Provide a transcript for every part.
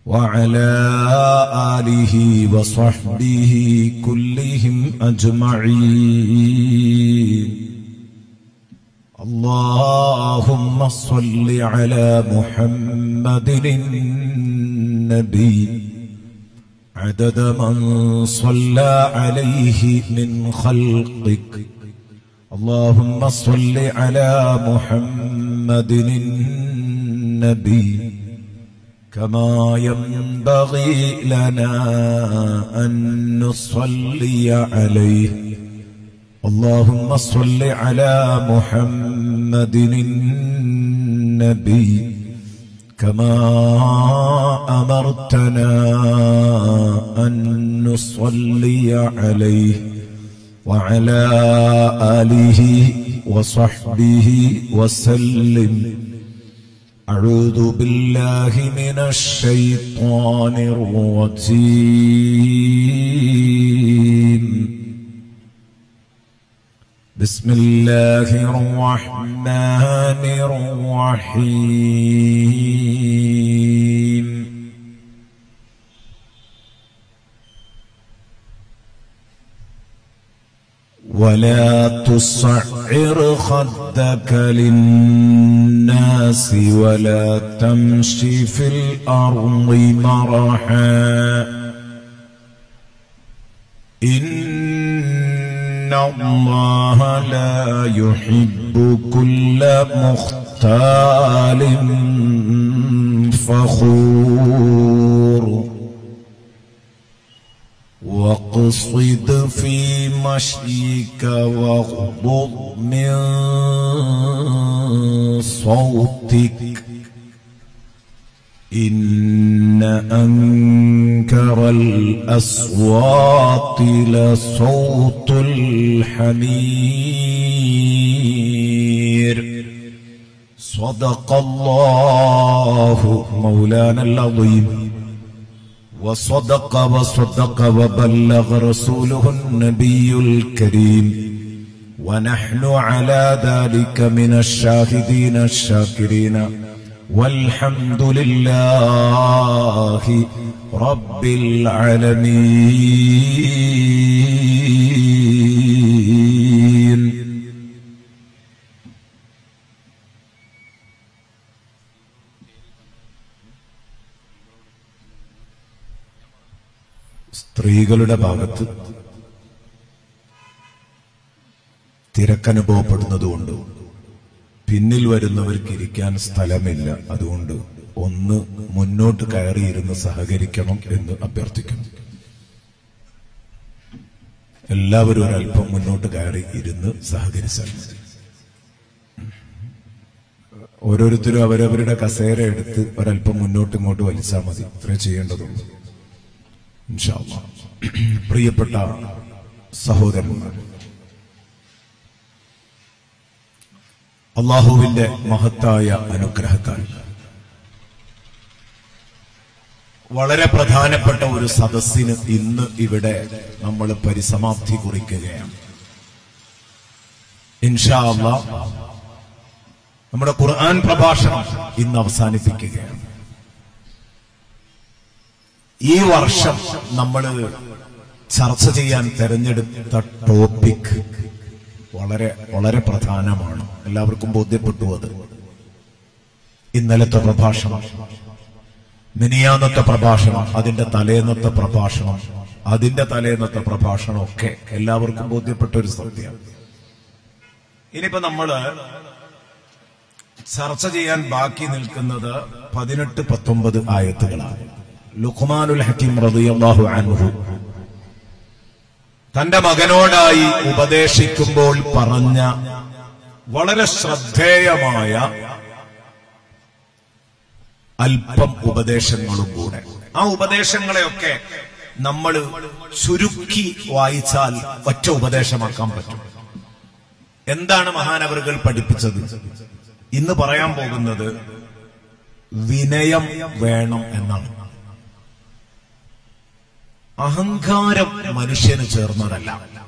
وعلى آله وصحبه كلهم أجمعين اللهم صل على محمد النبي عدد من صلى عليه من خلقك اللهم صل على محمد النبي كما ينبغي لنا أن نصلي عليه اللهم صل على محمد النبي كما أمرتنا أن نصلي عليه وعلى آله وصحبه وسلم أعوذ بالله من الشيطان الرجيم بسم الله الرحمن الرحيم ولا تصعر خدك للناس ولا تمش في الأرض مرحا إن الله لا يحب كل مختال فخور واقصد في مشيك واغضض من صوتك إن أنكر الأصوات لصوت الحمير صدق الله مولانا العظيم وصدق وصدق وبلغ رسوله النبي الكريم ونحن على ذلك من الشاهدين الشاكرين والحمد لله رب العالمين സ്ത്രീകളുടെ ഭാഗത്ത് തിരക്കനുഭവപ്പെടുന്നതുകൊണ്ട് പിന്നിൽ വരുന്നവർക്ക് ഇരിക്കാൻ സ്ഥലമില്ല അതുകൊണ്ട് ഒന്ന് മുന്നോട്ട് കയറിയിരുന്ന് സഹകരിക്കണം എന്ന് അഭ്യർത്ഥിക്കുന്നു എല്ലാവരും ഒരല്പം മുന്നോട്ട് കയറി ഇരുന്ന് സഹകരിച്ചാൽ മതി. ഓരോരുത്തരും അവരവരുടെ കസേര എടുത്ത് ഒരല്പം മുന്നോട്ട് ഇങ്ങോട്ട് വലിച്ചാൽ മതി ഇത്രേ ചെയ്യേണ്ടതുള്ളൂ ഇൻഷാ അല്ലാഹ്. പ്രിയപ്പെട്ട സഹോദരന്മാർ അള്ളാഹുവിന്റെ മഹത്തായ അനുഗ്രഹത്താൽ വളരെ പ്രധാനപ്പെട്ട ഒരു സദസ്സിന് ഇന്ന് ഇവിടെ നമ്മൾ പരിസമാപ്തി കുറിക്കുകയാണ് ഇൻഷാ അല്ലാഹ് നമ്മുടെ ഖുർആൻ പ്രഭാഷണം ഇന്ന് അവസാനിപ്പിക്കുകയാണ് ഈ വർഷം നമ്മൾ ചർച്ച ചെയ്യാൻ തെരഞ്ഞെടുത്ത ടോപ്പിക് വളരെ വളരെ പ്രധാനമാണ് എല്ലാവർക്കും ബോധ്യപ്പെട്ടു അത് ഇന്നലത്തെ പ്രഭാഷണം മിനിയാന്നത്തെ പ്രഭാഷണം അതിന്റെ തലേന്നത്തെ പ്രഭാഷണം അതിന്റെ തലേന്നത്തെ പ്രഭാഷണം ഒക്കെ എല്ലാവർക്കും ബോധ്യപ്പെട്ട ഒരു സത്യം ഇനിയിപ്പോ നമ്മള് ചർച്ച ചെയ്യാൻ ബാക്കി നിൽക്കുന്നത് പതിനെട്ട് പത്തൊമ്പത് ആയത്തുകളാണ് ലുഖ്മാനുൽ ഹക്കീം റളിയല്ലാഹു അൻഹു തന്റെ മകനോടായി ഉപദേശിക്കുമ്പോൾ പറഞ്ഞ വളരെ ശ്രദ്ധേയമായ അല്പം ഉപദേശങ്ങളും കൂടെ ആ ഉപദേശങ്ങളെയൊക്കെ നമ്മൾ ചുരുക്കി വായിച്ചാൽ ഒറ്റ ഉപദേശമാക്കാൻ പറ്റും എന്താണ് മഹാനവറുകൾ പഠിപ്പിച്ചത് ഇന്ന് പറയാൻ പോകുന്നത് വിനയം വേണം എന്നാണ് അഹങ്കാരം മനുഷ്യന് ചേർന്നതല്ല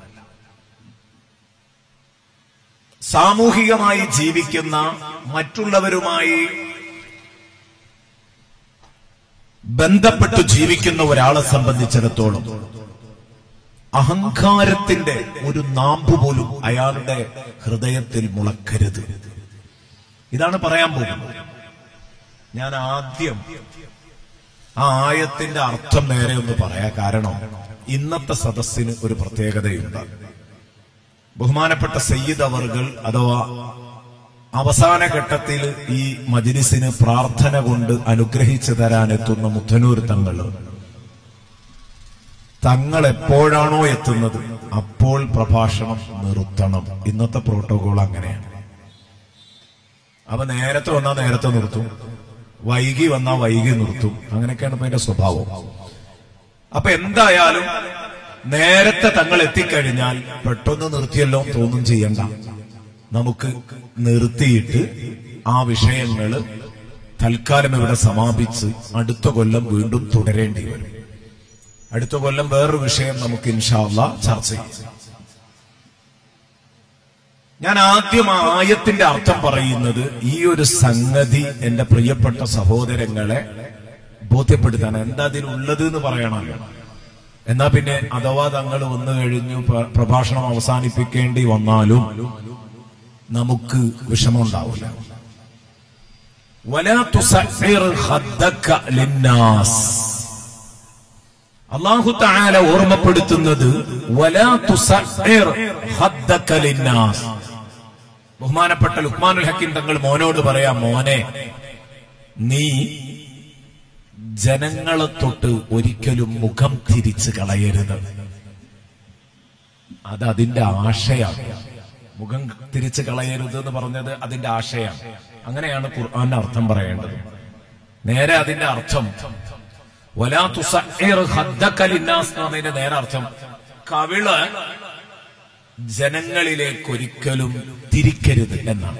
സാമൂഹികമായി ജീവിക്കുന്ന മറ്റുള്ളവരുമായി ബന്ധപ്പെട്ട് ജീവിക്കുന്ന ഒരാളെ സംബന്ധിച്ചിടത്തോളം അഹങ്കാരത്തിന്റെ ഒരു നാമ്പ് പോലും അയാളുടെ ഹൃദയത്തിൽ മുളക്കരുത് ഇതാണ് പറയാൻ പോകുന്നത് ഞാൻ ആദ്യം ആ ആയത്തിന്റെ അർത്ഥം നേരെ ഒന്ന് പറയാ കാരണം ഇന്നത്തെ സദസ്സിന് ഒരു പ്രത്യേകതയുണ്ട് ബഹുമാനപ്പെട്ട സയ്യിദ് അവർകൾ അഥവാ അവസാന ഘട്ടത്തിൽ ഈ മജിലിസിന് പ്രാർത്ഥന കൊണ്ട് അനുഗ്രഹിച്ചു തരാനെത്തുന്ന മുത്തനൂർ തങ്ങൾ തങ്ങൾ എപ്പോഴാണോ എത്തുന്നത് അപ്പോൾ പ്രഭാഷണം നിർത്തണം ഇന്നത്തെ പ്രോട്ടോകോൾ അങ്ങനെയാണ് അപ്പൊ നേരത്തെ വന്നാൽ നേരത്തെ നിർത്തും വൈകി വന്നാൽ വൈകി നിർത്തും അങ്ങനെയൊക്കെയാണ് ഇപ്പൊ എന്റെ സ്വഭാവം അപ്പൊ എന്തായാലും നേരത്തെ തങ്ങൾ എത്തിക്കഴിഞ്ഞാൽ പെട്ടെന്ന് നിർത്തിയല്ലോ തോന്നും ചെയ്യണ്ട നമുക്ക് നിർത്തിയിട്ട് ആ വിഷയങ്ങള് തൽക്കാലം ഇവിടെ സമാപിച്ച് അടുത്ത കൊല്ലം വീണ്ടും തുടരേണ്ടി വരും അടുത്ത കൊല്ലം വേറൊരു വിഷയം നമുക്ക് ഇൻഷാല്ല ചർച്ച ചെയ്യാം ഞാൻ ആദ്യം ആ ആയത്തിന്റെ അർത്ഥം പറയുന്നത് ഈ ഒരു സംഗതി എന്റെ പ്രിയപ്പെട്ട സഹോദരങ്ങളെ ബോധ്യപ്പെടുത്താൻ എന്താ അതിലുള്ളത് എന്ന് പറയണമല്ലോ എന്നാ പിന്നെ അഥവാ തങ്ങൾ വന്നു കഴിഞ്ഞു പ്ര- പ്രഭാഷണം അവസാനിപ്പിക്കേണ്ടി വന്നാലും നമുക്ക് വിഷമമുണ്ടാവില്ല ولا تصعر خدك للناس അള്ളാഹു താല ഓർമ്മപ്പെടുത്തുന്നത് ولا تصعر خدك للناس ബഹുമാനപ്പെട്ട ലുക്മാനുൽ ഹക്കീം തങ്ങൾ മോനോട് പറയാം മോനെ നീ ജനങ്ങളെ തൊട്ട് ഒരിക്കലും മുഖം തിരിച്ചു കളയരുത് അത് അതിന്റെ ആശയാണ് മുഖം തിരിച്ചു കളയരുത് എന്ന് പറഞ്ഞത് അതിന്റെ ആശയാണ് അങ്ങനെയാണ് ഖുർആന്റെ അർത്ഥം പറയേണ്ടത് നേരെ അതിന്റെ അർത്ഥം വലാ തുസഇർ ഖദ്ദക ലിന്നാസ് എന്ന് പറഞ്ഞതിന്റെ നേരെ അർത്ഥം കവിള് ജനങ്ങളിലേക്ക് ഒരിക്കലും തിരിക്കരുത് എന്നാണ്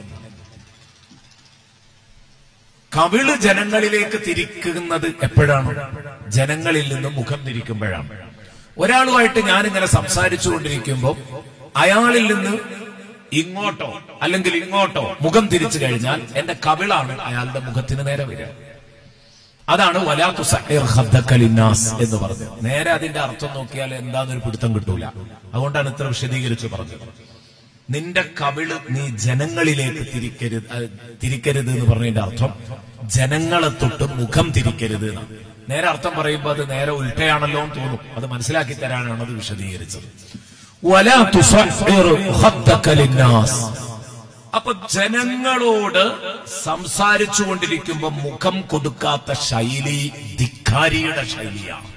കവിള് ജനങ്ങളിലേക്ക് തിരിക്കുന്നത് എപ്പോഴാണ് ജനങ്ങളിൽ നിന്ന് മുഖം തിരിക്കുമ്പോഴാണ് ഒരാളുമായിട്ട് ഞാനിങ്ങനെ സംസാരിച്ചു കൊണ്ടിരിക്കുമ്പോൾ അയാളിൽ നിന്ന് ഇങ്ങോട്ടോ അല്ലെങ്കിൽ ഇങ്ങോട്ടോ മുഖം തിരിച്ചു കഴിഞ്ഞാൽ എന്റെ കവിളാണ് അയാളുടെ മുഖത്തിന് നേരെ വരിക അതാണ് വലാത്തു സഹീർ ഖദ്ദക ലിന്നാസ് എന്ന് പറഞ്ഞത് നേരെ അതിന്റെ അർത്ഥം നോക്കിയാൽ എന്താന്നൊരു പിടുത്തം കിട്ടൂല അതുകൊണ്ടാണ് ഇത്ര വിശദീകരിച്ച് പറഞ്ഞത് നിന്റെ കവിള് നീ ജനങ്ങളിലേക്ക് തിരിക്കരുത് അഹ് തിരിക്കരുത് എന്ന് പറഞ്ഞതിന്റെ അർത്ഥം ജനങ്ങളെ തൊട്ട് മുഖം തിരിക്കരുത് എന്നാണ് നേരെ അർത്ഥം പറയുമ്പോൾ അത് നേരെ ഉൽട്ടയാണല്ലോ എന്ന് തോന്നും അത് മനസ്സിലാക്കി തരാനാണ് അത് വിശദീകരിച്ചത് വലാ തുസഹ്ഹിർ ഖദ്ദക ലിന്നാസ് അപ്പൊ ജനങ്ങളോട് സംസാരിച്ചു കൊണ്ടിരിക്കുമ്പോ മുഖം കൊടുക്കാത്ത ശൈലി ധിക്കാരിയുടെ ശൈലിയാണ്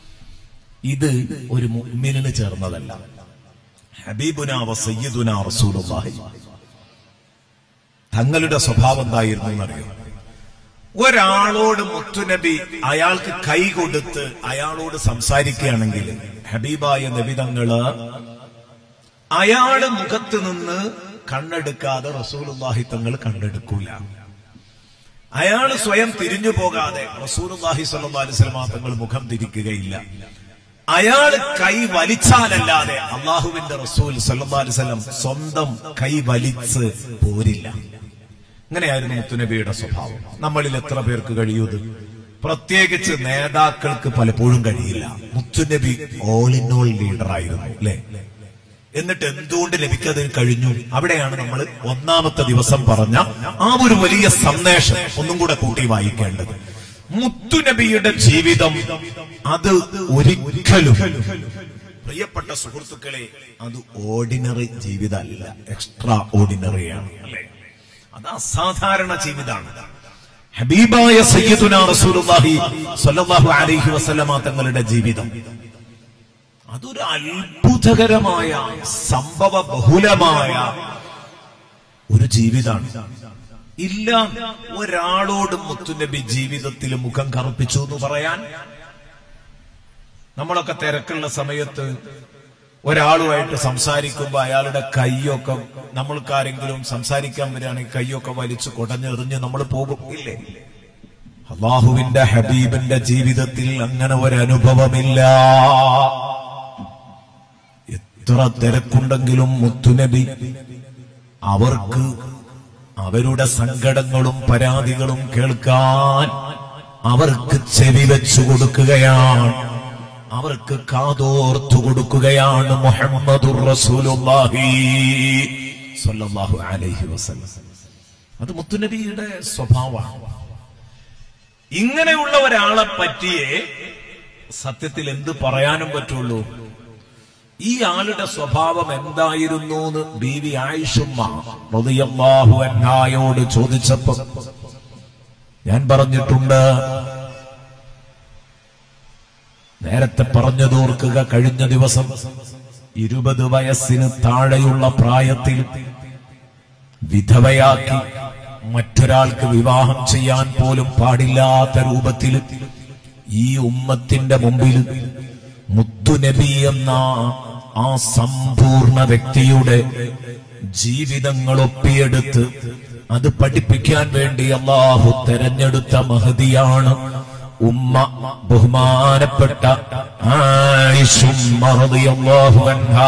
ഇത് ഒരു മുഅ്മിനിന് ചേർന്നതല്ല ഹബീബുന വ സയ്യിദുന റസൂലുള്ളാഹി തങ്ങളുടെ സ്വഭാവം എന്തായിരുന്നു എന്നറിയോ ഒരാളോട് മുത്തുനബി അയാൾക്ക് കൈ കൊടുത്ത് അയാളോട് സംസാരിക്കുകയാണെങ്കിൽ ഹബീബായ നബി തങ്ങള് അയാള് മുഖത്ത് നിന്ന് കണ്ണെടുക്കാതെ റസൂലുള്ളാഹി തങ്ങൾ കണ്ണെടുക്കൂല അയാൾ സ്വയം തിരിഞ്ഞു പോകാതെ റസൂലുള്ളാഹി സ്വല്ലല്ലാഹി അലൈഹി വസല്ലമ തങ്ങൾ മുഖം തിരിക്കുകയില്ല അയാൾ കൈ വലിച്ചാലല്ലാതെ അള്ളാഹുവിന്റെ റസൂൽ സല്ലല്ലാഹു അലൈഹി വസല്ലം സ്വന്തം കൈ വലിച്ച് പോരില്ല ഇങ്ങനെയായിരുന്നു മുത്തുനബിയുടെ സ്വഭാവം നമ്മളിൽ എത്ര പേർക്ക് കഴിയൂത് പ്രത്യേകിച്ച് നേതാക്കൾക്ക് പലപ്പോഴും കഴിയില്ല മുത്തുനബി ഓൾ ഇൻ ഓൾ ലീഡർ ആയിരുന്നു അല്ലെ എന്നിട്ട് എന്തുകൊണ്ട് ലഭിക്കതിന് കഴിഞ്ഞു അവിടെയാണ് നമ്മൾ ഒന്നാമത്തെ ദിവസം പറഞ്ഞ ആ ഒരു വലിയ സന്ദേശം ഒന്നും കൂടെ കൂട്ടി വായിക്കേണ്ടത് മുത്തുനബിയുടെ ജീവിതം അത് ഒരിക്കലും പ്രിയപ്പെട്ട സുഹൃത്തുക്കളെ അത് ഓർഡിനറി ജീവിതമല്ല എക്സ്ട്രാ ഓർഡിനറിയാണ് അല്ലേ അത് അസാധാരണ ജീവിതമാണ് ഹബീബായ സയ്യിദുന റസൂലുള്ളാഹി സ്വല്ലല്ലാഹു അലൈഹി വസല്ലമ തങ്ങളുടെ ജീവിതം അതൊരു അത്ഭുതകരമായ സംഭവ ബഹുലമായ ഒരു ജീവിതമാണ് ഇല്ല ഒരാളോട് മുത്തുനബി ജീവിതത്തിൽ മുഖം കറുപ്പിച്ചു എന്ന് പറയാൻ നമ്മളൊക്കെ തിരക്കുള്ള സമയത്ത് ഒരാളുമായിട്ട് സംസാരിക്കുമ്പോ അയാളുടെ കൈയൊക്കെ നമ്മൾക്കാരെങ്കിലും സംസാരിക്കാൻ വരികയാണെങ്കിൽ കൈയൊക്കെ വലിച്ചു കുടഞ്ഞെറിഞ്ഞ് നമ്മൾ പോകും ഇല്ലേ അള്ളാഹുവിന്റെ ഹബീബിന്റെ ജീവിതത്തിൽ അങ്ങനെ ഒരു അനുഭവമില്ല എത്ര തിരക്കുണ്ടെങ്കിലും മുത്തുനബി അവർക്ക് അവരുടെ സങ്കടങ്ങളും പരാതികളും കേൾക്കാൻ അവർക്ക് ചെവി വെച്ചു കൊടുക്കുകയാണ് അവർക്ക് കാതോർത്തു കൊടുക്കുകയാണ് മുഹമ്മദുർ റസൂലുള്ളാഹി സ്വല്ലല്ലാഹു അലൈഹി വസല്ലം അത് മുത്തുനബിയുടെ സ്വഭാവമാണ് ഇങ്ങനെയുള്ള ഒരാളെ പറ്റിയേ സത്യത്തിൽ എന്ത് പറയാനും പറ്റുള്ളൂ ഈ ആളുടെ സ്വഭാവം എന്തായിരുന്നു എന്ന് ബീവി ആയിഷുമ്മ റളിയല്ലാഹു അൻഹായോട് ചോദിച്ചപ്പോ ഞാൻ പറഞ്ഞിട്ടുണ്ട് നേരത്തെ പറഞ്ഞതോർക്കുക കഴിഞ്ഞ ദിവസം ഇരുപത് വയസ്സിന് താഴെയുള്ള പ്രായത്തിൽ വിധവയാക്കി മറ്റൊരാൾക്ക് വിവാഹം ചെയ്യാൻ പോലും പാടില്ലാത്ത രൂപത്തിൽ ഈ ഉമ്മത്തിന്റെ മുമ്പിൽ മുത്തുനബി എന്ന ആ സമ്പൂർണ്ണ വ്യക്തിയുടെ ജീവിതങ്ങൾ ഒപ്പിയെടുത്ത് അത് പഠിപ്പിക്കാൻ വേണ്ടി അള്ളാഹു തെരഞ്ഞെടുത്ത മഹതിയാണ് ഉമ്മ ബഹുമാനപ്പെട്ട ആയിഷുമ്മ റളിയല്ലാഹു അൻഹാ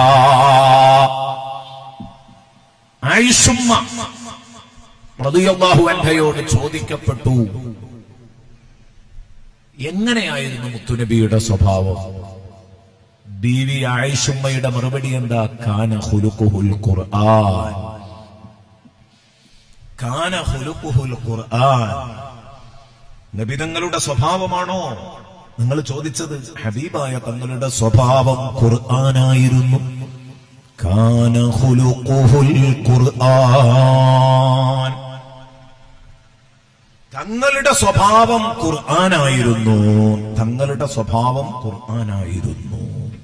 ആയിഷുമ്മ റളിയല്ലാഹു അൻഹയോട് ചോദിക്കപ്പെട്ടു എങ്ങനെയായിരുന്നു മുത്തുനബിയുടെ സ്വഭാവം ബീവി ആയിഷുമ്മയുടെ മറുപടി എന്താ കാന ഹുലുക്കുഹുൽ ഖുർആൻ കാന ഹുലുക്കുഹുൽ ഖുർആൻ നബി തങ്ങളുടെ സ്വഭാവമാണോ നിങ്ങൾ ചോദിച്ചത് ഹബീബായ തങ്ങളുടെ സ്വഭാവം ഖുർആനായിരുന്നു കാന ഹുലുക്കുഹുൽ ഖുർആൻ തങ്ങളുടെ സ്വഭാവം ഖുർആനായിരുന്നു തങ്ങളുടെ സ്വഭാവം ഖുർആനായിരുന്നു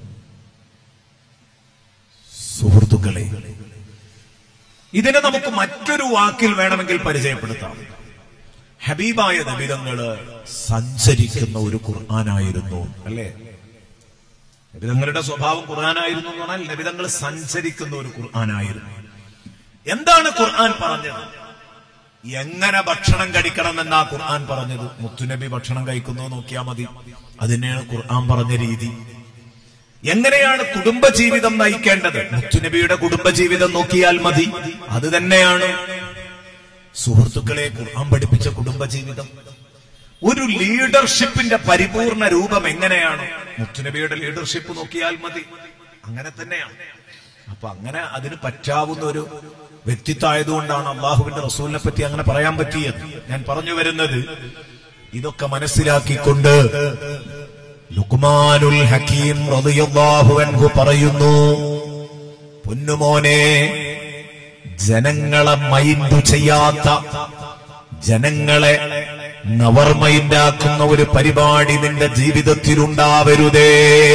സുഹൃത്തുക്കളെ ഇതിനെ നമുക്ക് മറ്റൊരു വാക്കിൽ വേണമെങ്കിൽ പരിചയപ്പെടുത്താം ഹബീബായ നബിതങ്ങള് സഞ്ചരിക്കുന്ന ഒരു ഖുർആനായിരുന്നു അല്ലേ നബിതങ്ങളുടെ സ്വഭാവം ഖുർആനായിരുന്നു എന്ന് പറഞ്ഞാൽ നബിതങ്ങൾ സഞ്ചരിക്കുന്ന ഒരു ഖുർആനായിരുന്നു എന്താണ് ഖുർആൻ പറഞ്ഞത് എങ്ങനെ ഭക്ഷണം കഴിക്കണം എന്നാ ഖുർആൻ പറഞ്ഞത് മുത്തുനബി ഭക്ഷണം കഴിക്കുന്നു നോക്കിയാൽ മതി അതിനെയാണ് ഖുർആൻ പറഞ്ഞ രീതി എങ്ങനെയാണ് കുടുംബജീവിതം നയിക്കേണ്ടത് മുത്തുനബിയുടെ കുടുംബജീവിതം നോക്കിയാൽ മതി അത് തന്നെയാണ് സുഹൃത്തുക്കളെ ഖുർആൻ പഠിപ്പിച്ച കുടുംബജീവിതം ഒരു ലീഡർഷിപ്പിന്റെ പരിപൂർണ രൂപം എങ്ങനെയാണ് മുത്തുനബിയുടെ ലീഡർഷിപ്പ് നോക്കിയാൽ മതി അങ്ങനെ തന്നെയാണ് അപ്പൊ അങ്ങനെ അതിന് പറ്റാവുന്ന ഒരു വ്യക്തിത്വമായതുകൊണ്ടാണ് അള്ളാഹുവിന്റെ റസൂലിനെ പറ്റി അങ്ങനെ പറയാൻ പറ്റിയത് ഞാൻ പറഞ്ഞു വരുന്നത് ഇതൊക്കെ മനസ്സിലാക്കിക്കൊണ്ട് ലുക്മാനുൽ ഹക്കീം റളിയല്ലാഹു അൻഹു പറയുന്നു പൊന്നുമോനെ ജനങ്ങളെ മൈൻഡ് ചെയ്യാത്ത ജനങ്ങളെ നവർ മൈൻഡാക്കുന്ന ഒരു പരിപാടി നിന്റെ ജീവിതത്തിലുണ്ടാവരുതേ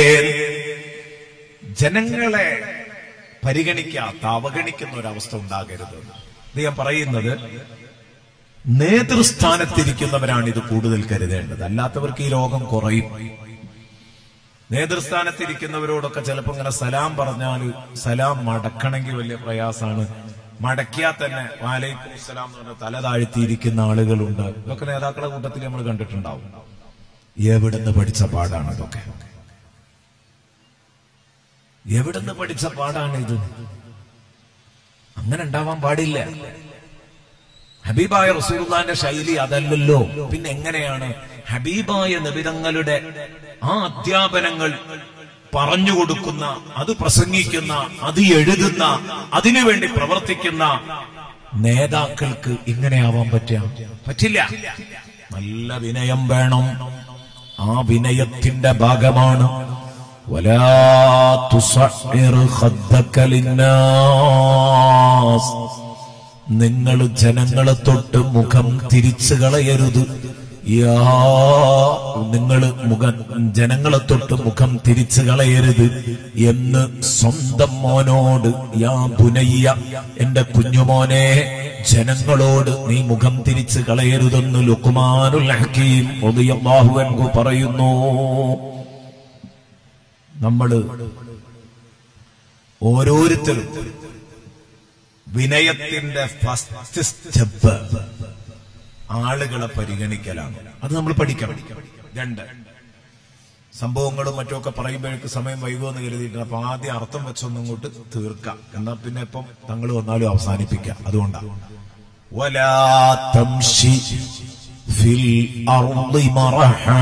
ജനങ്ങളെ പരിഗണിക്കാത്ത അവഗണിക്കുന്ന ഒരവസ്ഥ ഉണ്ടാകരുത് ഇത് ഞാൻ പറയുന്നത് നേതൃസ്ഥാനത്തിരിക്കുന്നവരാണ് ഇത് കൂടുതൽ കരുതേണ്ടത് അല്ലാത്തവർക്ക് ഈ രോഗം കുറയും നേതൃസ്ഥാനത്തിരിക്കുന്നവരോടൊക്കെ ചിലപ്പോ ഇങ്ങനെ സലാം പറഞ്ഞാൽ സലാം മടക്കണമെങ്കിൽ വലിയ പ്രയാസമാണ് മടക്കിയാൽ തന്നെ വാലൈക്കും സലാം എന്ന് പറഞ്ഞ തല താഴ്ത്തിയിരിക്കുന്ന ആളുകളുണ്ട് ഇതൊക്കെ നേതാക്കളുടെ കൂട്ടത്തിൽ നമ്മൾ കണ്ടിട്ടുണ്ടാവും എവിടുന്ന് പഠിച്ച പാടാണ് ഇതൊക്കെ എവിടുന്ന് പഠിച്ച പാടാണ് ഇത് അങ്ങനെ ഉണ്ടാവാൻ പാടില്ല ഹബീബായ റസൂലുള്ളാന്റെ ശൈലി അതല്ലല്ലോ പിന്നെ എങ്ങനെയാണ് ഹബീബായ നബിതങ്ങളുടെ ആ അധ്യാപനങ്ങൾ പറഞ്ഞു കൊടുക്കുന്ന അത് പ്രസംഗിക്കുന്ന അത് എഴുതുന്ന അതിനുവേണ്ടി പ്രവർത്തിക്കുന്ന നേതാക്കൾക്ക് ഇങ്ങനെയാവാൻ പറ്റാം പറ്റില്ല നല്ല വിനയം വേണം ആ വിനയത്തിന്റെ ഭാഗമാണ് ولا تصعر خدك للناس നിങ്ങൾ ജനങ്ങളെ തൊട്ട് മുഖം തിരിച്ചു കളയരുത് യാ നിങ്ങൾ മുഖം ജനങ്ങളെ തൊട്ട് മുഖം തിരിച്ചു കളയരുത് എന്ന് സ്വന്തം മോനോട് യാ പുനയ്യ എന്റെ കുഞ്ഞുമോനെ ജനങ്ങളോട് നീ മുഖം തിരിച്ചു കളയരുതെന്ന് ലുക്കുമാനുൽ ഹക്കീം റളിയല്ലാഹു അൻഹു പറയുന്നു നമ്മള് ഓരോരുത്തരും വിനയത്തിന്റെ ഫസ്റ്റ് സ്റ്റെപ്പ് ആളുകളെ പരിഗണിക്കലാണ് അത് നമ്മൾ പഠിക്കണം രണ്ട് സംഭവങ്ങളും മറ്റുമൊക്കെ പറയുമ്പോഴേക്ക് സമയം വൈകുമെന്ന് കരുതിയിട്ട് അപ്പൊ ആദ്യം അർത്ഥം വെച്ചൊന്നും ഇങ്ങോട്ട് തീർക്കാം എന്നാ പിന്നെ ഇപ്പം തങ്ങൾ വന്നാലും അവസാനിപ്പിക്കാം അതുകൊണ്ടാണ് ولا تمشي ഫിൽ അർളി മറഹാ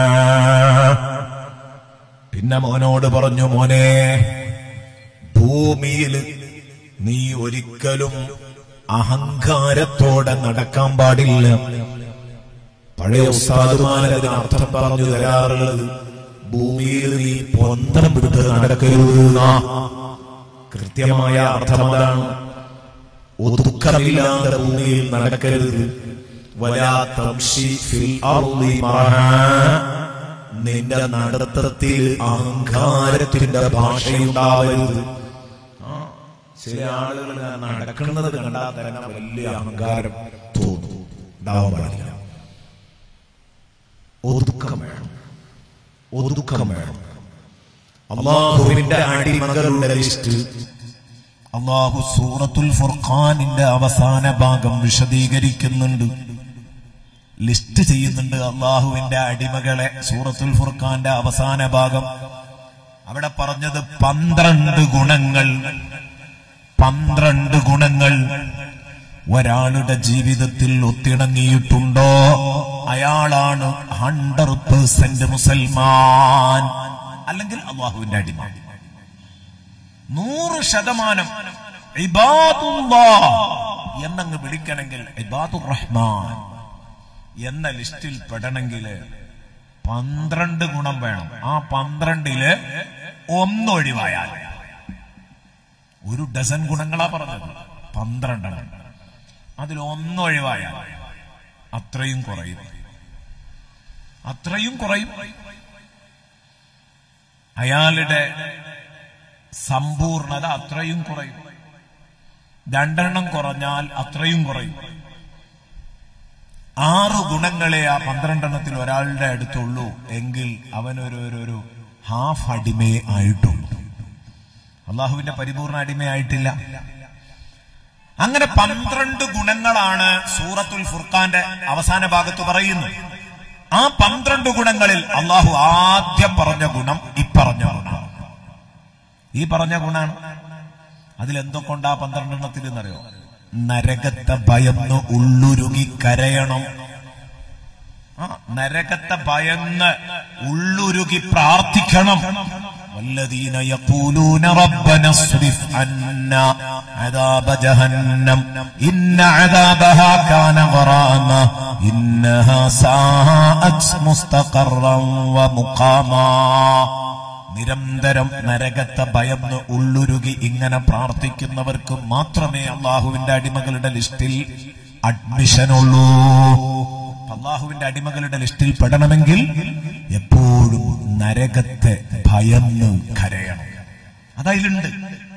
പിന്നെ മോനോട് പറഞ്ഞു മോനെ ഭൂമിയിൽ നീ ഒരിക്കലും അഹങ്കാരത്തോടെ നടക്കാൻ പാടില്ല പഴയ ഉസ്താദുമാർ അതിന് അർത്ഥം പറഞ്ഞു തരാറുള്ളത് ഭൂമിയിൽ നീ പൊന്തം വിട്ട് നടക്കരുത് എന്നാ. കൃത്യമായ അർത്ഥം അതാണ് ഒതുക്കമില്ലാതെ ഭൂമിയിൽ നടക്കരുത് വലാ തംശി ഫിൽ അർളി മറഹാ. നിന്റെ നടത്തത്തിൽ അഹങ്കാരത്തിന്റെ ഭാഷയുണ്ടാവരുത് ആ, ചില ആളുകൾ നടക്കുന്നത് കണ്ടാൽ തന്നെ വലിയ അഹങ്കാരം തോന്നും ഉണ്ടാവാൻ പാടില്ല ഒതുക്കം വേണം ഒതുക്കം വേണം അള്ളാഹുവിന്റെ അടിമകളുടെ ലിസ്റ്റ് അള്ളാഹു സൂറത്തുൽ ഫുർഖാനിന്റെ അവസാന ഭാഗം വിശദീകരിക്കുന്നുണ്ട് ലിസ്റ്റ് ചെയ്യുന്നുണ്ട് അള്ളാഹുവിന്റെ അടിമകളെ സൂറത്തുൽ ഫുർഖാന്റെ അവസാന ഭാഗം അവിടെ പറഞ്ഞത് പന്ത്രണ്ട് ഗുണങ്ങൾ പന്ത്രണ്ട് ഗുണങ്ങൾ ഒരാളുടെ ജീവിതത്തിൽ ഒത്തിണങ്ങിയിട്ടുണ്ടോ അയാളാണ് ഹൺഡ്രഡ് പേഴ്സെന്റ് മുസൽമാൻ അല്ലെങ്കിൽ അള്ളാഹുവിന്റെ അടിമ നൂറ് ശതമാനം ഇബാദുല്ലാ എന്നങ്ങ് വിളിക്കണമെങ്കിൽ ഇബാദുർ റഹ്മാൻ എന്ന ലിസ്റ്റിൽ പെടണമെങ്കിൽ പന്ത്രണ്ട് ഗുണം വേണം ആ പന്ത്രണ്ടില് ഒന്നൊഴിവായാൽ ഒരു ഡസൻ ഗുണങ്ങളാ പറഞ്ഞത് പന്ത്രണ്ടെണ്ണം അതിൽ ഒന്നൊഴിവായാൽ അത്രയും കുറയും അത്രയും കുറയും അയാളുടെ സമ്പൂർണത അത്രയും കുറയും രണ്ടെണ്ണം കുറഞ്ഞാൽ അത്രയും കുറയും ആറ് ഗുണങ്ങളെ ആ പന്ത്രണ്ടെണ്ണത്തിൽ ഒരാളുടെ അടുത്തുള്ളൂ എങ്കിൽ അവനൊരു ഒരു ഒരു ഹാഫ് അടിമയെ ആയിട്ടുള്ളൂ അള്ളാഹുവിന്റെ പരിപൂർണ അടിമയായിട്ടില്ല അങ്ങനെ പന്ത്രണ്ട് ഗുണങ്ങളാണ് സൂറത്തുൽ ഫുർഖാന്റെ അവസാന ഭാഗത്ത് പറയുന്നത് ആ പന്ത്രണ്ട് ഗുണങ്ങളിൽ അള്ളാഹു ആദ്യം പറഞ്ഞ ഗുണം ഇപ്പറഞ്ഞ ഗുണം ഈ പറഞ്ഞ ഗുണാണ് അതിലെന്തൊക്കൊണ്ടാ പന്ത്രണ്ടെണ്ണത്തിൽ എന്നറിയോ നരകത്തെ ഭയന്ന് ഉള്ളുരുകി കരയണം ആ നരകത്തെ ഭയന്ന് ഉള്ളുരുകി പ്രാർത്ഥിക്കണം والذين يقولون ربنا اصرف عنا عذاب جهنم إن عذابها كان غراما إنها ساءت مستقرا ومقاما നിരന്തരം നരകത്തെ ഭയന്ന് ഉള്ളുരുകി ഇങ്ങനെ പ്രാർത്ഥിക്കുന്നവർക്ക് മാത്രമേ അള്ളാഹുവിന്റെ അടിമകളുടെ ലിസ്റ്റിൽ അഡ്മിഷൻ ഉള്ളൂ അള്ളാഹുവിന്റെ അടിമകളുടെ ലിസ്റ്റിൽ പെടണമെങ്കിൽ എപ്പോഴും നരകത്തെ ഭയന്ന് കരയണം അതതിലുണ്ട്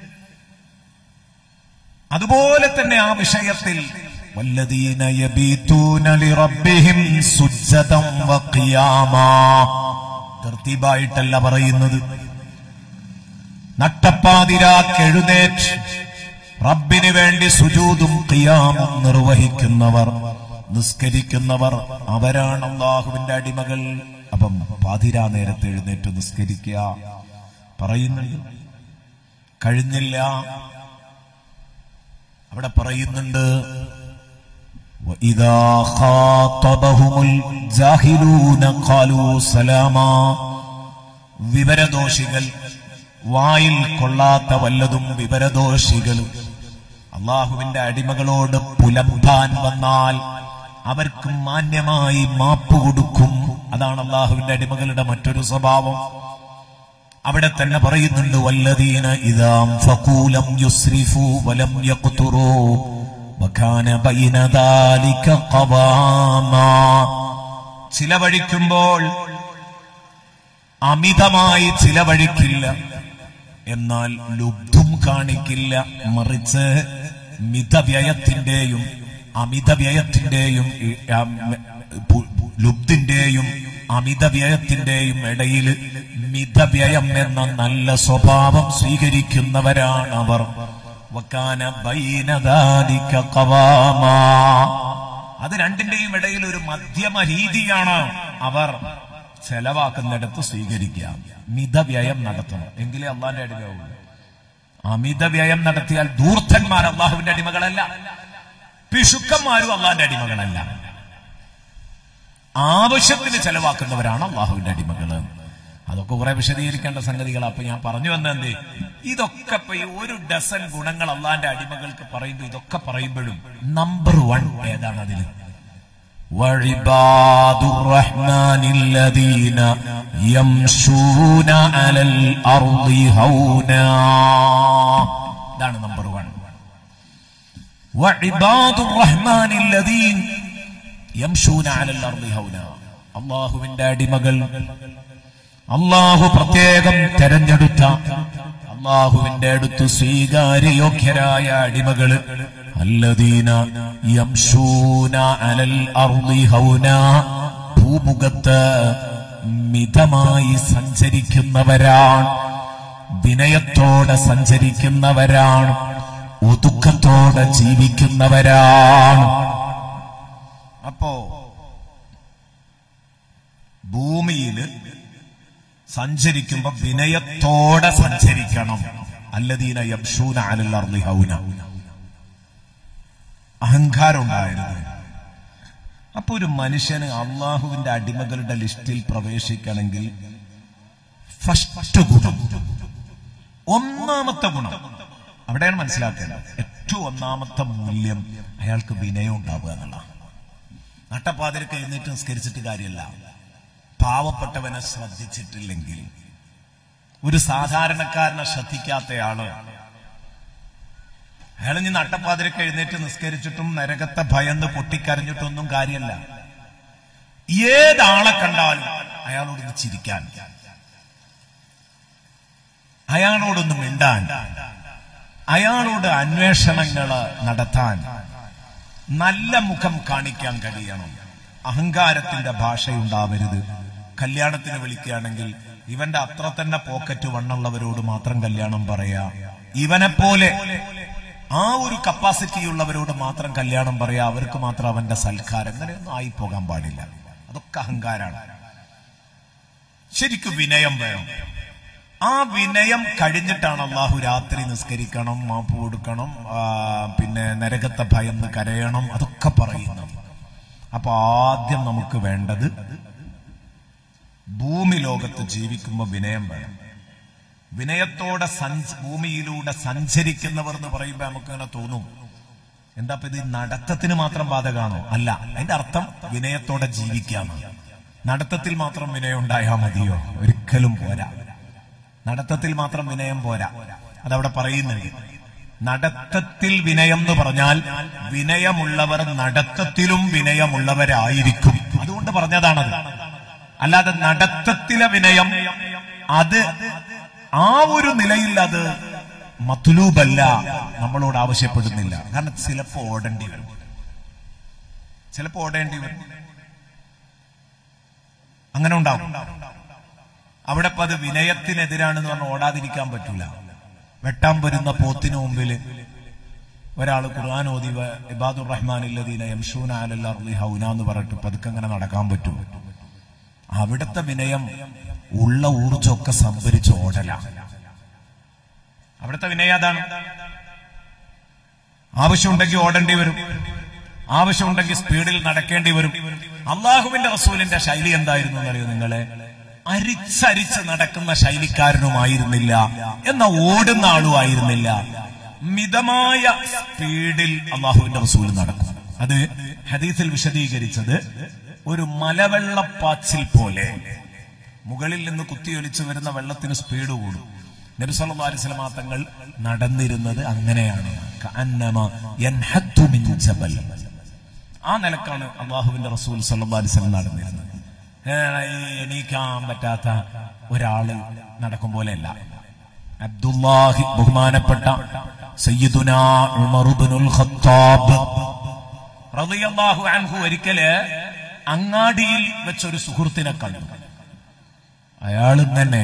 അതുപോലെ തന്നെ ആ വിഷയത്തിൽ വല്ലദീന യബീതൂന ലിറബ്ബിഹിം സുജ്ജദം വഖിയാമാ തർത്തീബായിട്ടല്ല പറയുന്നത് നട്ടപ്പാതിരാക്കെഴുന്നേറ്റ് റബ്ബിന് വേണ്ടി സുജൂതും ഖിയാമും നിർവഹിക്കുന്നവർ നിസ്കരിക്കുന്നവർ അവരാണ് അള്ളാഹുവിന്റെ അടിമകൾ അപ്പം പാതിരാ നേരത്തെ എഴുന്നേറ്റ് നിസ്കരിക്കുക പറയുന്നുണ്ട് കഴിഞ്ഞില്ല അവിടെ പറയുന്നുണ്ട് وإذا خاطبهم الجاهلون قالوا سلاما വിവരദോഷികൾ വായിൽ കൊള്ളാത്ത വല്ലതും വിവരദോഷികളും അള്ളാഹുവിന്റെ അടിമകളോട് പുലമ്പാൻ വന്നാൽ അവർക്ക് മാന്യമായി മാപ്പ് കൊടുക്കും അതാണ് അള്ളാഹുവിന്റെ അടിമകളുടെ മറ്റൊരു സ്വഭാവം അവിടെ തന്നെ പറയുന്നുണ്ട് വല്ലദീന ഇതാം ഫകൂലം യുസ്രിഫു വലം യഖ്തുറൂ വകാന ബൈന ദാലിക ഖവാമാ ചിലവഴിക്കുമ്പോൾ അമിതമായി ചിലവഴിക്കില്ല എന്നാൽ ലുബ്ധും കാണിക്കില്ല മറിച്ച് മിതവ്യയത്തിന്റെയും അമിതവ്യയത്തിന്റെയും ഈ, ആ, മ, പു- ലുബ്ധിന്റെയും അമിതവ്യയത്തിന്റെയും ഇടയിൽ മിതവ്യയം എന്ന നല്ല സ്വഭാവം സ്വീകരിക്കുന്നവരാണ് അവർ വക്കാന ബൈനദാലിക ഖവാമാ. അത് രണ്ടിന്റെയും ഇടയിൽ ഒരു മധ്യമ രീതിയാണ് അവർ ചെലവാക്കുന്നിടത്ത് സ്വീകരിക്കുക മിതവ്യയം നടത്തണം എങ്കിലേ അള്ളാന്റെ അടിമയാവുള്ളൂ അമിത വ്യയം നടത്തിയാൽ ധൂർത്തന്മാർ അള്ളാഹുവിന്റെ അടിമകളല്ല പിശുക്കന്മാരും അള്ളാന്റെ അടിമകളല്ല ആവശ്യത്തിന് ചെലവാക്കുന്നവരാണ് അള്ളാഹുവിന്റെ അടിമകള് അതൊക്കെ കുറെ വിശദീകരിക്കേണ്ട സംഗതികൾ അപ്പൊ ഞാൻ പറഞ്ഞു വന്നെന്ത് ഇതൊക്കെ ഇപ്പൊ ഈ ഒരു ഡസൻ ഗുണങ്ങൾ അള്ളാന്റെ അടിമകൾക്ക് പറയുമ്പോൾ ഇതൊക്കെ പറയുമ്പോഴും നമ്പർ വൺ ഏതാണ് അതിൽ وعباد الرحمن الذين يمشون على الأرض هونا ഇതാണ് നമ്പർ വൺ وعباد الرحمن الذين يمشون على الأرض هونا അള്ളാഹുവിന്റെ അടിമകൾ അള്ളാഹു പ്രത്യേകം തെരഞ്ഞെടുത്ത അള്ളാഹുവിന്റെ അടുത്ത് സ്വീകാര്യയോഗ്യരായ അടിമകള് അല്ലദീന യംശൂന അലൽ അർളി ഹൗന ഭൂമുഖത്ത് മിതമായി സഞ്ചരിക്കുന്നവരാണ് വിനയത്തോടെ സഞ്ചരിക്കുന്നവരാണ് ഒതുക്കത്തോടെ ജീവിക്കുന്നവരാണ് അപ്പോ ഭൂമിയില് സഞ്ചരിക്കുമ്പോ വിനയത്തോടെ സഞ്ചരിക്കണം അല്ലദീന യംശൂന അലൽ അർളി ഹൗന അഹങ്കാരം ഉണ്ടായിരുന്നു അപ്പൊ ഒരു മനുഷ്യന് അള്ളാഹുവിന്റെ അടിമകളുടെ ലിസ്റ്റിൽ പ്രവേശിക്കണമെങ്കിൽ ഫസ്റ്റ് ഗുണം ഒന്നാമത്തെ ഗുണം അവിടെയാണ് മനസ്സിലാക്കേണ്ടത് ഏറ്റവും ഒന്നാമത്തെ മൂല്യം അയാൾക്ക് വിനയം ഉണ്ടാവുക എന്നുള്ള നട്ടപ്പാതിരക്ക് എഴുന്നേറ്റ് നിസ്കരിച്ചിട്ട് കാര്യമല്ല പാവപ്പെട്ടവനെ ശ്രദ്ധിച്ചിട്ടില്ലെങ്കിൽ ഒരു സാധാരണക്കാരനെ ശ്രദ്ധിക്കാത്തയാള് അയാൾ ഇനി നട്ടപ്പാതിരക്ക് എഴുന്നേറ്റ് നിസ്കരിച്ചിട്ടും നരകത്തെ ഭയന്ന് പൊട്ടിക്കരഞ്ഞിട്ടൊന്നും കാര്യമല്ല ഏതാളെ കണ്ടാലും അയാളോടൊന്ന് ചിരിക്കാൻ അയാളോടൊന്ന് മിണ്ടാൻ അയാളോട് അന്വേഷണങ്ങൾ നടത്താൻ നല്ല മുഖം കാണിക്കാൻ കഴിയണം അഹങ്കാരത്തിന്റെ ഭാഷയുണ്ടാവരുത് കല്യാണത്തിന് വിളിക്കുകയാണെങ്കിൽ ഇവന്റെ അത്ര തന്നെ പോക്കറ്റ് വണ്ണുള്ളവരോട് മാത്രം കല്യാണം പറയാ ഇവനെ പോലെ ആ ഒരു കപ്പാസിറ്റി ഉള്ളവരോട് മാത്രം കല്യാണം പറയാ അവർക്ക് മാത്രം അവന്റെ സൽക്കാരം അങ്ങനെയൊന്നും ആയി പോകാൻ പാടില്ല അതൊക്കെ അഹങ്കാരാണ് ശരിക്കും വിനയം വേണം ആ വിനയം കഴിഞ്ഞിട്ടാണ് അള്ളാഹു രാത്രി നിസ്കരിക്കണം മാപ്പ് കൊടുക്കണം ആ, പിന്നെ നരകത്തെ ഭയന്ന് കരയണം അതൊക്കെ പറയുന്നത് അപ്പൊ ആദ്യം നമുക്ക് വേണ്ടത് ഭൂമി ലോകത്ത് ജീവിക്കുമ്പോൾ വിനയം വേണം വിനയത്തോടെ സഞ്ച ഭൂമിയിലൂടെ സഞ്ചരിക്കുന്നവർ എന്ന് പറയുമ്പോൾ നമുക്കങ്ങനെ തോന്നും എന്താ ഇപ്പൊ ഇത് നടത്തത്തിന് മാത്രം ബാധകമാണോ അല്ല അതിന്റെ അർത്ഥം വിനയത്തോടെ ജീവിക്കാന്ന് നടത്തത്തിൽ മാത്രം വിനയം ഉണ്ടായാൽ മതിയോ ഒരിക്കലും പോരാ നടത്തത്തിൽ മാത്രം വിനയം പോരാ അതവിടെ പറയുന്നുണ്ട് നടത്തത്തിൽ വിനയം എന്ന് പറഞ്ഞാൽ വിനയമുള്ളവർ നടത്തത്തിലും വിനയമുള്ളവരായിരിക്കും അതുകൊണ്ട് പറഞ്ഞതാണത് അല്ലാതെ നടത്തത്തിലെ വിനയം അത് ആ ഒരു നിലയിൽ അത് മത്തുലൂബല്ല നമ്മളോട് ആവശ്യപ്പെടുന്നില്ല കാരണം ചിലപ്പോ ഓടേണ്ടി വരും ചിലപ്പോ ഓടേണ്ടി വരും അങ്ങനെ ഉണ്ടാവും അവിടെ ഇപ്പൊ അത് വിനയത്തിനെതിരാണെന്ന് പറഞ്ഞ് ഓടാതിരിക്കാൻ പറ്റൂല വെട്ടാൻ വരുന്ന പോത്തിന് മുമ്പിൽ ഒരാൾ ഖുർആൻ ഓതി വ- ഇബാദുർ റഹ്മാൻ ഇല്ലദീന യംഷൂന അലൽ അർളി ഹൗന എന്ന് പറഞ്ഞിട്ട് പതുക്കെ അങ്ങനെ നടക്കാൻ പറ്റും അവിടുത്തെ വിനയം ഉള്ള ഊർജമൊക്കെ സംഭരിച്ച് ഓടല അവിടുത്തെ വിനയം അതാണ് ആവശ്യമുണ്ടെങ്കിൽ ഓടേണ്ടി വരും ആവശ്യമുണ്ടെങ്കിൽ സ്പീഡിൽ നടക്കേണ്ടി വരും അള്ളാഹുവിന്റെ റസൂലിന്റെ ശൈലി എന്തായിരുന്നു എന്നറിയോ നിങ്ങളെ അരിച്ചരിച്ച് നടക്കുന്ന ശൈലിക്കാരനുമായിരുന്നില്ല എന്ന ഓടുന്ന ആളും ആയിരുന്നില്ല മിതമായ സ്പീഡിൽ അള്ളാഹുവിന്റെ റസൂൽ നടക്കും അത് ഹദീസിൽ വിശദീകരിച്ചത് ഒരു മലവെള്ളപ്പാച്ചിൽ പോലെ മുകളിൽ നിന്ന് കുത്തിയൊലിച്ചു വരുന്ന വെള്ളത്തിന് സ്പീഡ് കൂടും നബി സല്ലല്ലാഹു അലൈഹി വസല്ലമ തങ്ങൾ നടന്നിരുന്നത് അങ്ങനെയാണ് കഅന്നമ യൻഹത്തു മിൻ ജബൽ ആ നിലക്കാണ് അള്ളാഹുവിന്റെ റസൂൽ സല്ലല്ലാഹു അലൈഹി വസല്ലം നടന്നിരുന്നത് ഏ, ഈ എണീക്കാൻ പറ്റാത്ത ഒരാള് നടക്കും പോലെയല്ല അബ്ദുല്ലാഹി ബഹുമാനപ്പെട്ട സയ്യിദുന ഉമർ ഇബ്നുൽ ഖത്താബ് റളിയല്ലാഹു അൻഹു ഒരിക്കല് അങ്ങാടിയിൽ വെച്ചൊരു സുഹൃത്തിനെ കണ്ടു അയാൾ തന്നെ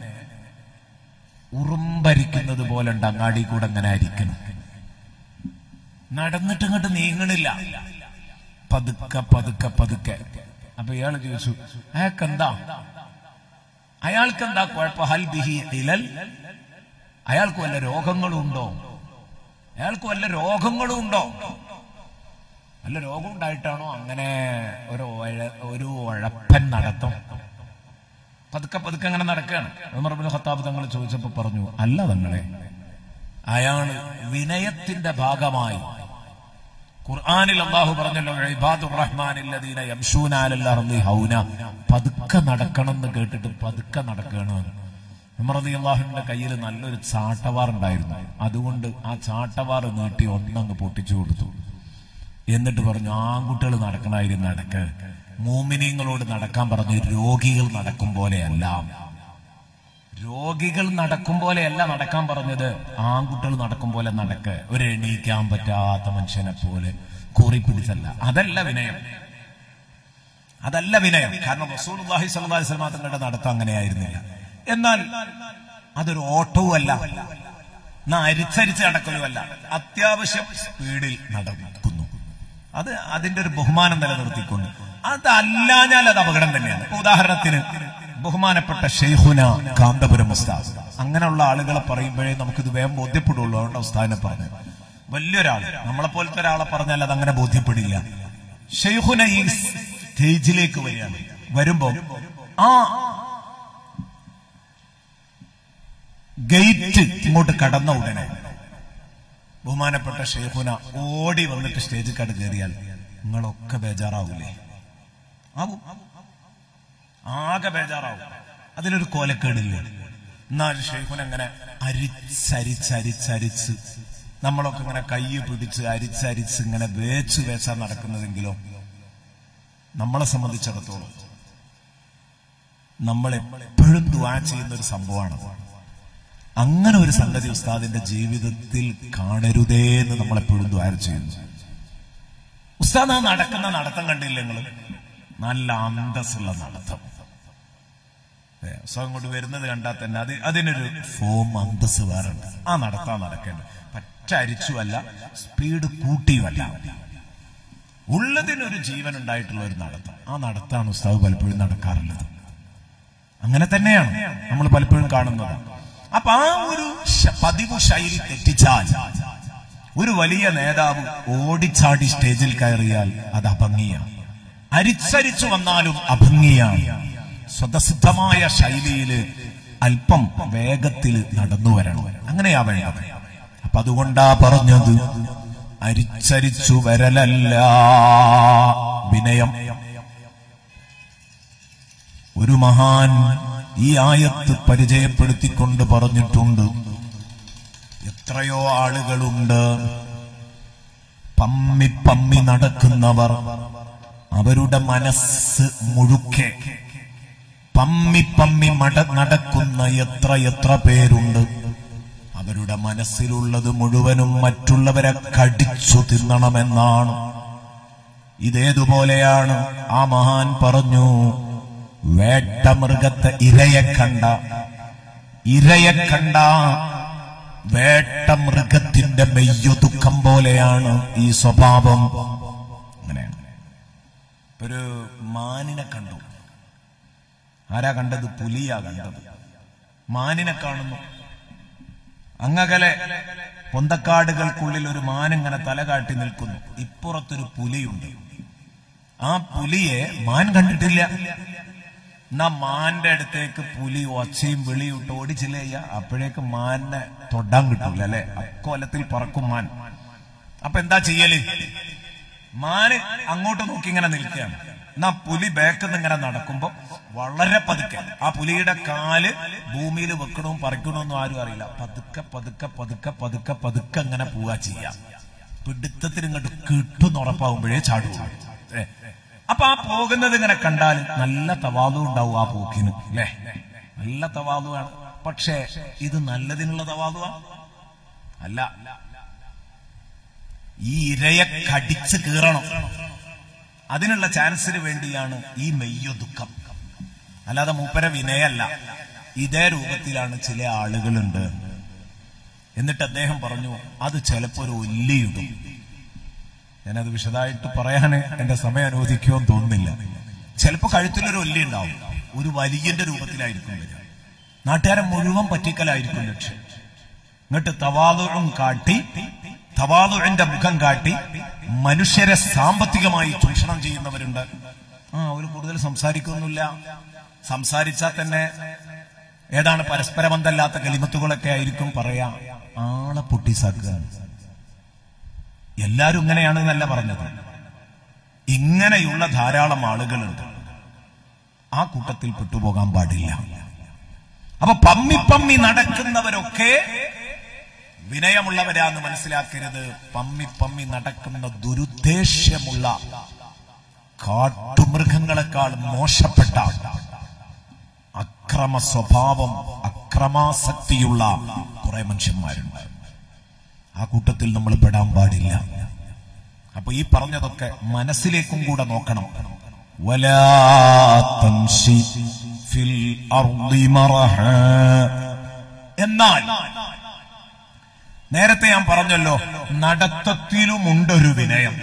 ഉറുമ്പരിക്കുന്നത് പോലെ ഉണ്ട് അങ്ങാടി കൂടെ അങ്ങനെ അരിക്കണം നടന്നിട്ട് ഇങ്ങോട്ട് നീങ്ങണില്ല പതുക്കെ പതുക്കെ പതുക്കെ അപ്പൊ ഇയാൾ ചോദിച്ചു അയാൾക്കെന്താ അയാൾക്കെന്താ കുഴപ്പം ഹൽ ബിഹി ഇലൽ അയാൾക്ക് വല്ല രോഗങ്ങളും ഉണ്ടോ അയാൾക്ക് വല്ല രോഗങ്ങളും ഉണ്ടോ നല്ല രോഗം ഉണ്ടായിട്ടാണോ അങ്ങനെ ഒരു ഒഴ- ഒരു ഉഴപ്പൻ നടത്തം പതുക്കെ പതുക്കെ അങ്ങനെ നടക്കുകയാണ് ഉമർബിൻ ഖത്താബ് തങ്ങൾ ചോദിച്ചപ്പോ പറഞ്ഞു അല്ല തങ്ങളെ അയാള് വിനയത്തിന്റെ ഭാഗമായി ഖുർആനിൽ അള്ളാഹു പറഞ്ഞല്ലോ ഇബാദുർ റഹ്മാനില്ലദീന യംശൂന അലൽ അർളി ഹൗന പതുക്കെ നടക്കണം എന്ന് കേട്ടിട്ട് പതുക്കെ നടക്കുകയാണ് ഉമർ റളിയല്ലാഹുവിന്റെ കയ്യിൽ നല്ലൊരു ചാട്ടവാർ ഉണ്ടായിരുന്നു അതുകൊണ്ട് ആ ചാട്ടവാർ നീട്ടി ഒന്നങ്ങ് പൊട്ടിച്ചു കൊടുത്തു എന്നിട്ട് പറഞ്ഞു ആൺകുട്ടികൾ നടക്കണായിരുന്നു നടക്ക് മൂമിനീങ്ങളോട് നടക്കാൻ പറഞ്ഞു രോഗികൾ നടക്കും പോലെയല്ല രോഗികൾ നടക്കും പോലെയല്ല നടക്കാൻ പറഞ്ഞത് ആൺകുട്ടികൾ നടക്കും പോലെ നടക്ക് ഒരു എണീക്കാൻ പറ്റാത്ത മനുഷ്യനെ പോലെ കൂറി പിടിച്ചല്ല അതല്ല വിനയം അതല്ല വിനയം കാരണം റസൂലുള്ളാഹി സ്വല്ലല്ലാഹി അലൈഹി വസല്ലം തങ്ങളുടെ നടത്തം അങ്ങനെയായിരുന്നില്ല എന്നാൽ അതൊരു ഓട്ടവും അല്ല എന്നാ അരിച്ചരിച്ച് നടക്കലുമല്ല അത്യാവശ്യം സ്പീഡിൽ നടക്കുന്നു അത് അതിന്റെ ഒരു ബഹുമാനം നിലനിർത്തിക്കൊണ്ട് അതല്ലാഞ്ഞാൽ അത് അപകടം തന്നെയാണ് ഇപ്പൊ ഉദാഹരണത്തിന് ബഹുമാനപ്പെട്ട ഷെയ്ഖുന കാന്തപുരം ഉസ്താദ് അങ്ങനെയുള്ള ആളുകളെ പറയുമ്പോഴേ നമുക്കിത് വേഗം ബോധ്യപ്പെടുള്ളൂ അതുകൊണ്ട് ഉസ്താദിനെ പറഞ്ഞു വലിയൊരാൾ നമ്മളെ പോലത്തെ ഒരാളെ പറഞ്ഞാൽ അത് അങ്ങനെ ബോധ്യപ്പെടില്ല ഷെയ്ഖുന ഈ സ്റ്റേജിലേക്ക് വരികയാണ് വരുമ്പോ ആ ഗേറ്റ് ഇങ്ങോട്ട് കടന്ന ഉടനെ ബഹുമാനപ്പെട്ട ഷെയ്ഖുന ഓടി വന്നിട്ട് സ്റ്റേജിൽ കട കയറിയാൽ നിങ്ങളൊക്കെ ബേജാറാവൂലേ ആവും ആകെ ബേജാറാവും അതിലൊരു കോലക്കേടില്ലേ എന്നാൽ ഷെയ്ഖുൻ അങ്ങനെ അരിച്ചരിച്ചരിച്ചരിച്ച് നമ്മളൊക്കെ ഇങ്ങനെ കൈ പിടിച്ച് അരിച്ചരിച്ച് ഇങ്ങനെ വേച്ച് വേച്ചാ നടക്കുന്നതെങ്കിലോ നമ്മളെ സംബന്ധിച്ചിടത്തോളം നമ്മൾ എപ്പോഴും ദുവാ ചെയ്യുന്ന ഒരു സംഭവമാണ് അങ്ങനെ ഒരു സംഗതി ഉസ്താദിന്റെ ജീവിതത്തിൽ കാണരുതേ എന്ന് നമ്മൾ എപ്പോഴും ദ്വാര ചെയ്യുന്നു ഉസ്താദ് ആ നടക്കുന്ന നടത്തം കണ്ടില്ല നിങ്ങൾ നല്ല അന്തസ്സുള്ള നടത്തം ഏ, ഉസ്താദ് ഇങ്ങോട്ട് വരുന്നത് കണ്ടാൽ തന്നെ അത് അതിനൊരു ഫോം അന്തസ് വേറെ ഉണ്ട് ആ നടത്താൻ നടക്കേണ്ടത് പറ്റ അരിച്ചുമല്ല സ്പീഡ് കൂട്ടിയുമല്ല ഉള്ളതിനൊരു ജീവൻ ഉണ്ടായിട്ടുള്ള ഒരു നടത്തം ആ നടത്താണ് ഉസ്താദ് പലപ്പോഴും നടക്കാറുള്ളത് അങ്ങനെ തന്നെയാണ് നമ്മൾ പലപ്പോഴും കാണുന്നത് അപ്പൊ ആ ഒരു ശ- പതിവ് ശൈലി തെറ്റിച്ചാൽ ഒരു വലിയ നേതാവ് ഓടിച്ചാടി സ്റ്റേജിൽ കയറിയാൽ അത് അഭംഗിയാണ് അരിച്ചരിച്ചു വന്നാലും അഭംഗിയാണ് സ്വതസിദ്ധമായ ശൈലിയില് അല്പം വേഗത്തിൽ നടന്നു വരണം അങ്ങനെയാ വേണ്ടത് അപ്പൊ അതുകൊണ്ടാ പറഞ്ഞത് അരിച്ചരിച്ചു വരലല്ല വിനയം ഒരു മഹാൻ ഈ ആയത്ത് പരിചയപ്പെടുത്തിക്കൊണ്ട് പറഞ്ഞിട്ടുണ്ട് എത്രയോ ആളുകളുണ്ട് പമ്മി പമ്മി നടക്കുന്നവർ അവരുടെ മനസ്സ് മുഴുക്കെ പമ്മി പമ്മി മട നടക്കുന്ന എത്ര എത്ര പേരുണ്ട് അവരുടെ മനസ്സിലുള്ളത് മുഴുവനും മറ്റുള്ളവരെ കടിച്ചു തിന്നണമെന്നാണ് ഇതേതുപോലെയാണ് ആ മഹാൻ പറഞ്ഞു വേട്ടമൃഗത്തെ ഇരയെ കണ്ട ഇരയെ കണ്ട വേട്ടമൃഗത്തിന്റെ മെയ്യൊതുക്കം പോലെയാണ് ഈ സ്വഭാവം അങ്ങനെയാണ് ഒരു മാനിനെ കണ്ടു ആരാ കണ്ടത് പുലിയാ കണ്ടത് മാനിനെ കാണുന്നു അങ്ങകലെ പൊന്തക്കാടുകൾക്കുള്ളിൽ ഒരു മാനിങ്ങനെ തല കാട്ടി നിൽക്കുന്നു ഇപ്പുറത്തൊരു പുലിയുണ്ട് ആ പുലിയെ മാൻ കണ്ടിട്ടില്ല എന്നാ മാന്റെ അടുത്തേക്ക് പുലി ഒച്ചയും വിളിയും ഇട്ട് ഓടിച്ചില്ല ചെയ്യാ അപ്പോഴേക്ക് മാനിനെ തൊടാൻ കിട്ടൂല അല്ലെ അക്കോലത്തിൽ പറക്കും മാൻ അപ്പൊ എന്താ ചെയ്യല് മാന് അങ്ങോട്ട് നോക്കി ഇങ്ങനെ നിൽക്കുകയാണ് എന്നാ പുലി ബാക്കിൽ ഇങ്ങനെ നടക്കുമ്പോ വളരെ പതുക്കെ ആ പുലിയുടെ കാല് ഭൂമിയിൽ വെക്കണവും പറിക്കണമെന്നും ആരും അറിയില്ല പതുക്കെ പതുക്കെ പതുക്കെ പതുക്കെ പതുക്കെ അങ്ങനെ പോവാ ചെയ്യാം പിടുത്തത്തിന് ഇങ്ങോട്ട് കിട്ടുന്ന ഉറപ്പാകുമ്പോഴേ ചാടുള്ളൂ ഏ. അപ്പൊ ആ പോകുന്നത് ഇങ്ങനെ കണ്ടാൽ നല്ല തവാതു ഉണ്ടാവും ആ പോക്കിന് അല്ലേ നല്ല തവാതുവാണ് പക്ഷേ ഇത് നല്ലതിനുള്ള തവാതുവാ അല്ല ഈ ഇരയെ കടിച്ച് കീറണം അതിനുള്ള ചാൻസിന് വേണ്ടിയാണ് ഈ മെയ്യോ ദുഃഖം അല്ലാതെ മൂപ്പര വിനയല്ല ഇതേ രൂപത്തിലാണ് ചില ആളുകളുണ്ട് എന്നിട്ട് അദ്ദേഹം പറഞ്ഞു അത് ചിലപ്പോ ഒരു ഒല്ലിയിടും ഞാനത് വിശദമായിട്ട് പറയാൻ എന്റെ സമയം അനുവദിക്കുമോ എന്ന് തോന്നുന്നില്ല ചിലപ്പോ കഴുത്തിലൊരു ഒല്ലി ഉണ്ടാവും ഒരു വലിയന്റെ രൂപത്തിലായിരിക്കും വരിക നാട്ടുകാരെ മുഴുവൻ പറ്റിക്കലായിരിക്കും ലക്ഷ്യം എന്നിട്ട് തവാതുഴും കാട്ടി തവാതുഴിന്റെ മുഖം കാട്ടി മനുഷ്യരെ സാമ്പത്തികമായി ചൂഷണം ചെയ്യുന്നവരുണ്ട് ആ അവർ കൂടുതൽ സംസാരിക്കൊന്നുമില്ല സംസാരിച്ചാൽ തന്നെ ഏതാണ് പരസ്പരബന്ധമില്ലാത്ത കലിമത്തുകളൊക്കെ ആയിരിക്കും പറയാ ആളെ പൊട്ടിസാക്കുക എല്ലാരും ഇങ്ങനെയാണ് എന്നല്ല പറഞ്ഞത് ഇങ്ങനെയുള്ള ധാരാളം ആളുകളുണ്ട് ആ കൂട്ടത്തിൽ പെട്ടുപോകാൻ പാടില്ല അപ്പൊ പമ്മി പമ്മി നടക്കുന്നവരൊക്കെ വിനയമുള്ളവരാന്ന് മനസ്സിലാക്കരുത് പമ്മി പമ്മി നടക്കുന്ന ദുരുദ്ദേശ്യമുള്ള കാട്ടുമൃഗങ്ങളെക്കാൾ മോശപ്പെട്ട അക്രമ സ്വഭാവം അക്രമാസക്തിയുള്ള കുറെ മനുഷ്യന്മാരുണ്ട് ആ കൂട്ടത്തിൽ നമ്മൾ പെടാൻ പാടില്ല അപ്പൊ ഈ പറഞ്ഞതൊക്കെ മനസ്സിലേക്കും കൂടെ നോക്കണം വലാ തംശി ഫിൽ അർളി മറഹ. എന്നാൽ നേരത്തെ ഞാൻ പറഞ്ഞല്ലോ നടത്തത്തിലുമുണ്ടൊരു വിനയം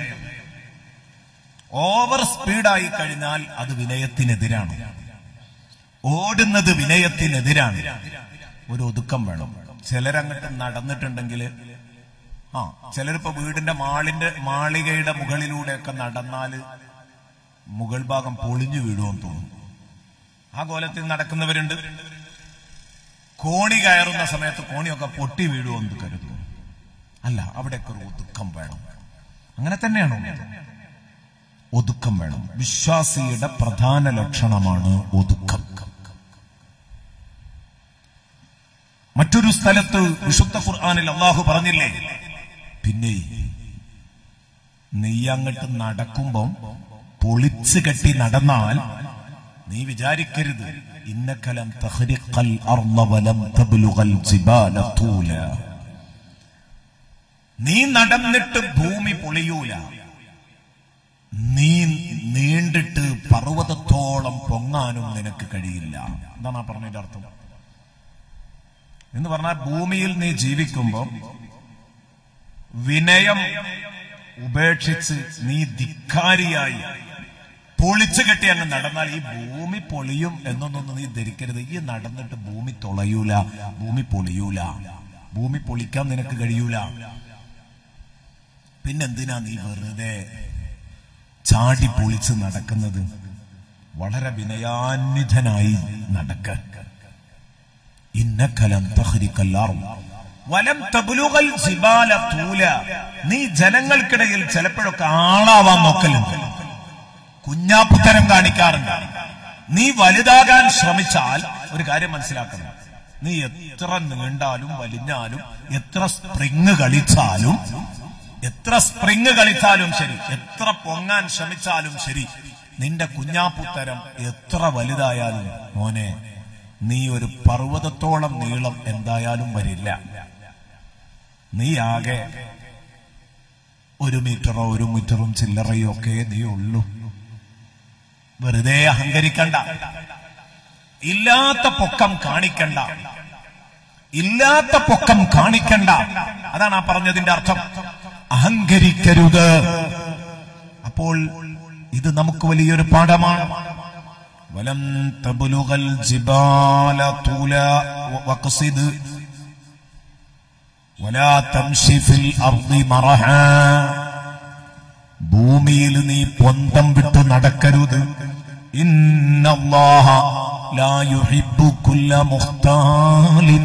ഓവർ സ്പീഡായി കഴിഞ്ഞാൽ അത് വിനയത്തിനെതിരാണ് ഓടുന്നത് വിനയത്തിനെതിരാണ് ഒരു ഒതുക്കം വേണം ചിലരങ്ങോട്ട് നടന്നിട്ടുണ്ടെങ്കിൽ ആ ചിലരിപ്പോ വീടിന്റെ മാളിന്റെ മാളികയുടെ മുകളിലൂടെയൊക്കെ നടന്നാല് മുകൾ ഭാഗം പൊളിഞ്ഞു വീഴുമെന്ന് തോന്നുന്നു ആ കോലത്തിൽ നടക്കുന്നവരുണ്ട് കോണി കയറുന്ന സമയത്ത് കോണിയൊക്കെ പൊട്ടി വീഴുമെന്ന് കരുതുന്നു അല്ല അവിടെയൊക്കെ ഒരു ഒതുക്കം വേണം അങ്ങനെ തന്നെയാണോ ഒതുക്കം വേണം വിശ്വാസിയുടെ പ്രധാന ലക്ഷണമാണ് ഒതുക്കം മറ്റൊരു സ്ഥലത്ത് വിശുദ്ധ ഖുർആാനിൽ അള്ളാഹു പറഞ്ഞില്ലേ പിന്നെ നീ അങ്ങോട്ട് നടക്കുമ്പം പൊളിച്ചു കെട്ടി നടന്നാൽ നീ വിചാരിക്കരുത് ഇന്നക്കലം തഹ്രിഖൽ അർള വലം തബ്ലുഗൽ ജിബാല തൂല നീ നടന്നിട്ട് ഭൂമി പൊളിയൂല നീ നീണ്ടിട്ട് പർവ്വതത്തോളം പൊങ്ങാനും നിനക്ക് കഴിയില്ല എന്താണ് ആ പറഞ്ഞതിന്റെ അർത്ഥം എന്ന് പറഞ്ഞാൽ ഭൂമിയിൽ നീ ജീവിക്കുമ്പോൾ വിനയം ഉപേക്ഷിച്ച് നീ ധിക്കാരിയായി പൊളിച്ചു കെട്ടി അങ്ങ് നടന്നാൽ ഈ ഭൂമി പൊളിയും എന്നൊന്നും നീ ധരിക്കരുത് ഈ നടന്നിട്ട് ഭൂമി തുളയൂല ഭൂമി പൊളിയൂല ഭൂമി പൊളിക്കാൻ നിനക്ക് കഴിയൂല പിന്നെന്തിനാ നീ വെറുതെ ചാടി പൊളിച്ച് നടക്കുന്നത് വളരെ വിനയാന്വിതനായി നടക്ക ഇന്നക്കലം തഹരിക്കല്ലാറും വലം തബുലുകൽ ജിബാല തൂല നീ ജനങ്ങൾക്കിടയിൽ ചിലപ്പോഴൊക്കെ ആളാവാൻ നോക്കലുണ്ട് കുഞ്ഞാപ്പുത്തരം കാണിക്കാറുണ്ട് നീ വലുതാകാൻ ശ്രമിച്ചാൽ ഒരു കാര്യം മനസ്സിലാക്കണം നീ എത്ര നീണ്ടാലും വലിഞ്ഞാലും എത്ര സ്പ്രിങ് കളിച്ചാലും എത്ര സ്പ്രിങ് കളിച്ചാലും ശരി എത്ര പൊങ്ങാൻ ശ്രമിച്ചാലും ശരി നിന്റെ കുഞ്ഞാപ്പുത്തരം എത്ര വലുതായാലും മോനെ നീ ഒരു പർവ്വതത്തോളം നീളം എന്തായാലും വരില്ല നീ ആകെ ഒരു മീറ്ററോ ഒരു മീറ്ററും ചില്ലറയോ ഒക്കെ നീ ഉള്ളൂ വെറുതെ അഹങ്കരിക്കണ്ട ഇല്ലാത്ത പൊക്കം കാണിക്കണ്ട ഇല്ലാത്ത പൊക്കം കാണിക്കണ്ട അതാണ് ആ പറഞ്ഞതിന്റെ അർത്ഥം അഹങ്കരിക്കരുത് അപ്പോൾ ഇത് നമുക്ക് വലിയൊരു പാഠമാണ് വലം തബുലുകൽ ജിബാല തൂല വഖസിദ് വലാ തംശി ഫിൽ അർദി മറഹ ഭൂമിയിൽ നീ പൊന്തം വിട്ട് നടക്കരുത് ഇന്നല്ലാഹ ലാ യുഹിബ്ബു കുല്ല മുഖ്താലിൻ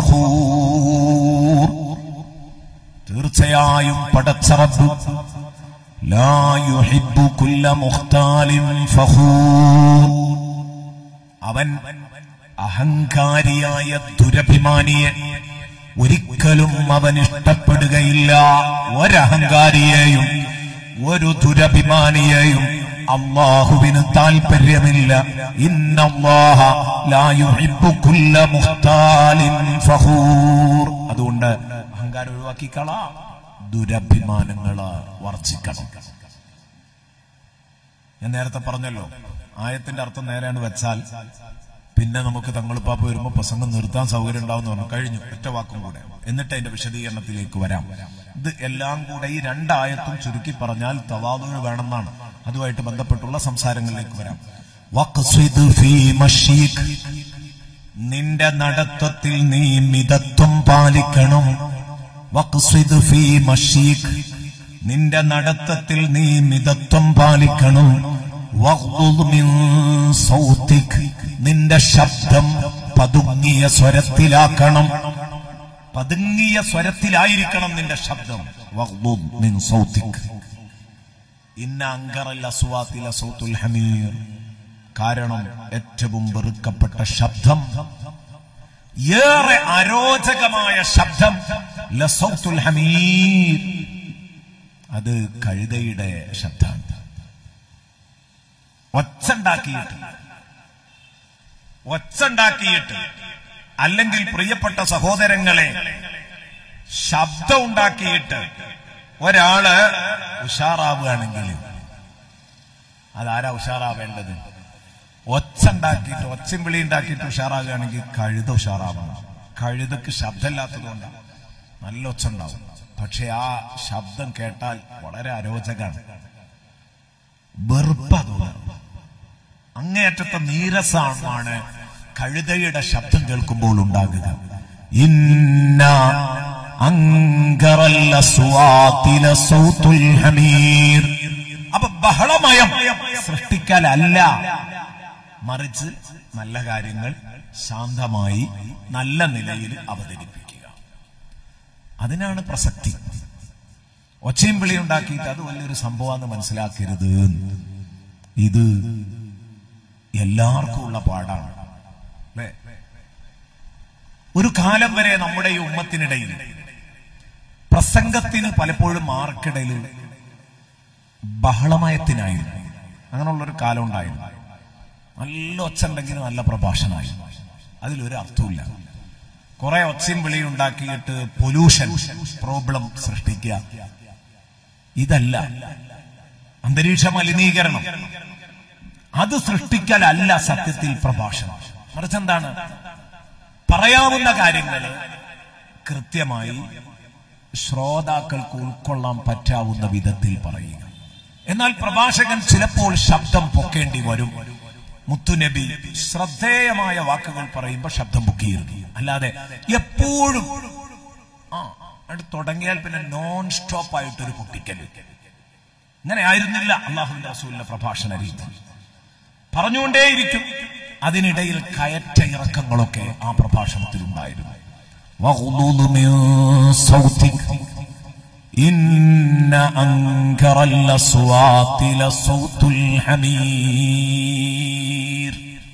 ഫഖൂർ തീർച്ചയായും പടച്ചറബ് ലാ യുഹിബ്ബു കുല്ല മുഖ്താലിൻ ഫഖൂർ അവൻ അഹങ്കാരിയായ ദുരഭിമാനിയെ ഒരിക്കലും അവൻ ഇഷ്ടപ്പെടുകയില്ല ഒരഹങ്കാരിയെയും ഒരു ദുരഭിമാനിയെയും അള്ളാഹുവിന് താല്പര്യമില്ല ഇന്നല്ലാഹ ലാ യുഹിബ്ബു കുല്ല മുഖ്താലിൻ ഫഖൂർ അതുകൊണ്ട് അഹങ്കാരം ഒഴിവാക്കിക്കള ദുരഭിമാനങ്ങള് വർജിക്കണം ഞാൻ നേരത്തെ പറഞ്ഞല്ലോ ആയത്തിന്റെ അർത്ഥം നേരെയാണ് വെച്ചാൽ പിന്നെ നമുക്ക് തങ്ങളിപ്പാപ്പ വരുമ്പോ പ്രസംഗം നിർത്താൻ സൗകര്യം ഉണ്ടാവുന്ന പറഞ്ഞു കഴിഞ്ഞു ഒറ്റ വാക്കും കൂടെ എന്നിട്ട് അതിന്റെ വിശദീകരണത്തിലേക്ക് വരാം ഇത് എല്ലാം കൂടെ ഈ രണ്ടായത്തും ചുരുക്കി പറഞ്ഞാൽ തവാതുകൾ വേണമെന്നാണ് അതുമായിട്ട് ബന്ധപ്പെട്ടുള്ള സംസാരങ്ങളിലേക്ക് വരാം വഖ്സിദ് ഫീ മഷീഖ്. നിന്റെ നടത്തത്തിൽ നീ മിതത്വം പാലിക്കണം വഖ്സിദ് ഫീ മഷീഖ്. നിന്റെ നടത്തത്തിൽ നീ മിതത്വം പാലിക്കണം വഗ്ളുദ് മിൻ സൗതിക്. നിന്റെ ശബ്ദം പതുങ്ങിയ സ്വരത്തിലാക്കണം പതുങ്ങിയ സ്വരത്തിലായിരിക്കണം നിന്റെ ശബ്ദം വഗ്ളുദ് മിൻ സൗതിക്. ഇന്ന അങ്കറൽ അസ്വാത്തില സൗത്തുൽ ഹമീർ കാരണം ഏറ്റവും വെറുക്കപ്പെട്ട ശബ്ദം ഏറെ അരോചകമായ ശബ്ദം ലസൗത്തുൽ ഹമീർ അത് കഴുതയുടെ ശബ്ദമാണ് ഒച്ചുണ്ടാക്കിയിട്ട് ഒച്ചുണ്ടാക്കിയിട്ട് അല്ലെങ്കിൽ പ്രിയപ്പെട്ട സഹോദരങ്ങളെ ശബ്ദം ഉണ്ടാക്കിയിട്ട് ഒരാള് ഉഷാറാവുകയാണെങ്കിൽ അതാരാ ഉഷാറാവേണ്ടത് ഒച്ചുണ്ടാക്കിയിട്ട് ഒച്ചയും വിളി ഉണ്ടാക്കിയിട്ട് ഉഷാറാകുകയാണെങ്കിൽ കഴുത ഉഷാറാവണം കഴുതക്ക് ശബ്ദമില്ലാത്തതുകൊണ്ടാണ് നല്ല ഒച്ച ഉണ്ടാവും പക്ഷെ ആ ശബ്ദം കേട്ടാൽ വളരെ അരോചകാണ് വെറുപ്പ തോന്നണം അങ്ങേയറ്റത്തെ നീരസമാണ് കഴുതയുടെ ശബ്ദം കേൾക്കുമ്പോൾ ഉണ്ടാകുക ഇന്ന അങ്കറല്ല സ്വാതില സൗത്തുൽ ഹമീർ അപ്പൊ ബഹളമയം സൃഷ്ടിക്കലല്ല മറിച്ച് നല്ല കാര്യങ്ങൾ ശാന്തമായി നല്ല നിലയിൽ അവതരിപ്പിക്കുക അതിനാണ് പ്രസക്തി ഒച്ചയും വിളി ഉണ്ടാക്കിയിട്ട് അത് വലിയൊരു സംഭവമാണെന്ന് മനസ്സിലാക്കരുത് ഇത് എല്ലാവർക്കും ഉള്ള പാടാണ് അല്ലേ ഒരു കാലം വരെ നമ്മുടെ ഈ ഉമ്മത്തിനിടയിൽ പ്രസംഗത്തിന് പലപ്പോഴും മാർക്കിടയിൽ ബഹളമയത്തിനായിരുന്നു അങ്ങനെയുള്ളൊരു കാലം ഉണ്ടായിരുന്നു നല്ല ഒച്ച ഉണ്ടെങ്കിലും നല്ല പ്രഭാഷണമായി അതിലൊരു അർത്ഥമില്ല കുറെ ഒച്ചയും വിളിയും ഉണ്ടാക്കിയിട്ട് പൊല്യൂഷൻ പ്രോബ്ലം സൃഷ്ടിക്കുക ഇതല്ല അന്തരീക്ഷ മലിനീകരണം അത് സൃഷ്ടിക്കലല്ല സത്യത്തിൽ പ്രഭാഷണം മറിച്ച് എന്താണ് പറയാവുന്ന കാര്യങ്ങൾ കൃത്യമായി ശ്രോതാക്കൾക്ക് ഉൾക്കൊള്ളാൻ പറ്റാവുന്ന വിധത്തിൽ പറയുക എന്നാൽ പ്രഭാഷകൻ ചിലപ്പോൾ ശബ്ദം പൊക്കേണ്ടി വരും മുത്തുനബി ശ്രദ്ധേയമായ വാക്കുകൾ പറയുമ്പോൾ ശബ്ദം പൊക്കിയിരുന്നു അല്ലാതെ എപ്പോഴും ആ അത് തുടങ്ങിയാൽ പിന്നെ നോൺ സ്റ്റോപ്പ് ആയിട്ടൊരു പൊട്ടിക്കൽ ഇങ്ങനെ ആയിരുന്നില്ല അള്ളാഹുവിന്റെ റസൂലിന്റെ പ്രഭാഷണ രീതി പറഞ്ഞുകൊണ്ടേയിരിക്കും അതിനിടയിൽ കയറ്റ ഇറക്കങ്ങളൊക്കെ ആ പ്രഭാഷണത്തിൽ ഉണ്ടായിരുന്നു വഗ്ളുദ് മിൻ സൗതിക്. ഇന്ന അൻകറൽ അസ്വാതി ലസൗത്തുൽ ഹമീർ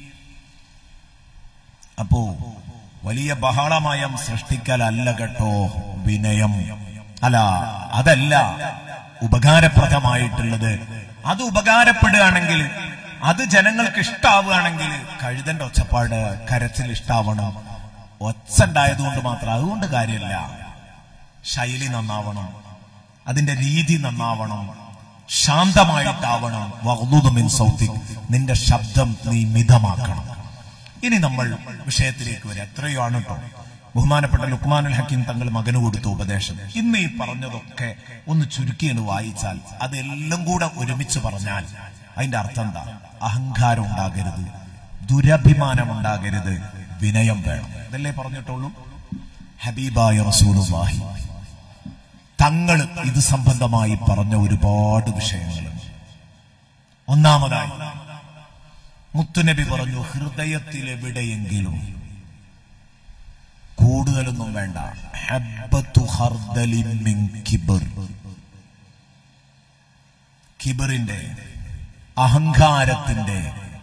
അപ്പോ വലിയ ബഹളമയം സൃഷ്ടിക്കലല്ല കേട്ടോ വിനയം അല്ല അതല്ല ഉപകാരപ്രദമായിട്ടുള്ളത് അത് ഉപകാരപ്പെടുകയാണെങ്കിൽ അത് ജനങ്ങൾക്ക് ഇഷ്ടാവുകയാണെങ്കിൽ കഴുതന്റെ ഒച്ചപ്പാട് കരച്ചിൽ ഇഷ്ടാവണം ഒച്ച ഉണ്ടായതുകൊണ്ട് മാത്രം അതുകൊണ്ട് കാര്യമല്ല ശൈലി നന്നാവണം അതിന്റെ രീതി നന്നാവണം ശാന്തമായിട്ടാവണം വഗ്ളുദ് മിൻ സൗത്തിക് നിന്റെ ശബ്ദം നീ മിതമാക്കണം ഇനി നമ്മൾ വിഷയത്തിലേക്ക് വരാം എത്രയോ ആണ് കേട്ടോ ബഹുമാനപ്പെട്ട ലുക്മാനുൽ ഹക്കീം തങ്ങൾ മകന് കൊടുത്ത ഉപദേശം ഇന്ന് ഈ പറഞ്ഞതൊക്കെ ഒന്ന് ചുരുക്കിയാണ് വായിച്ചാൽ അതെല്ലാം കൂടെ ഒരുമിച്ച് പറഞ്ഞാൽ അതിന്റെ അർത്ഥം എന്താ അഹങ്കാരം ഉണ്ടാകരുത് ദുരഭിമാനം ഉണ്ടാകരുത് വിനയം വേണം ഇതല്ലേ പറഞ്ഞിട്ടുള്ളൂ ഹബീബായ റസൂലുള്ളാഹി തങ്ങൾ ഇത് സംബന്ധമായി പറഞ്ഞ ഒരുപാട് വിഷയങ്ങളുണ്ട് ഒന്നാമതായി മുത്തുനബി പറഞ്ഞു ഹൃദയത്തിൽ എവിടെയെങ്കിലും കൂടുതലൊന്നും വേണ്ട ഹബ്ബത്തു ഹർദലിൻ മിൻ കിബർ കിബറിന്റെ അഹങ്കാരത്തിന്റെ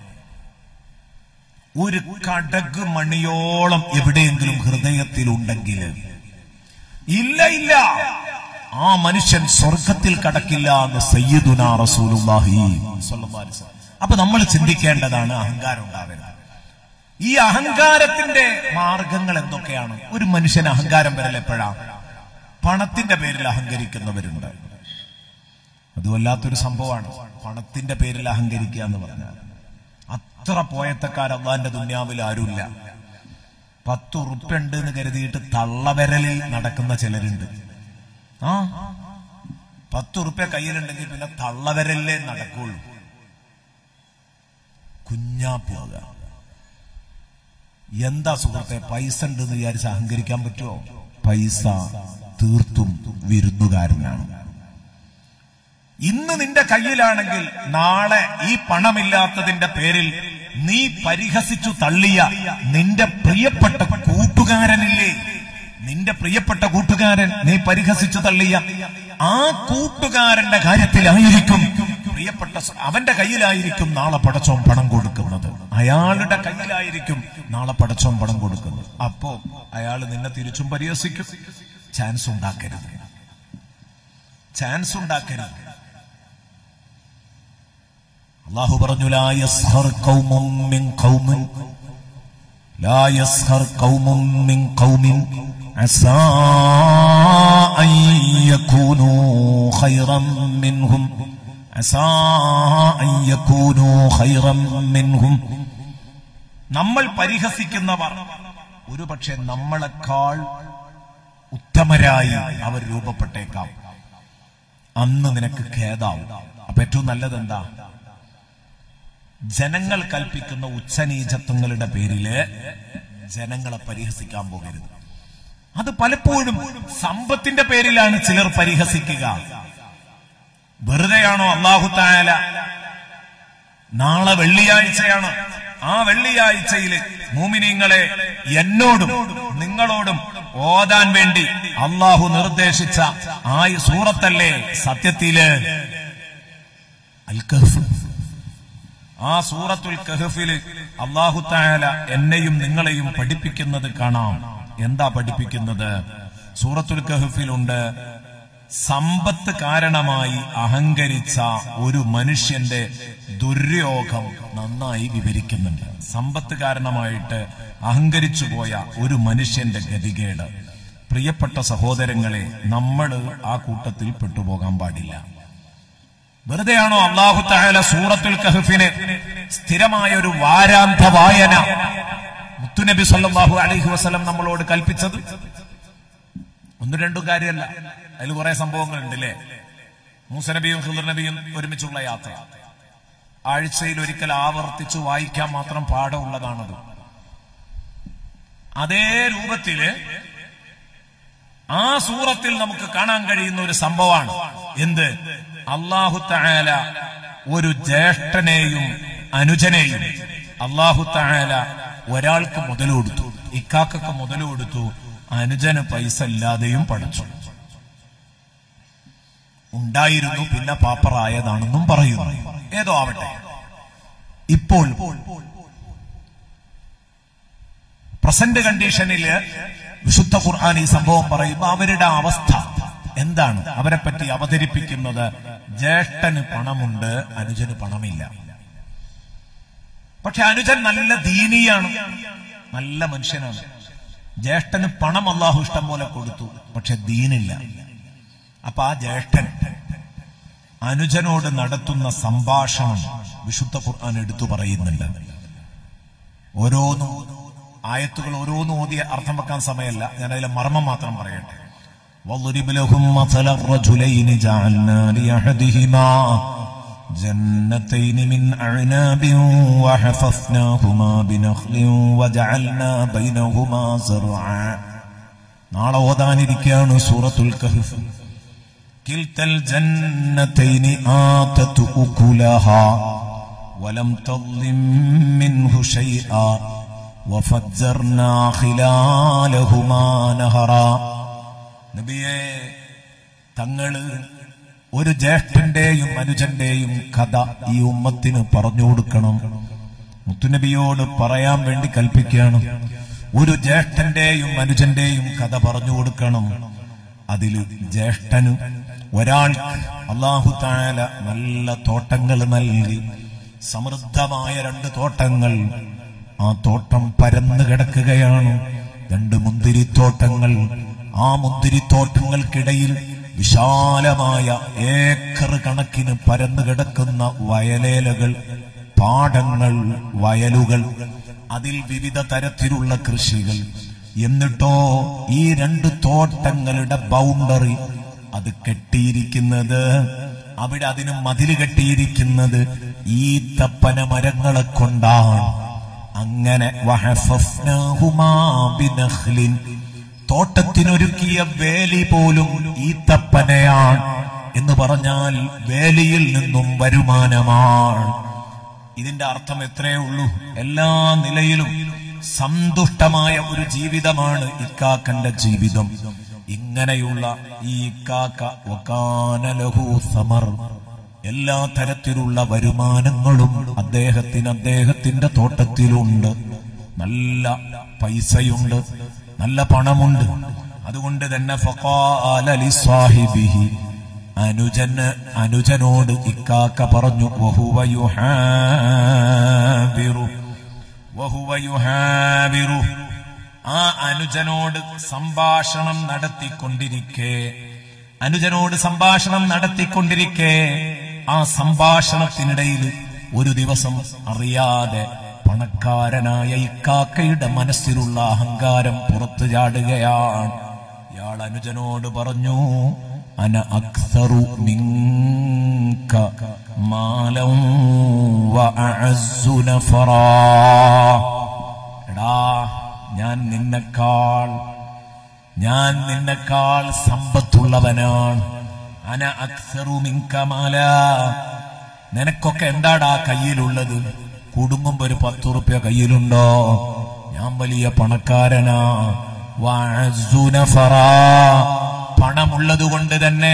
ഒരു കടക് മണിയോളം എവിടെയെങ്കിലും ഹൃദയത്തിൽ ഉണ്ടെങ്കിൽ ഇല്ല ഇല്ല ആ മനുഷ്യൻ സ്വർഗത്തിൽ കടക്കില്ല എന്ന് സയ്യിദുന റസൂലുള്ളാഹി സ്വല്ലല്ലാഹു അലൈഹി വസല്ലം. അപ്പൊ നമ്മൾ ചിന്തിക്കേണ്ടതാണ് അഹങ്കാരം ഉണ്ടാവരുത് ഈ അഹങ്കാരത്തിന്റെ മാർഗങ്ങൾ എന്തൊക്കെയാണ് ഒരു മനുഷ്യന് അഹങ്കാരം വരൽ എപ്പോഴാണ് പണത്തിന്റെ പേരിൽ അഹങ്കരിക്കുന്നവരുണ്ട് അത് വല്ലാത്തൊരു സംഭവമാണ് പണത്തിന്റെ പേരിൽ അഹങ്കരിക്കുക എന്ന് പറഞ്ഞാൽ അത്ര പോയത്തക്കാർ അള്ളാന്റെ ദുന്യാവിൽ ആരുമില്ല പത്ത് ഉറുപ്പുണ്ട് എന്ന് കരുതിയിട്ട് തള്ളവിരലിൽ നടക്കുന്ന ചിലരുണ്ട് ആ പത്ത് ഉറുപ്പ്യ കയ്യിലുണ്ടെങ്കിൽ പിന്നെ തള്ളവിരലിലേ നടക്കുള്ളൂ കുഞ്ഞാപ്പോക എന്താ സുഹൃത്തെ പൈസ ഉണ്ടെന്ന് വിചാരിച്ച് അഹങ്കരിക്കാൻ പറ്റുമോ പൈസ തീർത്തും വിരുന്നുകാരനാണ് ഇന്ന് നിന്റെ കയ്യിലാണെങ്കിൽ നാളെ ഈ പണമില്ലാത്തതിന്റെ പേരിൽ നീ പരിഹസിച്ചു തള്ളിയ നിന്റെ പ്രിയപ്പെട്ട കൂട്ടുകാരനില്ലേ നിന്റെ പ്രിയപ്പെട്ട കൂട്ടുകാരൻ നീ പരിഹസിച്ചു തള്ളിയ ആ കൂട്ടുകാരന്റെ കാര്യത്തിലായിരിക്കും പ്രിയപ്പെട്ട സ- അവന്റെ കയ്യിലായിരിക്കും നാളെ പടച്ചോൻ പണം കൊടുക്കുന്നത് അയാളുടെ കയ്യിലായിരിക്കും നാളെ പടച്ചോൻ പണം കൊടുക്കുന്നത് അപ്പോ അയാൾ നിന്നെ തിരിച്ചും പരിഹസിക്കും ചാൻസ് ഉണ്ടാക്കരുത് ചാൻസ് ഉണ്ടാക്കരുത് അള്ളാഹു പറഞ്ഞു ലാ യസ്ഹർ ഖൗമും മിൻ ഖൗമിൻ لا يسخر قوم من قوم عسى أن يكونوا خيرا منهم عسى أن يكونوا خيرا منهم നമ്മൾ പരിഹസിക്കുന്നവർ ഒരുപക്ഷെ നമ്മളെക്കാൾ ഉത്തമരായി അവർ രൂപപ്പെട്ടേക്കാം അന്ന് നിനക്ക് ഖേദാവും അപ്പൊ ഏറ്റവും നല്ലത് എന്താ ജനങ്ങൾ കൽപ്പിക്കുന്ന ഉച്ചനീചത്വങ്ങളുടെ പേരില് ജനങ്ങളെ പരിഹസിക്കാൻ പോകരുത് അത് പലപ്പോഴും സമ്പത്തിന്റെ പേരിലാണ് ചിലർ പരിഹസിക്കുക വെറുതെയാണോ അള്ളാഹു തായാല നാളെ വെള്ളിയാഴ്ചയാണ് ആ വെള്ളിയാഴ്ചയില് മൂമിനിങ്ങളെ എന്നോടും നിങ്ങളോടും ഓതാൻ വേണ്ടി അള്ളാഹു നിർദ്ദേശിച്ച ആ ഈ സൂറത്തല്ലേ സത്യത്തില് അൽ കഹ്ഫ് ആ സൂറത്തുൽ കഹഫില് അള്ളാഹു തായാല എന്നെയും നിങ്ങളെയും പഠിപ്പിക്കുന്നത് കാണാം എന്താ പഠിപ്പിക്കുന്നത് സൂറത്തുൽ കഹഫിലുണ്ട് സമ്പത്ത് കാരണമായി അഹങ്കരിച്ച ഒരു മനുഷ്യന്റെ ദുര്യോഗം നന്നായി വിവരിക്കുന്നുണ്ട് സമ്പത്ത് കാരണമായിട്ട് അഹങ്കരിച്ചു പോയ ഒരു മനുഷ്യന്റെ ഗതികേട് പ്രിയപ്പെട്ട സഹോദരങ്ങളെ നമ്മൾ ആ കൂട്ടത്തിൽ പെട്ടുപോകാൻ പാടില്ല വെറുതെയാണോ അള്ളാഹു തആല സൂറത്തുൽ കഹഫിന് സ്ഥിരമായ ഒരു വാരാന്ത വായന മുത്തുനബി സല്ലല്ലാഹു അലൈഹി വസല്ലം നമ്മളോട് കൽപ്പിച്ചത് ഒന്നും രണ്ടും കാര്യമല്ല അതിൽ കുറെ സംഭവങ്ങളുണ്ട് അല്ലേ മൂസനബിയും ഖിദർ നബിയും ഒരുമിച്ചുള്ള യാത്ര ആഴ്ചയിൽ ഒരിക്കൽ ആവർത്തിച്ചു വായിക്കാൻ മാത്രം പാഠമുള്ളതാണത് അതേ രൂപത്തില് ആ സൂറത്തിൽ നമുക്ക് കാണാൻ കഴിയുന്ന ഒരു സംഭവമാണ് എന്ത് അള്ളാഹു തആല ഒരു ജ്യേഷ്ഠനെയും അനുജനെയും അള്ളാഹു തആല ഒരാൾക്ക് മുതൽ കൊടുത്തു ഇക്കാക്കൊക്കെ മുതൽ കൊടുത്തു അനുജന് പൈസ ഇല്ലാതെയും പഠിച്ചു ഉണ്ടായിരുന്നു പിന്നെ പാപ്പറായതാണെന്നും പറയുന്നു ഏതോ ആവട്ടെ ഇപ്പോൾ പ്രസന്റ് കണ്ടീഷനില് വിശുദ്ധ ഖുർആൻ ഈ സംഭവം പറയുമ്പോൾ അവരുടെ അവസ്ഥ എന്താണ് അവരെ പറ്റി അവതരിപ്പിക്കുന്നത് ജ്യേഷ്ഠന് പണമുണ്ട് അനുജന് പണമില്ല പക്ഷെ അനുജൻ നല്ല ദീനീയാണ് നല്ല മനുഷ്യനാണ് ജ്യേഷ്ഠന് പണം അള്ളാഹു ഇഷ്ടം പോലെ കൊടുത്തു പക്ഷെ ദീനില്ല അപ്പൊ ആ ജ്യേഷ്ഠൻ അനുജനോട് നടത്തുന്ന സംഭാഷണം വിശുദ്ധ ഖുർആൻ എടുത്തു പറയുന്നുണ്ട് ഓരോന്നും ആയത്തുകൾ ഓരോന്നും ഓതി അർത്ഥം വെക്കാൻ സമയമല്ല ഞാൻ അതിലെ മർമ്മം മാത്രം പറയട്ടെ واضرب لهم مثل الرجلين جعلنا لأحدهما جنتين من أعناب وحففناهما بنخل وجعلنا بينهما زرعا നാളെ ഓതാനിരിക്കുകയാണ് സൂറത്തുൽ കഹഫ് كلتا الجنتين آتت أكلها ولم تظلم منه شيئا وفجرنا خلالهما نهرا നബിയെ തങ്ങള് ഒരു ജ്യേഷ്ഠന്റെയും അനുജന്റെയും കഥ ഈ ഉമ്മത്തിന് പറഞ്ഞു കൊടുക്കണം മുത്തുനബിയോട് പറയാൻ വേണ്ടി കൽപ്പിക്കുകയാണ് ഒരു ജ്യേഷ്ഠന്റെയും അനുജന്റെയും കഥ പറഞ്ഞു കൊടുക്കണം അതിൽ ജ്യേഷ്ഠന് ഒരാൾക്ക് അള്ളാഹു താല നല്ല തോട്ടങ്ങൾ നൽകി സമൃദ്ധമായ രണ്ട് തോട്ടങ്ങൾ ആ തോട്ടം പരന്നു കിടക്കുകയാണ് രണ്ട് മുന്തിരിത്തോട്ടങ്ങൾ ആ മുന്തിരിത്തോട്ടങ്ങൾക്കിടയിൽ വിശാലമായ ഏക്കർ കണക്കിന് പരന്നു കിടക്കുന്ന വയലേലകൾ പാടങ്ങൾ വയലുകൾ അതിൽ വിവിധ തരത്തിലുള്ള കൃഷികൾ എന്നിട്ടോ ഈ രണ്ട് തോട്ടങ്ങളുടെ ബൗണ്ടറി അത് കെട്ടിയിരിക്കുന്നത് അവിടെ അതിന് മതില് കെട്ടിയിരിക്കുന്നത് ഈ തപ്പന മരങ്ങളെ കൊണ്ടാണ് അങ്ങനെ വഹഫഫ്നാഹുമാ ബിനഖ്ലിൻ തോട്ടത്തിനൊരുക്കിയ വേലി പോലും ഈ തപ്പനയാണ് എന്ന് പറഞ്ഞാൽ വേലിയിൽ നിന്നും വരുമാനമാണ് ഇതിന്റെ അർത്ഥം എത്രയേ ഉള്ളൂ എല്ലാ നിലയിലും സന്തുഷ്ടമായ ഒരു ജീവിതമാണ് ഇക്കാക്കന്റെ ജീവിതം ഇങ്ങനെയുള്ള ഈ ഇക്കാക്ക വക്കാനലഹു സമർ എല്ലാ തരത്തിലുള്ള വരുമാനങ്ങളും അദ്ദേഹത്തിന് അദ്ദേഹത്തിന്റെ തോട്ടത്തിലുണ്ട് നല്ല പൈസയുണ്ട് നല്ല പണമുണ്ട് അതുകൊണ്ട് തന്നെ ഫഖാല ലിസ്വാഹിബിഹി അനുജന് അനുജനോട് ഇക്കാക്ക പറഞ്ഞു വഹുവ യുഹാബിറു വഹുവ യുഹാബിറു ആ അനുജനോട് സംഭാഷണം നടത്തിക്കൊണ്ടിരിക്കെ അനുജനോട് സംഭാഷണം നടത്തിക്കൊണ്ടിരിക്കെ ആ സംഭാഷണത്തിനിടയിൽ ഒരു ദിവസം അറിയാതെ പണക്കാരനായ ഇക്കാക്കയുടെ മനസ്സിലുള്ള അഹങ്കാരം പുറത്തു ചാടുകയാണ് ഇയാൾ അനുജനോട് പറഞ്ഞു അന അക്സറു മിങ്ക മാലം വ അഅസ്സു നഫറാ. എടാ ഞാൻ നിന്നെക്കാൾ ഞാൻ നിന്നെക്കാൾ സമ്പത്തുള്ളവനാണ് അന അക്സറു മിങ്ക മാല നിനക്കൊക്കെ എന്താടാ കയ്യിലുള്ളത് കുടുങ്ങുമ്പോ ഒരു പത്ത് റുപ്യ കയ്യിലുണ്ടോ ഞാൻ വലിയ പണക്കാരനാ വഅസ്സു നഫറാ. പണമുള്ളത് കൊണ്ട് തന്നെ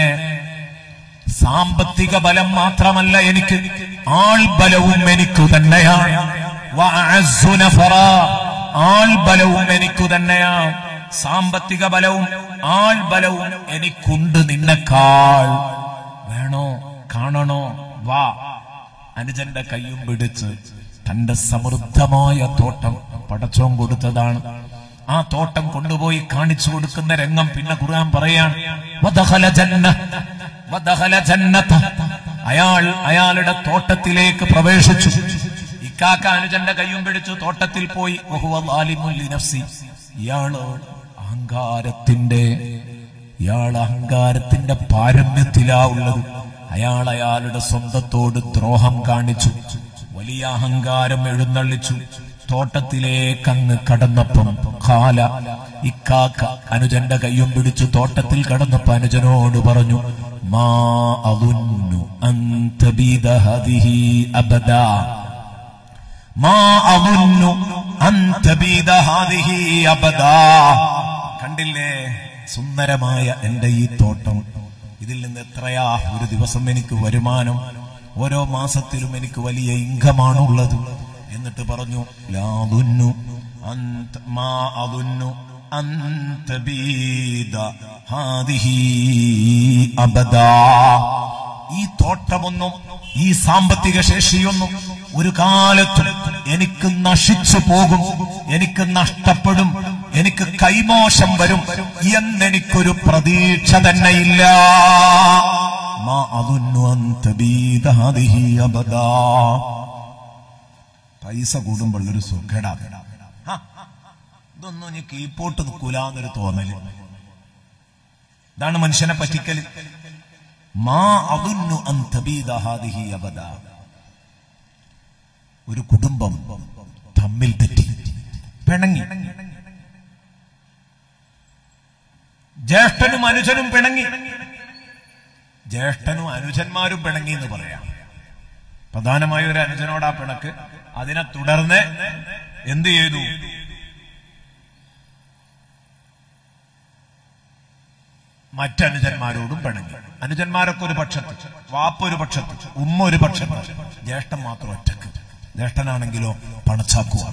സാമ്പത്തിക ബലം മാത്രമല്ല എനിക്ക് ആൾ ബലവും എനിക്കു തന്നെയാണ് വഅസ്സു നഫറാ. ആൾ ബലവും എനിക്കു തന്നെയാണ് സാമ്പത്തിക ബലവും ആൾ ബലവും എനിക്കുണ്ട് നിന്നെക്കാൾ വേണോ കാണണോ വാ അനുജന്റെ കയ്യും പിടിച്ച് തന്റെ സമൃദ്ധമായ തോട്ടം പടച്ചോൻ കൊടുത്തതാണ് ആ തോട്ടം കൊണ്ടുപോയി കാണിച്ചു കൊടുക്കുന്ന രംഗം പിന്നെ ഖുർആൻ പറയാണ് വദഖല ജന്ന വദഖല ജന്നത അയാൾ അയാളുടെ തോട്ടത്തിലേക്ക് പ്രവേശിച്ചു ഇക്കാക്ക അനുജന്റെ കയ്യും പിടിച്ചു തോട്ടത്തിൽ പോയി വഹുവ ളാലിമുൻ ലിനഫ്സി ഇയാള് അഹങ്കാരത്തിന്റെ ഇയാൾ അഹങ്കാരത്തിന്റെ പാരമ്യത്തിലാ ഉള്ളത് അയാൾ അയാളുടെ സ്വന്തത്തോട് ദ്രോഹം കാണിച്ചു വലിയ അഹങ്കാരം എഴുന്നള്ളിച്ചു തോട്ടത്തിലേക്ക് അങ്ങ് കടന്നപ്പം ഖാല ഇക്കാക്ക അനുജന്റെ കയ്യും പിടിച്ചു തോട്ടത്തിൽ കടന്നപ്പോ അനുജനോട് പറഞ്ഞു മാ അദുന്നു അൻ തബീദ ഹദിഹി അബദാ മാ അദുന്നു അൻ തബീദ ഹാദിഹി അബദാ കണ്ടില്ലേ സുന്ദരമായ എന്റെ ഈ തോട്ടം ഇതിൽ നിന്ന് എത്രയാ ഒരു ദിവസം എനിക്ക് വരുമാനം ഓരോ മാസത്തിലും എനിക്ക് വലിയ ഇൻകമാണുള്ളത് എന്നിട്ട് പറഞ്ഞു ലാതുന്നു അന്ത മാ അദുന്നു അൻ തബീദ ഹാദിഹി അബദാ ഈ തോട്ടമൊന്നും ഈ സാമ്പത്തിക ശേഷിയൊന്നും ഒരു കാലത്തും എനിക്ക് നശിച്ചു പോകും എനിക്ക് നഷ്ടപ്പെടും എനിക്ക് കൈമോശം വരും എന്നെനിക്കൊരു പ്രതീക്ഷ തന്നെയില്ല മാ അദുന്നു അൻ തബീദ ഹാദിഹി അബദാ. പൈസ കൂടുമ്പോൾ ഒരു സുഖടാ ഹ, ഇതൊന്നും ഇനി കീപ്പോട്ട് നിൽക്കൂലെന്നൊരു തോന്നല് ഇതാണ് മനുഷ്യനെ പറ്റിക്കല് മാ അദുന്നു അൻ തബീദ ഹാദിഹി അബദ ഒരു കുടുംബം തമ്മിൽ തെറ്റി പിണങ്ങി ജ്യേഷ്ഠനും അനുജനും പിണങ്ങി ജ്യേഷ്ഠനും അനുജന്മാരും പിണങ്ങി എന്ന് പറയാം പ്രധാനമായ ഒരു അനുജനോടാ പിണക്ക് അതിനെ തുടർന്ന് എന്ത് ചെയ്തു മറ്റനുജന്മാരോടും പിണങ്ങി അനുജന്മാരൊക്കെ ഒരു പക്ഷത്ത് വാപ്പ ഒരു പക്ഷത്ത് ഉമ്മ ഒരു പക്ഷത്ത് ജ്യേഷ്ഠൻ മാത്രം ഒറ്റക്ക് ജ്യേഷ്ഠനാണെങ്കിലോ പണച്ചാക്കുവാണ്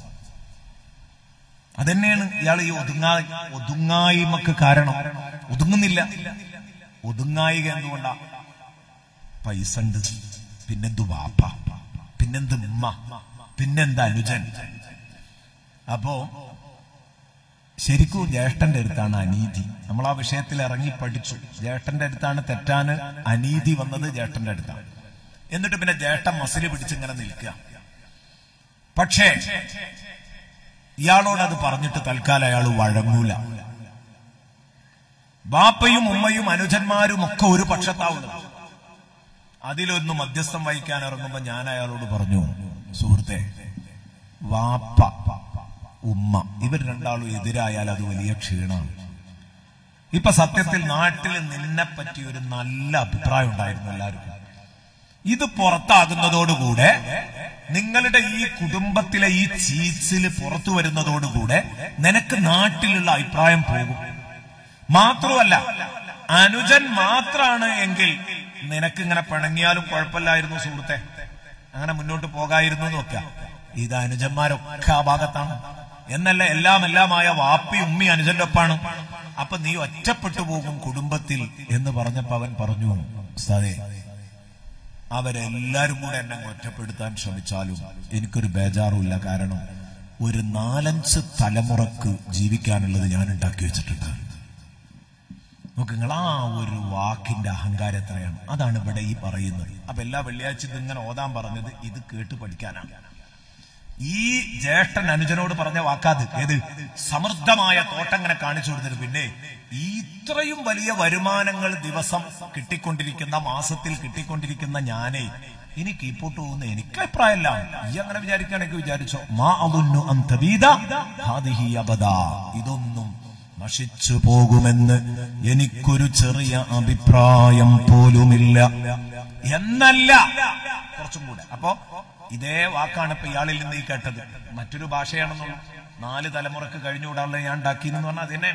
അതന്നെയാണ് ഇയാൾ ഈ ഒതുങ്ങാ ഒതുങ്ങായ്മക്ക് കാരണം ഒതുങ്ങുന്നില്ല ഒതുങ്ങായിക എന്തുകൊണ്ടാ പൈസ ഉണ്ട് പിന്നെന്തു വാപ്പ പിന്നെന്ത് ഉമ്മ പിന്നെന്ത് അനുജൻ അപ്പോ ശരിക്കും ജ്യേഷ്ഠന്റെ അടുത്താണ് അനീതി നമ്മൾ ആ വിഷയത്തിൽ ഇറങ്ങി പഠിച്ചു ജ്യേഷ്ഠന്റെ അടുത്താണ് തെറ്റാന് അനീതി വന്നത് ജ്യേഷ്ഠന്റെ അടുത്താണ് എന്നിട്ട് പിന്നെ ജ്യേഷ്ഠൻ മസിൽ പിടിച്ചിങ്ങനെ നിൽക്കുക പക്ഷേ ഇയാളോട് അത് പറഞ്ഞിട്ട് തൽക്കാലം അയാൾ വഴങ്ങൂല ബാപ്പയും ഉമ്മയും അനുജന്മാരും ഒക്കെ ഒരു പക്ഷത്താവുന്നത് അതിലൊന്ന് മധ്യസ്ഥം വഹിക്കാൻ ഇറങ്ങുമ്പോ ഞാൻ അയാളോട് പറഞ്ഞു സുഹൃത്തെ വാപ്പ ഉമ്മ ഇവർ രണ്ടാളും എതിരായാൽ അത് വലിയ ക്ഷീണമാണ് ഇപ്പൊ സത്യത്തിൽ നാട്ടിൽ നിന്നെ പറ്റി ഒരു നല്ല അഭിപ്രായം ഉണ്ടായിരുന്നു എല്ലാവർക്കും ഇത് പുറത്താകുന്നതോടുകൂടെ നിങ്ങളുടെ ഈ കുടുംബത്തിലെ ഈ ചീച്ചില് പുറത്തു വരുന്നതോടുകൂടെ നിനക്ക് നാട്ടിലുള്ള അഭിപ്രായം പോകും മാത്രമല്ല അനുജൻ മാത്രാണ് എങ്കിൽ നിനക്ക് ഇങ്ങനെ പിണങ്ങിയാലും കുഴപ്പമില്ലായിരുന്നു സുഹൃത്തെ അങ്ങനെ മുന്നോട്ട് പോകായിരുന്നു നോക്കാം ഇത് അനുജന്മാരൊക്കെ ആ ഭാഗത്താണ് എന്നല്ല എല്ലാം എല്ലാമായ വാപ്പി ഉമ്മി അനുജന്റെ ഒപ്പാണ് അപ്പൊ നീ ഒറ്റപ്പെട്ടു പോകും കുടുംബത്തിൽ എന്ന് പറഞ്ഞപ്പോ അവൻ പറഞ്ഞു ഉസ്താദേ അവരെല്ലാരും കൂടെ എന്നെ ഒറ്റപ്പെടുത്താൻ ശ്രമിച്ചാലും എനിക്കൊരു ബേജാറുമില്ല കാരണം ഒരു നാലഞ്ച് തലമുറക്ക് ജീവിക്കാനുള്ളത് ഞാൻ ഉണ്ടാക്കി വെച്ചിട്ടുണ്ട് നോക്ക് നിങ്ങൾ ആ ഒരു വാക്കിന്റെ അഹങ്കാരം എത്രയാണ് അതാണ് ഇവിടെ ഈ പറയുന്നത് അപ്പൊ എല്ലാ വെള്ളിയാഴ്ച ഇത് ഇങ്ങനെ ഓതാൻ പറഞ്ഞത് ഇത് കേട്ട് പഠിക്കാനാണ് ഈ ജ്യേഷ്ഠൻ അനുജനോട് പറഞ്ഞ വാക്കാത് ഏത് സമൃദ്ധമായ തോട്ടം ഇങ്ങനെ കാണിച്ചു കൊടുത്തത് പിന്നെ ഈ ഇത്രയും വലിയ വരുമാനങ്ങൾ ദിവസം കിട്ടിക്കൊണ്ടിരിക്കുന്ന മാസത്തിൽ കിട്ടിക്കൊണ്ടിരിക്കുന്ന ഞാനേ ഇനി കീപ്പോട്ട് പോകുന്ന എനിക്ക് അഭിപ്രായമല്ല ഈ അങ്ങനെ വിചാരിക്കുകയാണെങ്കിൽ വിചാരിച്ചോ മാ അതൊന്നു അന്തവീത ഹാദിഹി അബദ ഇതൊന്നും നശിച്ചു പോകുമെന്ന് എനിക്കൊരു ചെറിയ അഭിപ്രായം പോലുമില്ല എന്നല്ല കുറച്ചും കൂടെ അപ്പോ ഇതേ വാക്കാണ് ഇപ്പൊ ഇയാളിൽ നിന്ന് ഈ കേട്ടത് മറ്റൊരു ഭാഷയാണെന്നുള്ള നാല് തലമുറക്ക് കഴിഞ്ഞുകൂടാനുള്ള ഞാൻ ഉണ്ടാക്കിയെന്ന് പറഞ്ഞാൽ അതിനെ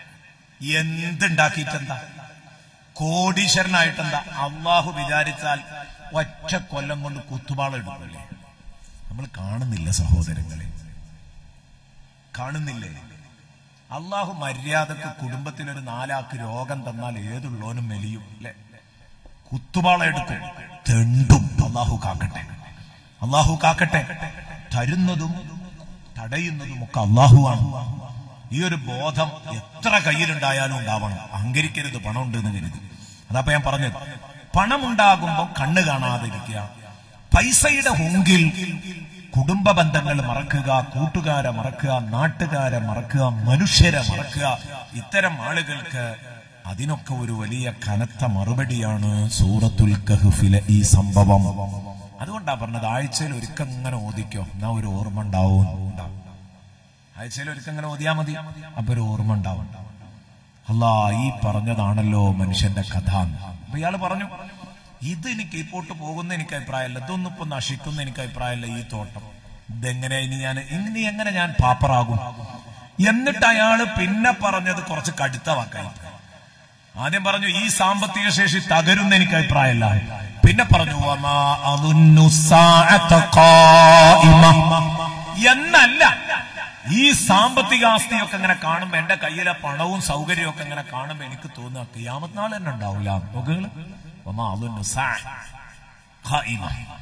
എന്തുണ്ടാക്കിയിട്ടെന്താ കോടീശ്വരനായിട്ടെന്താ അള്ളാഹു വിചാരിച്ചാൽ ഒറ്റ കൊല്ലം കൊണ്ട് കുത്തുപാള എടുക്കില്ലേ നമ്മൾ കാണുന്നില്ല സഹോദരങ്ങളെ കാണുന്നില്ലേ അള്ളാഹു മര്യാദക്ക് കുടുംബത്തിലൊരു നാലാക്ക് രോഗം തന്നാൽ ഏതുള്ളോനും മെലിയും അല്ലെ കുത്തുപാള എടുക്കും തെണ്ടും അള്ളാഹു കാക്കട്ടെ അള്ളാഹു കാക്കട്ടെ തരുന്നതും തടയുന്നതും ഒക്കെ അള്ളാഹുവാണ് ഈ ഒരു ബോധം എത്ര കയ്യിലുണ്ടായാലും ഉണ്ടാവണം അഹങ്കരിക്കരുത് പണം ഉണ്ടെന്ന് കരുതി അതപ്പോ ഞാൻ പറഞ്ഞത് പണമുണ്ടാകുമ്പോൾ കണ്ണ് കാണാതിരിക്കുക പൈസയുടെ ഹുങ്കിൽ കുടുംബ ബന്ധങ്ങൾ മറക്കുക കൂട്ടുകാരെ മറക്കുക നാട്ടുകാരെ മറക്കുക മനുഷ്യരെ മറക്കുക ഇത്തരം ആളുകൾക്ക് അതിനൊക്കെ ഒരു വലിയ കനത്ത മറുപടിയാണ് സൂറത്തുൽ കഹ്ഫിലെ ഈ സംഭവം അതുകൊണ്ടാ പറഞ്ഞത് ആഴ്ചയിൽ ഒരിക്കൽ ഇങ്ങനെ ഓദിക്കോ എന്നാ ഒരു ഓർമ്മ ഉണ്ടാവും ഉണ്ടാവും ആഴ്ചയിൽ ഒരിക്കൽ ഇങ്ങനെ ഓതിയാ മതി അപ്പൊ ഒരു ഓർമ്മ ഉണ്ടാവും അല്ലാ ഈ പറഞ്ഞതാണല്ലോ മനുഷ്യന്റെ കഥ അപ്പൊ ഇയാള് പറഞ്ഞു ഇത് എനിക്ക് കീപ്പോട്ട് പോകുന്ന എനിക്ക് അഭിപ്രായമല്ല ഇതൊന്നും ഇപ്പൊ നശിക്കുന്ന എനിക്ക് അഭിപ്രായമല്ല ഈ തോട്ടം ഇതെങ്ങനെ ഇനി ഞാൻ ഇനി എങ്ങനെ ഞാൻ പാപ്പറാകും എന്നിട്ട് അയാള് പിന്നെ പറഞ്ഞത് കുറച്ച് കടുത്ത വാക്കായി ആദ്യം പറഞ്ഞു ഈ സാമ്പത്തിക ശേഷി തകരുന്ന എനിക്ക് അഭിപ്രായമല്ല പിന്നെ പറഞ്ഞു വമാ അദുന്നു സാഅത ഖായിമ. എന്നല്ല ഈ സാമ്പത്തിക ആസ്തിയൊക്കെ ഇങ്ങനെ കാണുമ്പോ എന്റെ കയ്യിലെ പണവും സൗകര്യവും ഒക്കെ ഇങ്ങനെ കാണുമ്പോ എനിക്ക് തോന്നുക കിയാമത്ത് നാൾ തന്നെ ഉണ്ടാവില്ല നോക്കുകള് വമാ അദുന്നു സാഅ ഖായിമ.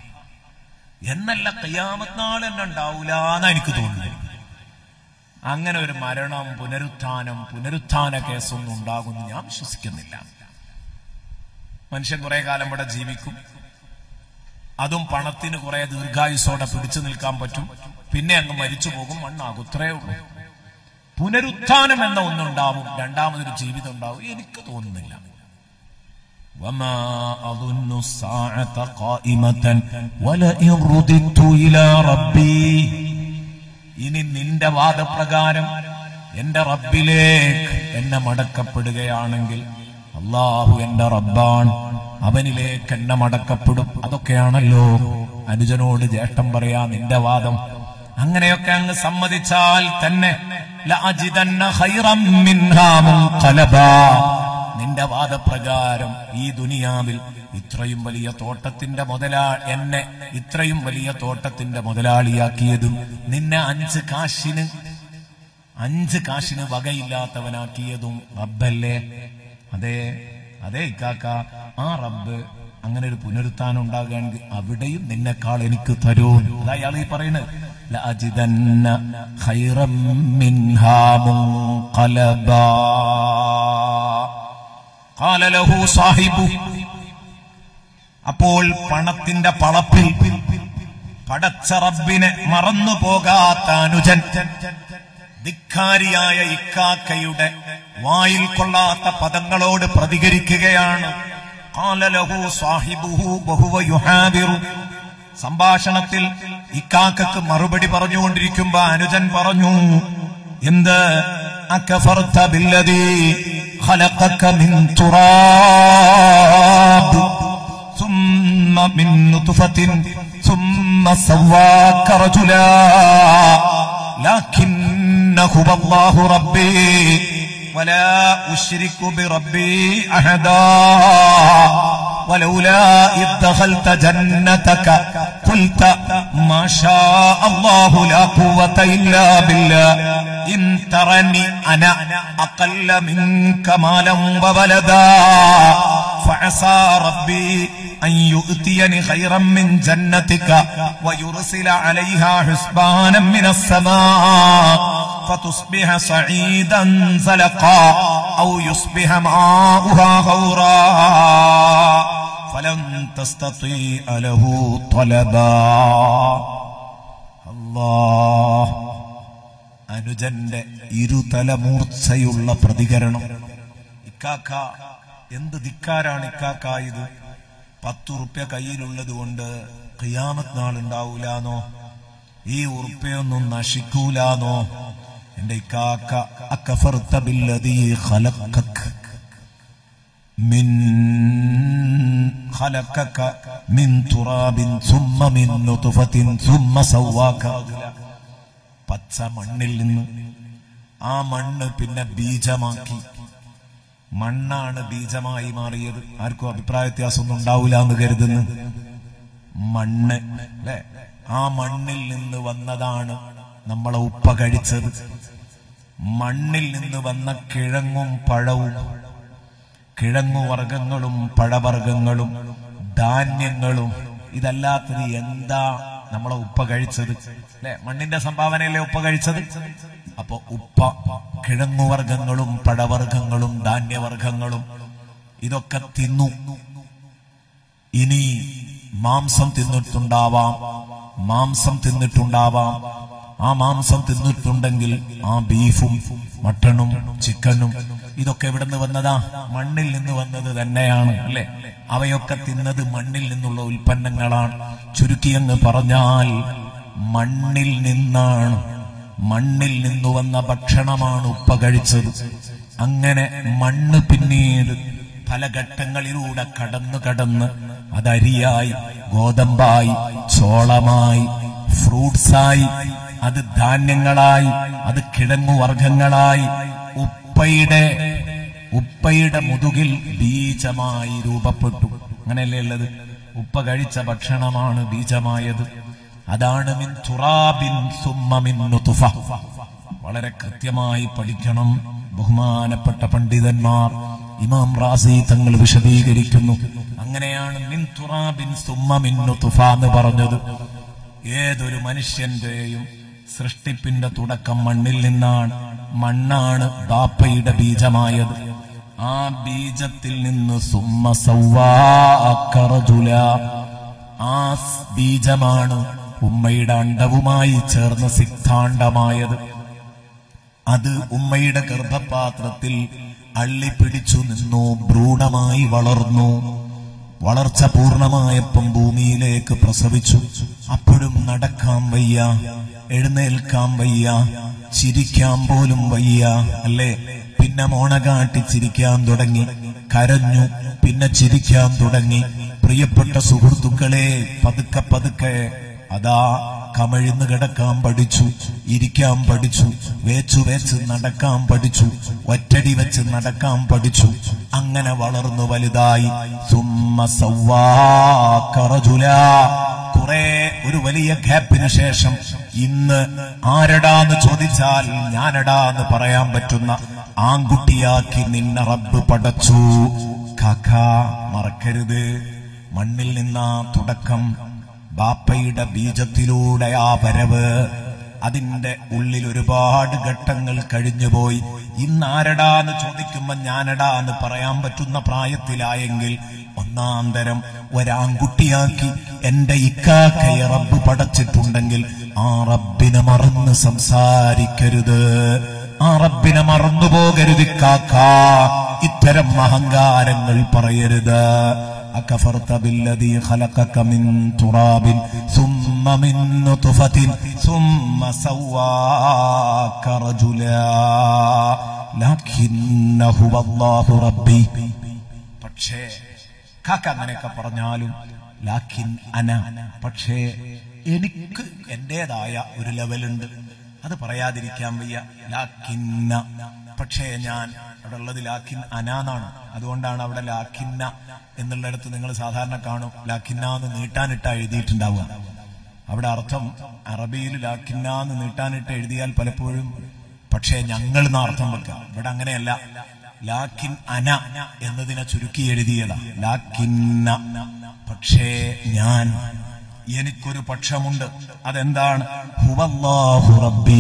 എന്നല്ല കയ്യാമത്ത് നാൾ തന്നെ ഉണ്ടാവൂല എന്നാ എനിക്ക് തോന്നുന്നത് അങ്ങനെ ഒരു മരണം പുനരുത്ഥാനം പുനരുത്ഥാന കേസൊന്നും ഉണ്ടാകുമെന്ന് ഞാൻ വിശ്വസിക്കുന്നില്ല മനുഷ്യൻ കുറെ കാലം ഇവിടെ ജീവിക്കും അതും പണത്തിന് കുറെ ദീർഘായുസോടെ പിടിച്ചു നിൽക്കാൻ പറ്റും പിന്നെ അങ്ങ് മരിച്ചു പോകും മണ്ണാകും ഇത്രയേ ഉള്ളൂ പുനരുത്ഥാനം എന്ന ഒന്നുണ്ടാവും രണ്ടാമതൊരു ജീവിതം ഉണ്ടാവും എനിക്ക് തോന്നുന്നില്ല وما أظن الساعة قائمة ولئن رددت إلى ربي ഇനി നിന്റെ വാദപ്രകാരം എന്റെ റബ്ബിലേക്ക് എന്നെ മടക്കപ്പെടുകയാണെങ്കിൽ അള്ളാഹു എന്റെ റബ്ബാൻ അവനിലേക്ക് എന്നെ മടക്കപ്പെടും അതൊക്കെയാണല്ലോ അനുജനോട് ജ്യേഷ്ഠം പറയാ നിന്റെ വാദം അങ്ങനെയൊക്കെ അങ്ങ് സമ്മതിച്ചാൽ തന്നെ ലഅജിദന്ന ഖൈറം മിൻഹാ മുൻഖലബാ. നിന്റെ വാദപ്രകാരം ഈ ദുനിയാവിൽ ഇത്രയും വലിയ തോട്ടത്തിന്റെ മുതലാ എന്നെ ഇത്രയും വലിയ തോട്ടത്തിന്റെ മുതലാളിയാക്കിയതും നിന്നെ അഞ്ച് കാശിന് അഞ്ച് കാശിന് വകയില്ലാത്തവനാക്കിയതും റബ്ബല്ലേ അതെ അതെ ഇക്കാക്ക ആ റബ്ബ് അങ്ങനെ ഒരു പുനരുത്ഥാനം ഉണ്ടാകുകയാണെങ്കിൽ അവിടെയും നിന്നെക്കാൾ എനിക്ക് തരൂ അതാ ഇയാൾ ഈ പറയുന്നത് ലഅജിദന്ന ഖൈറം മിൻഹാ മുൻഖലബാ قال له صاحبه അപ്പോൾ പണത്തിന്റെ പളപ്പിൽ പടച്ച റബ്ബിനെ മറന്നു പോകാത്ത അനുജൻ ധിക്കാരിയായ ഇക്കാക്കയുടെ വായിൽ കൊള്ളാത്ത പദങ്ങളോട് പ്രതികരിക്കുകയാണ് قال له صاحبه وهو يحاذر. സംഭാഷണത്തിൽ ഇക്കാക്കക്ക് മറുപടി പറഞ്ഞുകൊണ്ടിരിക്കുമ്പോ അനുജൻ പറഞ്ഞു എന്ത് അക്കഫർത്ത ബില്ലദീ خلقك من تراب ثم من نطفة ثم سواك رجلا لكن هو الله ربي ولا أشرك بربي أحدا ولولا إذ دخلت جنتك قلت ما شاء الله لا قوة إلا بالله إن ترني أنا أقل منك مالا وولدا فعسى ربي أن يؤتيني خيرا من جنتك ويرسل عليها حسبانا من السماء فتصبح صعيدا زلقا أو يصبح ماؤها غورا فلن تستطيع له طلبا الله അനുജന്റെ ഇരുതലമൂർച്ചയുള്ള പ്രതികരണം ഇക്കാക്ക എന്ത് ധിക്കാരാണ് ഇക്കാക്ക ഇത് പത്തു റുപ്യ കയ്യിലുള്ളത് കൊണ്ട് ഖിയാമത്ത് നാളുണ്ടാവൂലാന്നോ ഈ ഉറുപ്പ്യൊന്നും നശിക്കൂലാന്നോ എന്റെ ഇക്കാക്ക അക്കഫർത്ത ബില്ലദീ ഖലഖക് മിൻ ഖലഖക മിൻ തുറാബിൻ സുമ്മ മിൻ നുത്ഫത്തിൻ സുമ്മ സവ്വാക റജുല. പച്ച മണ്ണിൽ നിന്ന് ആ മണ്ണ് പിന്നെ ബീജമാക്കി മണ്ണാണ് ബീജമായി മാറിയത് ആർക്കും അഭിപ്രായ വ്യത്യാസമൊന്നും ഉണ്ടാവില്ല എന്ന് കരുതുന്നു മണ്ണ് അല്ലെ ആ മണ്ണിൽ നിന്ന് വന്നതാണ് നമ്മളെ ഉപ്പ കഴിച്ചത് മണ്ണിൽ നിന്ന് വന്ന കിഴങ്ങും പഴവും കിഴങ്ങുവർഗങ്ങളും പഴവർഗങ്ങളും ധാന്യങ്ങളും ഇതല്ലാത്തത് എന്താ നമ്മളെ ഉപ്പ കഴിച്ചത് അല്ലെ മണ്ണിന്റെ സംഭാവനയല്ലേ ഉപ്പ കഴിച്ചത് അപ്പൊ ഉപ്പ കിഴങ്ങുവർഗങ്ങളും പഴവർഗങ്ങളും ധാന്യവർഗങ്ങളും ഇതൊക്കെ തിന്നു ഇനി മാംസം തിന്നിട്ടുണ്ടാവാം മാംസം തിന്നിട്ടുണ്ടാവാം ആ മാംസം തിന്നിട്ടുണ്ടെങ്കിൽ ആ ബീഫും മട്ടണും ചിക്കനും ഇതൊക്കെ എവിടെ നിന്ന് വന്നതാ മണ്ണിൽ നിന്ന് വന്നത് തന്നെയാണ് അല്ലെ അവയൊക്കെ തിന്നത് മണ്ണിൽ നിന്നുള്ള ഉൽപ്പന്നങ്ങളാണ് ചുരുക്കിയെന്ന് പറഞ്ഞാൽ മണ്ണിൽ നിന്നാണ് മണ്ണിൽ നിന്ന് വന്ന ഭക്ഷണമാണ് ഉപ്പ കഴിച്ചത് അങ്ങനെ മണ്ണ് പിന്നീട് പല ഘട്ടങ്ങളിലൂടെ കടന്നു കടന്ന് അത് അരിയായി ഗോതമ്പായി ചോളമായി ഫ്രൂട്ട്സായി അത് ധാന്യങ്ങളായി അത് കിഴങ്ങുവർഗങ്ങളായി ഉപ്പയുടെ ഉപ്പയുടെ മുതുകിൽ ബീജമായി രൂപപ്പെട്ടു അങ്ങനെയല്ലേ ഉള്ളത് ഉപ്പ കഴിച്ച ഭക്ഷണമാണ് ബീജമായത് അതാണ് മിൻ തുറാബിൻ സുമ്മ മിൻ നുതുഫ വളരെ കൃത്യമായി പഠിക്കണം ബഹുമാനപ്പെട്ട പണ്ഡിതന്മാർ ഇമാം റാസി തങ്ങൾ വിശദീകരിക്കുന്നു അങ്ങനെയാണ് മിൻ തുറാബിൻ സുമ്മ മിൻ നുതുഫ എന്ന് പറഞ്ഞത് ഏതൊരു മനുഷ്യന്റെയും സൃഷ്ടിപ്പിന്റെ തുടക്കം മണ്ണിൽ നിന്നാണ് മണ്ണാണ് ബാപ്പയുടെ ബീജമായത് ആ ബീജത്തിൽ നിന്ന് സുമ്മ സൗവാക്കറജുല ആ സ് ബീജമാണ് ഉമ്മയുടെ അണ്ടവുമായി ചേർന്ന് സിദ്ധാണ്ടമായത് അത് ഉമ്മയുടെ ഗർഭപാത്രത്തിൽ അള്ളിപ്പിടിച്ചു നിന്നു ഭ്രൂണമായി വളർന്നു വളർച്ച പൂർണ്ണമായപ്പം ഭൂമിയിലേക്ക് പ്രസവിച്ചു അപ്പോഴും നടക്കാൻ വയ്യ എഴുന്നേൽക്കാൻ വയ്യ ചിരിക്കാൻ പോലും വയ്യ അല്ലേ പിന്നെ മോണകാട്ടി ചിരിക്കാൻ തുടങ്ങി കരഞ്ഞു പിന്നെ ചിരിക്കാൻ തുടങ്ങി പ്രിയപ്പെട്ട സുഹൃത്തുക്കളെ പതുക്കെ പതുക്കെ അതാ കമഴ്ന്ന് കിടക്കാൻ പഠിച്ചു ഇരിക്കാൻ പഠിച്ചു വേച്ചു വേച്ച് നടക്കാൻ പഠിച്ചു ഒറ്റടി വെച്ച് നടക്കാൻ പഠിച്ചു അങ്ങനെ വളർന്നു വലുതായി സുമ്മ സവ്വാക്കറജുല കുറെ ഒരു വലിയ ഗ്യാപ്പിന് ശേഷം ഇന്ന് ആരടാന്ന് ചോദിച്ചാൽ ഞാനടാന്ന് പറയാൻ പറ്റുന്ന ആൺകുട്ടിയാക്കി നിന്നെ റബ്ബ് പടച്ചു കാക്ക മറക്കരുത് മണ്ണിൽ നിന്നാ തുടക്കം ബാപ്പയുടെ ബീജത്തിലൂടെ ആ വരവ് അതിന്റെ ഉള്ളിൽ ഒരുപാട് ഘട്ടങ്ങൾ കഴിഞ്ഞുപോയി ഇന്ന് ആരടാന്ന് ചോദിക്കുമ്പോ ഞാനടാ എന്ന് പറയാൻ പറ്റുന്ന പ്രായത്തിലായെങ്കിൽ ഒന്നാം തരം ഒരാൺകുട്ടിയാക്കി എന്റെ ഇക്കാക്കയെ റബ്ബ് പടച്ചിട്ടുണ്ടെങ്കിൽ ആ റബ്ബിനെ മറന്ന് സംസാരിക്കരുത് ആ റബ്ബിനെ മറന്നു പോകരുത് കാക്ക ഇത്തരം അഹങ്കാരങ്ങൾ പറയരുത് أكفرت بالذي خلقك من تراب ثم من نطفة ثم سواك رجلا لكن ലാക്കിന്നഹു വല്ലാഹു റബ്ബി പക്ഷേ കാക്ക അങ്ങനെയൊക്കെ പറഞ്ഞാലും ലാക്കിൻ അന പക്ഷേ എനിക്ക് എന്റേതായ ഒരു ലെവലുണ്ട് അത് പറയാതിരിക്കാൻ വയ്യ ലാക്കിന്ന പക്ഷേ ഞാൻ അവിടെ ഉള്ളത് ലാക്കിൻ അനാന്നാണ് അതുകൊണ്ടാണ് അവിടെ ലാക്കിന്ന എന്നുള്ളിടത്ത് നിങ്ങൾ സാധാരണ കാണും ലാക്കിന്ന എന്ന് നീട്ടാനിട്ട എഴുതിയിട്ടുണ്ടാവുക അവിടെ അർത്ഥം അറബിയിൽ ലാക്കിന്ന എന്ന് നീട്ടാനിട്ട് എഴുതിയാൽ പലപ്പോഴും പക്ഷേ ഞങ്ങൾ എന്ന അർത്ഥം വെക്കാം ഇവിടെ അങ്ങനെയല്ല ലാക്കിൻ അന എന്നതിനെ ചുരുക്കി എഴുതിയതാ ലാക്കിന്ന പക്ഷേ ഞാൻ എനിക്കൊരു പക്ഷമുണ്ട് അതെന്താണ് ഹുവല്ലാഹു റബ്ബി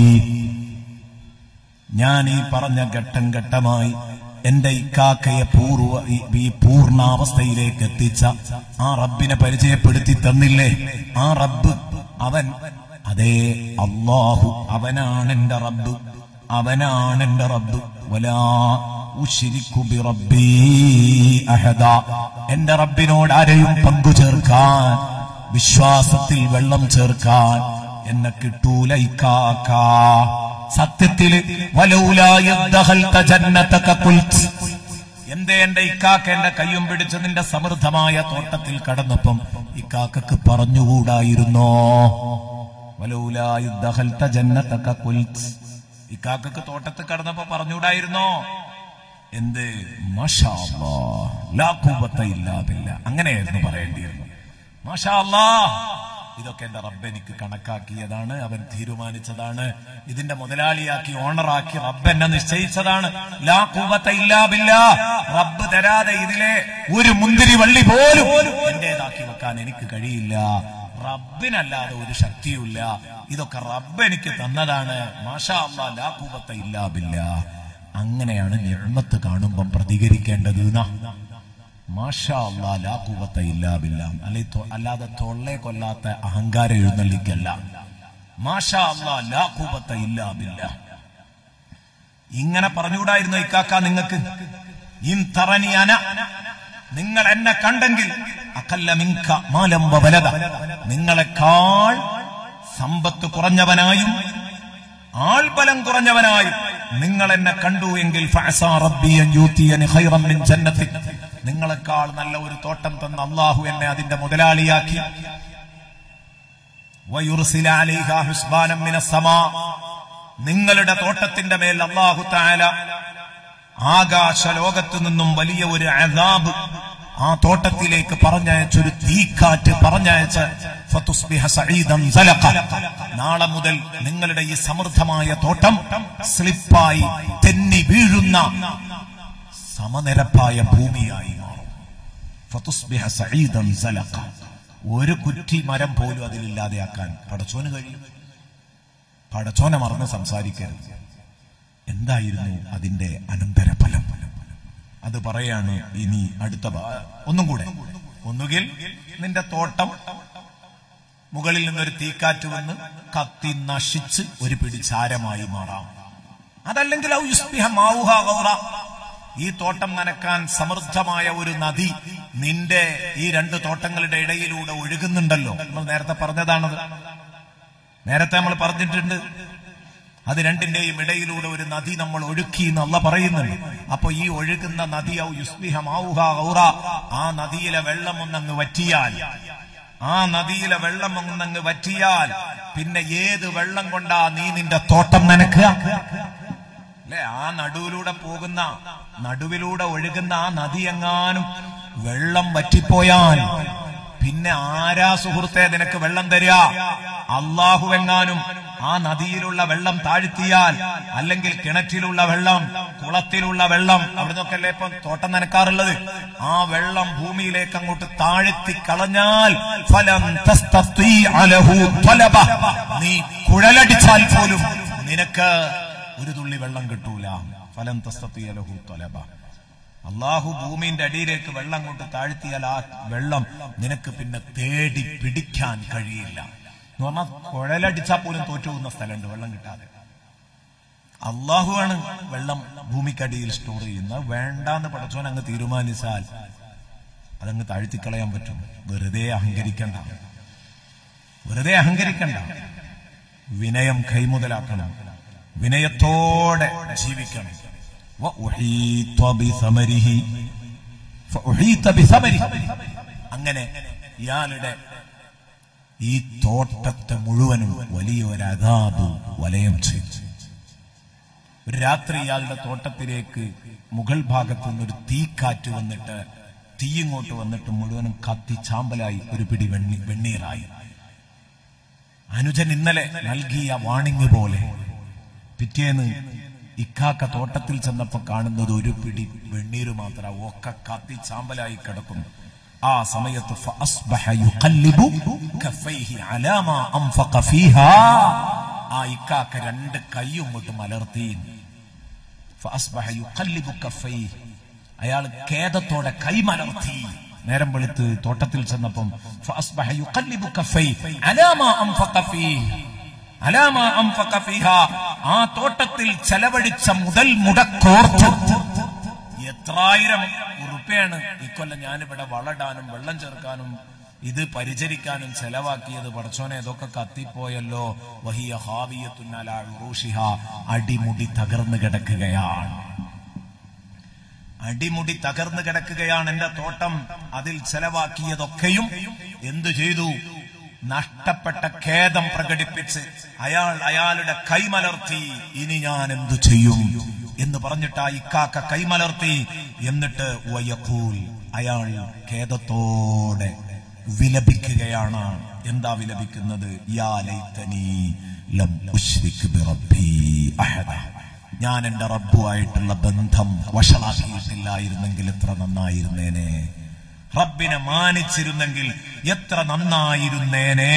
ഞാൻ ഈ പറഞ്ഞ ഘട്ടം ഘട്ടമായി എന്റെ ഇക്കാക്കയെ പൂർവ ഈ- ഈ പൂർണ്ണാവസ്ഥയിലേക്ക് എത്തിച്ച ആ റബ്ബിനെ പരിചയപ്പെടുത്തി തന്നില്ലേ ആ റബ്ബ് അവൻ അതേ അള്ളാഹു അവനാണ് എന്റെ റബ്ബ് അവനാണ് എന്റെ റബ്ബ് വലാ ഉശ്രിക്കു ബിറബ്ബി അഹദ എന്റെ റബ്ബിനോട് ആരെയും പങ്കു ചേർക്കാൻ വിശ്വാസത്തിൽ വെള്ളം ചേർക്കാൻ എന്നെ കിട്ടൂല ഇക്കാക്ക സത്യത്തില് വലൗലായ ദഖൽത ജന്നതക ഖുൽത് എന്തേ എന്റെ ഇക്കാക്ക എന്റെ കയ്യും പിടിച്ച് നിന്റെ സമൃദ്ധമായ തോട്ടത്തിൽ കടന്നപ്പം ഇക്കാക്കക്ക് പറഞ്ഞുകൂടായിരുന്നോ വലൗലായ ദഖൽത ജന്നതക ഖുൽത് ഇക്കാക്കക്ക് തോട്ടത്തിൽ കടന്നപ്പോ പറഞ്ഞുകൂടായിരുന്നോ എന്ത് മാഷാ അല്ലാഹ്, ലാ ഖുവ്വത ഇല്ലാ ബില്ലാ അങ്ങനെയായിരുന്നു പറയേണ്ടിയിരുന്നു മാഷാ അല്ലാഹ്, ഇതൊക്കെ എന്റെ റബ്ബ് എനിക്ക് കണക്കാക്കിയതാണ് അവൻ തീരുമാനിച്ചതാണ് ഇതിന്റെ മുതലാളിയാക്കി ഓണറാക്കി റബ്ബ് എന്നെ നിശ്ചയിച്ചതാണ് ലാ ഖുവ്വത ഇല്ലാ ബില്ലാ റബ്ബ് തരാതെ ഇതിലെ ഒരു മുന്തിരി വള്ളി പോലും എന്റേതാക്കി വെക്കാൻ എനിക്ക് കഴിയില്ല റബ്ബിനല്ലാതെ ഒരു ശക്തിയുമില്ല ഇതൊക്കെ റബ്ബ് എനിക്ക് തന്നതാണ് മാഷാ അല്ലാ ലാ ഖുവ്വത ഇല്ലാ ബില്ലാ അങ്ങനെയാണ് നിർമ്മത്ത് കാണുമ്പം പ്രതികരിക്കേണ്ടത് ന്നാ. മാഷാ അല്ലാ ലാ ഖുവത ഇല്ലാ ബില്ലാ അല്ലെ തൊ- അല്ലാതെ തൊള്ളെ കൊല്ലാത്ത അഹങ്കാരം എഴുന്നള്ളിക്കല്ല മാഷാ അല്ലാ ലാ ഖുവത ഇല്ലാ ബില്ലാ ഇങ്ങനെ പറഞ്ഞുകൂടായിരുന്നു ഇക്കാക്ക നിങ്ങൾക്ക് ഇൻ തറനി അന നിങ്ങൾ എന്നെ കണ്ടെങ്കിൽ അക്കല്ല മിങ്ക മാലം വലത നിങ്ങളെക്കാൾ സമ്പത്ത് കുറഞ്ഞവനായും ആൾബലം കുറഞ്ഞവനായും നിങ്ങൾ എന്നെ കണ്ടു എങ്കിൽ ഫഅസാ റബ്ബി അൻ യൂതിയനി ഖൈറൻ മിൻ ജന്നത്തി നിങ്ങളെക്കാൾ നല്ല ഒരു തോട്ടം തന്ന അള്ളാഹു എന്നെ അതിന്റെ മുതലാളിയാക്കി വയുർസില അലൈഹാ ഹുസ്ബാനം മിനസ് സമാ നിങ്ങളുടെ തോട്ടത്തിന്റെ മേൽ അള്ളാഹു താല ആകാശ ലോകത്തു നിന്നും വലിയ ഒരു അദാബ് ആ തോട്ടത്തിലേക്ക് പറഞ്ഞയച്ചൊരു തീക്കാറ്റ് പറഞ്ഞയച്ച് ഫതുസ്ബിഹ സഈദൻ സലഖ. നാളെ മുതൽ നിങ്ങളുടെ ഈ സമൃദ്ധമായ തോട്ടം സ്ലിപ്പായി തെന്നി വീഴുന്ന സമനിരപ്പായ ഭൂമിയായി മാറും ഫതുസ്ബിഹ സഈദൻ സലഖ. ഒരു കുറ്റി മരം പോലും അതിലില്ലാതെയാക്കാൻ പടച്ചോന് കഴിയും പടച്ചോനെ മറന്ന് സംസാരിക്കരുത് എന്തായിരുന്നു അതിന്റെ അനന്തരഫലം അത് പറയാണ് ഇനി അടുത്ത ഭാ- ഒന്നും കൂടെ ഒന്നുകിൽ നിന്റെ തോട്ടം മുകളിൽ നിന്നൊരു തീക്കാറ്റ് വന്ന് കത്തി നശിച്ച് ഒരു പിടി ചാരമായി മാറാം അതല്ലെങ്കിൽ ഔ യുസ്ബിഹ മാവുഹ ഗൗറ. ഈ തോട്ടം നനക്കാൻ സമൃദ്ധമായ ഒരു നദി നിന്റെ ഈ രണ്ട് തോട്ടങ്ങളുടെ ഇടയിലൂടെ ഒഴുകുന്നുണ്ടല്ലോ നമ്മൾ നേരത്തെ പറഞ്ഞതാണത് നേരത്തെ നമ്മൾ പറഞ്ഞിട്ടുണ്ട് അത് രണ്ടിന്റെയും ഇടയിലൂടെ ഒരു നദി നമ്മൾ ഒഴുക്കി എന്ന് അല്ല പറയുന്നുണ്ട് അപ്പൊ ഈ ഒഴുകുന്ന നദി ഔ യുസ്ബിഹ മാവുഹ ഗൗറ. ആ നദിയിലെ വെള്ളം ഒന്നങ്ങ് വറ്റിയാൽ ആ നദിയിലെ വെള്ളം ഒന്നങ്ങ് വറ്റിയാൽ പിന്നെ ഏത് വെള്ളം കൊണ്ടാ നീ നിന്റെ തോട്ടം നനക്കുക അല്ലെ ആ നടുവിലൂടെ പോകുന്ന നടുവിലൂടെ ഒഴുകുന്ന ആ നദി എങ്ങാനും വെള്ളം വറ്റിപ്പോയാൽ പിന്നെ ആരാ സുഹൃത്തെ നിനക്ക് വെള്ളം തരിക അള്ളാഹു എങ്ങാനും ആ നദിയിലുള്ള വെള്ളം താഴ്ത്തിയാൽ അല്ലെങ്കിൽ കിണറ്റിലുള്ള വെള്ളം കുളത്തിലുള്ള വെള്ളം അവിടുന്നൊക്കെ അല്ലേ ഇപ്പം തോട്ടം നനക്കാറുള്ളത് ആ വെള്ളം ഭൂമിയിലേക്ക് അങ്ങോട്ട് താഴ്ത്തി കളഞ്ഞാൽ ഫലം തസ്തത്തീഅ ലഹു ത്വലബ. നീ കുഴലടിച്ചാൽ പോലും നിനക്ക് ഒരു തുള്ളി വെള്ളം കിട്ടൂല ഫലം തസ്തത്തീഅ ലഹു ത്വലബ. അള്ളാഹു ഭൂമിന്റെ അടിയിലേക്ക് വെള്ളം കൊണ്ട് താഴ്ത്തിയാൽ ആ വെള്ളം നിനക്ക് പിന്നെ തേടി പിടിക്കാൻ കഴിയില്ല എന്ന് പറഞ്ഞാൽ കുഴലടിച്ചാൽ പോലും തോറ്റു പോകുന്ന സ്ഥലമുണ്ട് വെള്ളം കിട്ടാതെ അള്ളാഹുവാണ് വെള്ളം ഭൂമിക്കടിയിൽ സ്റ്റോർ ചെയ്യുന്നത് വേണ്ടാന്ന് പടച്ചോൻ അങ്ങ് തീരുമാനിച്ചാൽ അതങ്ങ് താഴ്ത്തിക്കളയാൻ പറ്റും വെറുതെ അഹങ്കരിക്കണ്ട വെറുതെ അഹങ്കരിക്കണ്ട വിനയം കൈമുതലാക്കണം വിനയത്തോടെ ജീവിക്കണം وأحيط بثمره فأحيط بثمره അങ്ങനെ ഇയാളുടെ ഈ തോട്ടത്തെ മുഴുവനും വലിയ ഒരു അതാബ് വലയം ചെയ്തു ഒരു രാത്രി ഇയാളുടെ തോട്ടത്തിലേക്ക് മുകൾ ഭാഗത്തു നിന്ന് ഒരു തീക്കാറ്റ് വന്നിട്ട് തീ ഇങ്ങോട്ട് വന്നിട്ട് മുഴുവനും കത്തി ചാമ്പലായി ഒരു പിടി വെണ്ണി വെണ്ണീറായി അനുജൻ ഇന്നലെ നൽകിയ വാണിംഗ് പോലെ പിറ്റേന്ന് ഇക്കാക്ക തോട്ടത്തിൽ ചെന്നപ്പോ കാണുന്നത് ഒരു പിടി വെണ്ണീര് മാത്രം ഒക്കെ കത്തി ചാമ്പലായി കിടക്കുന്നു ആ സമയത്ത് فأصبح يقلب كفيه على ما أنفق فيها ആ ഇക്കാക്ക രണ്ട് കൈയും കൊണ്ട് മലർത്തി فأصبح يقلب كفيه അയാൾ ഖേദത്തോടെ കൈ മലർത്തി നേരം വെളുത്ത് തോട്ടത്തിൽ ചെന്നപ്പം فأصبح يقلب كفيه على ما أنفق فيه على ما أنفق فيها ആ തോട്ടത്തിൽ ചെലവഴിച്ച മുതൽ മുടക്കോർത്ത് എത്രായിരം ഉറുപ്പയാണ് ഇക്കൊല്ലം ഞാനിവിടെ വളടാനും വെള്ളം ചേർക്കാനും ഇത് പരിചരിക്കാനും ചെലവാക്കിയത് പടച്ചോനെ ഇതൊക്കെ കത്തിപ്പോയല്ലോ വഹിയ ഹാവിയത്തുന്നാല ഉറൂഷിഹ അടിമുടി തകർന്നു കിടക്കുകയാണ് അടിമുടി തകർന്നു കിടക്കുകയാണ് എന്റെ തോട്ടം അതിൽ ചെലവാക്കിയതൊക്കെയും എന്തു ചെയ്തു നഷ്ടപ്പെട്ട ഖേദം പ്രകടിപ്പിച്ച് അയാൾ അയാളുടെ കൈമലർത്തി ഇനി ഞാൻ എന്തു ചെയ്യും എന്ന് പറഞ്ഞിട്ട് ആ ഇക്കാക്ക കൈമലർത്തി എന്നിട്ട് വയക്കൂൽ അയാൾ ഖേദത്തോടെ വിലപിക്കുകയാണ് എന്താ വിലപിക്കുന്നത് യാ ലൈതനി ലം ഉശ്രിക് ബിറബ്ബി അഹദ ഞാൻ എന്റെ റബ്ബുമായിട്ടുള്ള ബന്ധം വഷളാക്കിയിട്ടില്ലായിരുന്നെങ്കിൽ എത്ര നന്നായിരുന്നേനെ റബ്ബിനെ മാനിച്ചിരുന്നെങ്കിൽ എത്ര നന്നായിരുന്നേനെ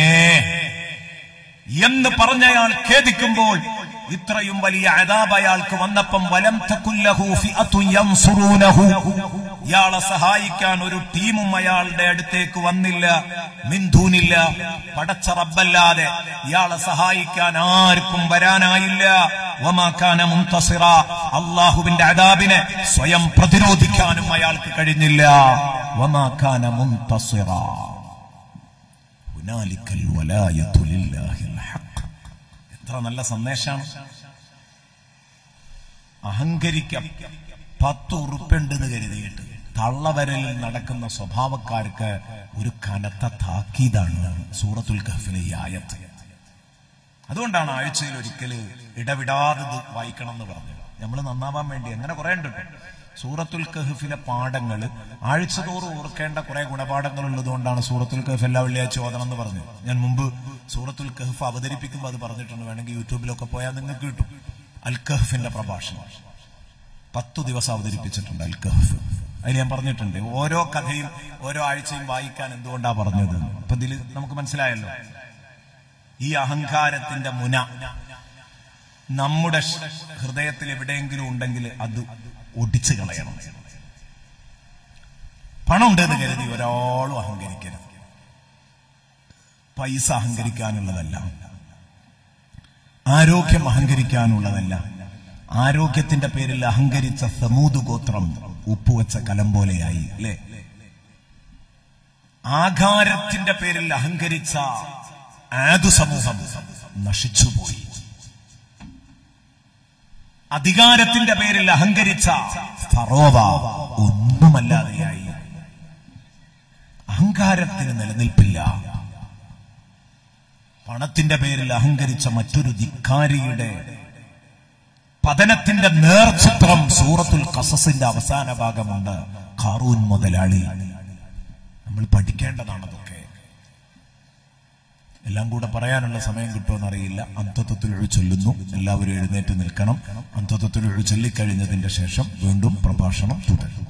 എന്ന് പറഞ്ഞയാൾ ഖേദിക്കുമ്പോൾ ഇത്രയും വലിയ അതാബ് അയാൾക്ക് വന്നപ്പം വലം തക്കുല്ലഹു ഫിഅത്തുൻ യൻസുറൂനഹു ഇയാളെ സഹായിക്കാൻ ഒരു ടീമും അയാളുടെ അടുത്തേക്ക് വന്നില്ല മിന്ദൂനില്ല പടച്ച റബ്ബല്ലാതെ ഇയാളെ സഹായിക്കാൻ ആർക്കും വരാനായില്ല വമാക്കാന മുന്തസിറ അള്ളാഹുവിന്റെ അതാബിനെ സ്വയം പ്രതിരോധിക്കാനും അയാൾക്ക് കഴിഞ്ഞില്ല വമാക്കാന മുന്തസിറ ഹുനാലിക്കൽ വലായത്തു ലില്ലാഹിൽ ഹഖ് എത്ര നല്ല സന്ദേശമാണ് അഹങ്കരിക്ക പത്ത് ഉറുപ്പുണ്ടെന്ന് കരുതിയിട്ട് തള്ളവരലിൽ നടക്കുന്ന സ്വഭാവക്കാർക്ക് ഒരു കനത്ത താക്കീതാണ് സൂറത്തുൽ കഹഫിലെ ഈ ആയത്ത് അതുകൊണ്ടാണ് ആഴ്ചയിൽ ഒരിക്കൽ ഇടവിടാതെ ഇത് വായിക്കണം എന്ന് പറഞ്ഞത് നമ്മൾ നന്നാവാൻ വേണ്ടി അങ്ങനെ കുറെ ഉണ്ട് കേട്ടോ. സൂറത്തുൽ കഹഫിലെ പാഠങ്ങൾ ആഴ്ചതോറും ഓർക്കേണ്ട കുറെ ഗുണപാഠങ്ങൾ ഉള്ളതുകൊണ്ടാണ് സൂറത്തുൽ കഹഫ് എല്ലാ വെള്ളിയാഴ്ച ഓതണം എന്ന് പറഞ്ഞത് ഞാൻ മുമ്പ് സൂറത്തുൽ കഹഫ് അവതരിപ്പിക്കുമ്പോൾ അത് പറഞ്ഞിട്ടുണ്ട് വേണമെങ്കിൽ യൂട്യൂബിലൊക്കെ പോയാൽ നിങ്ങൾക്ക് കിട്ടും അൽ കഹഫിന്റെ പ്രഭാഷണം പത്തു ദിവസം അവതരിപ്പിച്ചിട്ടുണ്ട് അൽ കഹഫ് അതിൽ ഞാൻ പറഞ്ഞിട്ടുണ്ട് ഓരോ കഥയും ഓരോ ആഴ്ചയും വായിക്കാൻ എന്തുകൊണ്ടാ പറഞ്ഞത് അപ്പൊ ഇതിൽ നമുക്ക് മനസ്സിലായല്ലോ ഈ അഹങ്കാരത്തിന്റെ മുന നമ്മുടെ ഷ് ഹൃദയത്തിൽ എവിടെയെങ്കിലും ഉണ്ടെങ്കിൽ അത് ഒടിച്ചു കളയണം പണം ഉണ്ടെന്ന് കരുതി ഒരാളും അഹങ്കരിക്കരുത് പൈസ അഹങ്കരിക്കാനുള്ളതല്ല ആരോഗ്യം അഹങ്കരിക്കാനുള്ളതല്ല ആരോഗ്യത്തിന്റെ പേരിൽ അഹങ്കരിച്ച സമൂത് ഗോത്രം ഉപ്പുവച്ച കലം പോലെയായി അല്ലേ ആഘാരത്തിന്റെ പേരിൽ അഹങ്കരിച്ച ആദു സമൂഹം നശിച്ചുപോയി അധികാരത്തിന്റെ പേരിൽ അഹങ്കരിച്ച ഫറോവ ഒന്നുമല്ലാതെയായി അഹങ്കാരത്തിന് നിലനിൽപ്പില്ല പണത്തിന്റെ പേരിൽ അഹങ്കരിച്ച മറ്റൊരു ധിക്കാരിയുടെ പതനത്തിന്റെ നേർചിത്രം സൂറത്തുൽ കസസിന്റെ അവസാന ഭാഗമുണ്ട് ഖാറൂൻ മുതലാളി നമ്മൾ പഠിക്കേണ്ടതാണ് അതൊക്കെ എല്ലാം കൂടെ പറയാനുള്ള സമയം കിട്ടുമെന്നറിയില്ല അന്തത്വത്തിൽ ചൊല്ലുന്നു എല്ലാവരും എഴുന്നേറ്റ് നിൽക്കണം അന്തത്വത്തിൽ ചൊല്ലിക്കഴിഞ്ഞതിന്റെ ശേഷം വീണ്ടും പ്രഭാഷണം തുടരും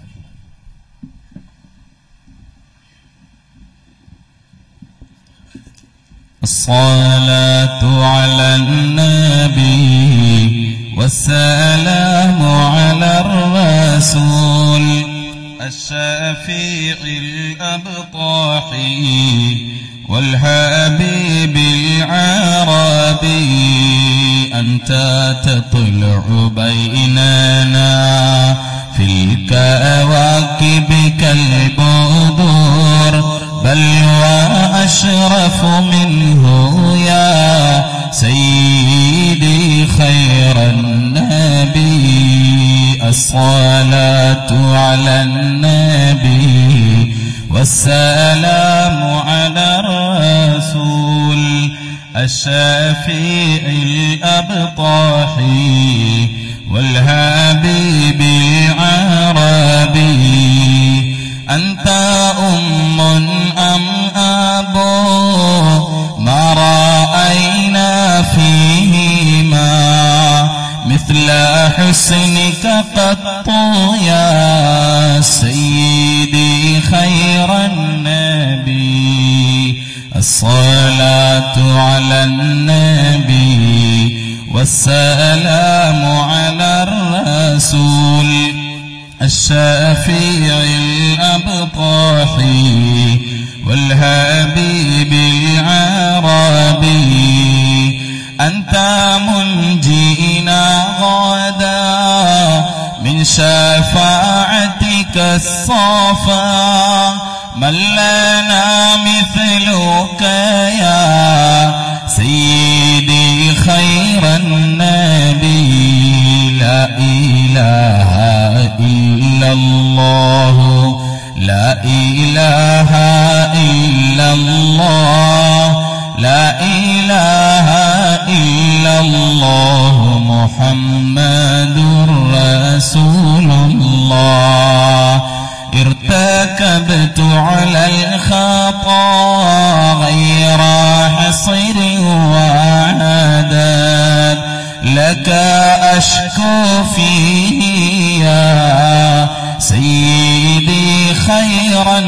الصلاة على النبي والسلام على الرسول الشافيع الأبطاحي والحبيب العربي أنت تطلع بيننا في الكواكب كالبدور بل وأشرف منه يا سيدي خير النبي الصلاة على النبي والسلام على الرسول الشافيع الأبطاحي والهبيب العربي أنت أم أم أبو ما رأينا فيهما مثل حسنك قط يا سيدي خير النبي الصلاة على النبي والسلام على الرسول الشافيع الأبطاحي والهبيب العربي أنت منجينا غدا من شفاعتك الصفا من لنا مثلك يا سيدي خير النبي لا إله إلا الله لا إله إلا الله لا إله إلا الله محمد رسول الله ارتكبت على الخطا غير حصر وعدد لك أشكو فيه يا سيدي خير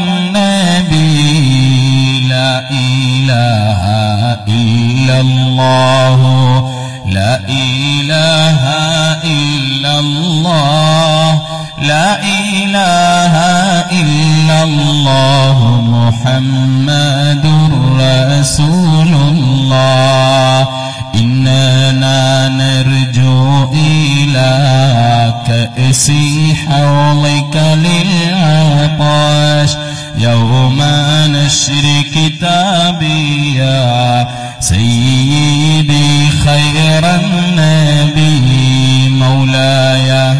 النبي لا إله إلا الله لا إله إلا الله لا إله إلا الله محمد رسول الله إننا نرجو إلى كأس حوضك للعطش يوم نشر كتابي يا سيدي خير النبي مولاي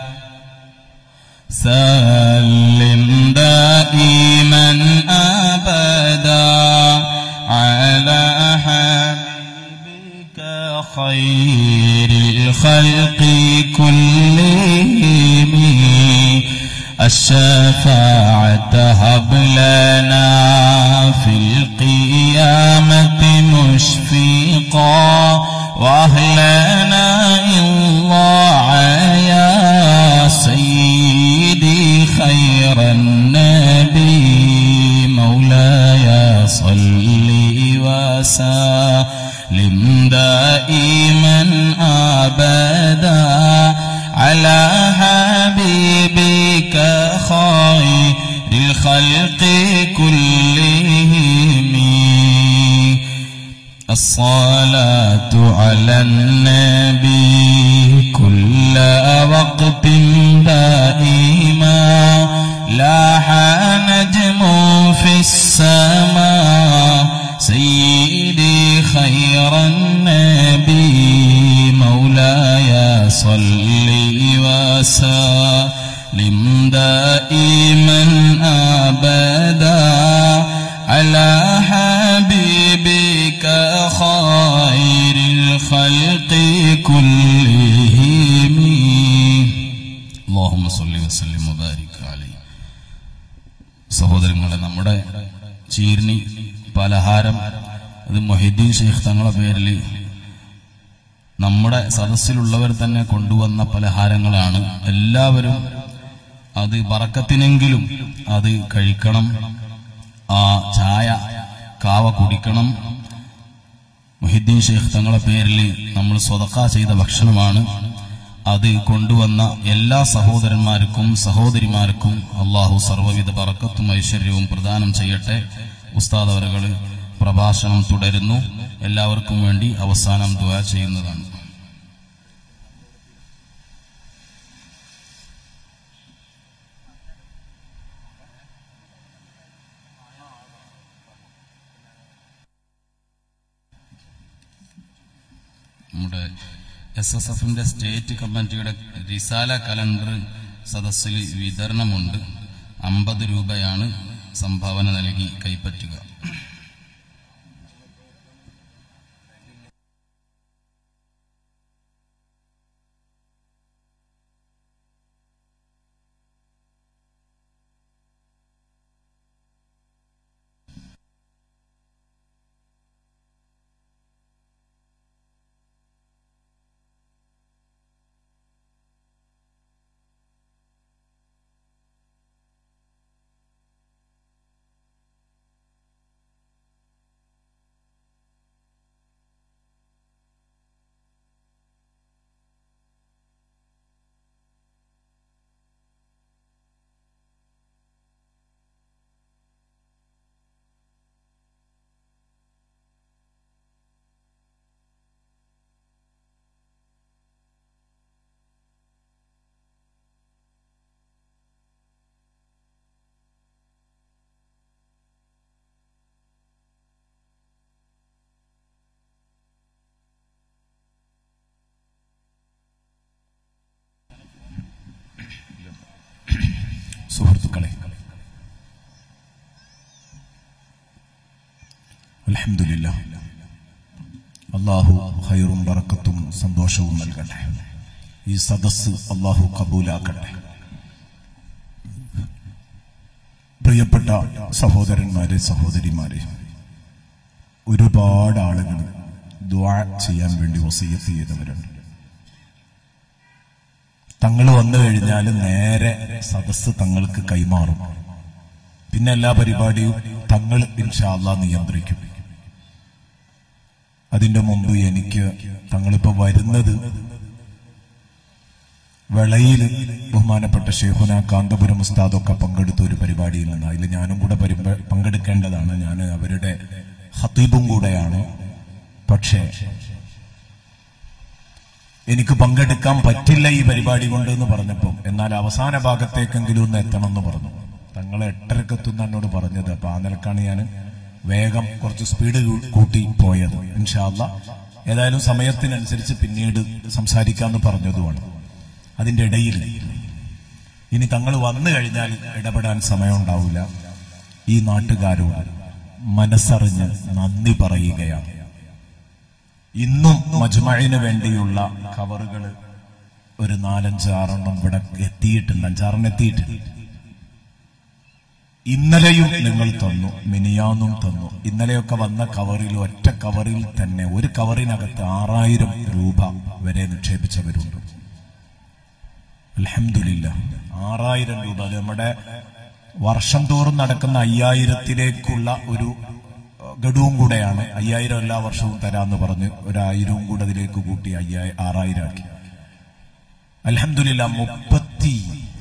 سلم دائما أبدا على حبيبك خير الخلق كلهم الشفاعة هب لنا في القيامة مشفقا وأهلنا إن ضاع يا سيدي خير النبي مولاي صل وسلم دائما أبدا على حبيبك خير الخلق كلهم الصلاة على النبي كل وقت دائما لاح نجم في السماء سيدي خير النبي مولاي صل وسلم دائما أبدا على حبيبك خير الخلق كلهم اللهم صل وسلم وبارك عليه സഹോദരങ്ങളെ നമ്മുടെ ചീർണി പലഹാരം അത് മൊഹിദ്ദീൻ ഷെയ്ഖ് തങ്ങളുടെ പേരിൽ നമ്മുടെ സദസ്സിലുള്ളവർ തന്നെ കൊണ്ടുവന്ന പലഹാരങ്ങളാണ് എല്ലാവരും അത് വറക്കത്തിനെങ്കിലും അത് കഴിക്കണം ആ ചായ കാവ കുടിക്കണം മുഹിദ്ദീൻ ഷെയ്ഖ് തങ്ങളുടെ പേരിൽ നമ്മൾ സ്വതക്ക ചെയ്ത ഭക്ഷണമാണ് അത് കൊണ്ടുവന്ന എല്ലാ സഹോദരന്മാർക്കും സഹോദരിമാർക്കും അള്ളാഹു സർവ്വവിധ പറക്കത്തും ഐശ്വര്യവും പ്രദാനം ചെയ്യട്ടെ ഉസ്താദ് അവരുകൾ പ്രഭാഷണം തുടരുന്നു എല്ലാവർക്കും വേണ്ടി അവസാനം ദുആ ചെയ്യുന്നതാണ് നമ്മുടെ എസ് എസ് എഫിന്റെ സ്റ്റേറ്റ് കമ്മിറ്റിയുടെ റിസാല കലണ്ടർ സദസ്സിൽ വിതരണമുണ്ട് അമ്പത് രൂപയാണ് സംഭാവന നൽകി കൈപ്പറ്റുക സുഹൃത്തുക്കളെ അൽഹംദുലില്ല അള്ളാഹു ഹൈറും ബറക്കത്തും സന്തോഷവും നൽകട്ടെ ഈ സദസ് അള്ളാഹു കബൂലാക്കട്ടെ പ്രിയപ്പെട്ട സഹോദരന്മാരെ സഹോദരിമാരെ ഒരുപാട് ആളുകൾ ദ്വാ ചെയ്യാൻ വേണ്ടി വസീയത്ത് ചെയ്തവരുണ്ട് തങ്ങൾ വന്നു കഴിഞ്ഞാൽ നേരെ സദസ്സ് തങ്ങൾക്ക് കൈമാറും പിന്നെ എല്ലാ പരിപാടിയും തങ്ങൾ ഇൻഷാല്ല നിയന്ത്രിക്കും അതിന്റെ മുമ്പ് എനിക്ക് തങ്ങളിപ്പോ വരുന്നത് വെളയിൽ ബഹുമാനപ്പെട്ട ഷെയ്ഖുന കാന്തപുരം ഉസ്താദൊക്കെ പങ്കെടുത്ത ഒരു പരിപാടിയിൽ നിന്ന് അതിൽ ഞാനും കൂടെ പരിപ- പങ്കെടുക്കേണ്ടതാണ് ഞാൻ അവരുടെ ഹത്തീബും കൂടെയാണ് പക്ഷേ എനിക്ക് പങ്കെടുക്കാൻ പറ്റില്ല ഈ പരിപാടി കൊണ്ട് എന്ന് പറഞ്ഞപ്പം എന്നാൽ അവസാന ഭാഗത്തേക്കെങ്കിലും ഒന്ന് എത്തണം എന്ന് പറഞ്ഞു തങ്ങളെ എട്ടരക്കെത്തുന്ന എന്നോട് പറഞ്ഞത് അപ്പൊ ആ നിലക്കാണ് ഞാൻ വേഗം കുറച്ച് സ്പീഡ് കൂ- കൂട്ടി പോയത് ഇൻഷാല്ല ഏതായാലും സമയത്തിനനുസരിച്ച് പിന്നീട് സംസാരിക്കാമെന്ന് പറഞ്ഞതുമാണ് അതിന്റെ ഇടയിൽ ഇനി തങ്ങൾ വന്നു കഴിഞ്ഞാൽ ഇടപെടാൻ സമയമുണ്ടാവില്ല ഈ നാട്ടുകാരോട് മനസ്സറിഞ്ഞ് നന്ദി പറയുകയാണ് ഇന്നും മജ്മഴിന് വേണ്ടിയുള്ള കവറുകൾ ഒരു നാലഞ്ച് ആറെണ്ണം ഇവിടെ എത്തിയിട്ടുണ്ട് അഞ്ചാറെണ്ണം എത്തിയിട്ടുണ്ട് ഇന്നലെയും നിങ്ങൾ തന്നു മിനിയാന്നും തന്നു ഇന്നലെയൊക്കെ വന്ന കവറിൽ ഒറ്റ കവറിൽ തന്നെ ഒരു കവറിനകത്ത് ആറായിരം രൂപ വരെ നിക്ഷേപിച്ചവരുണ്ട് അലഹമില്ല ആറായിരം രൂപ അത് നമ്മുടെ വർഷം തോറും നടക്കുന്ന അയ്യായിരത്തിലേക്കുള്ള ഒരു അഹ്, ഗഡുവും കൂടെയാണ് അയ്യായിരം എല്ലാ വർഷവും തരാന്ന് പറഞ്ഞ് ഒരായിരവും കൂടെ അതിലേക്ക് കൂട്ടി അയ്യായി ആറായിരം ആക്കി അലഹമില്ല മുപ്പത്തി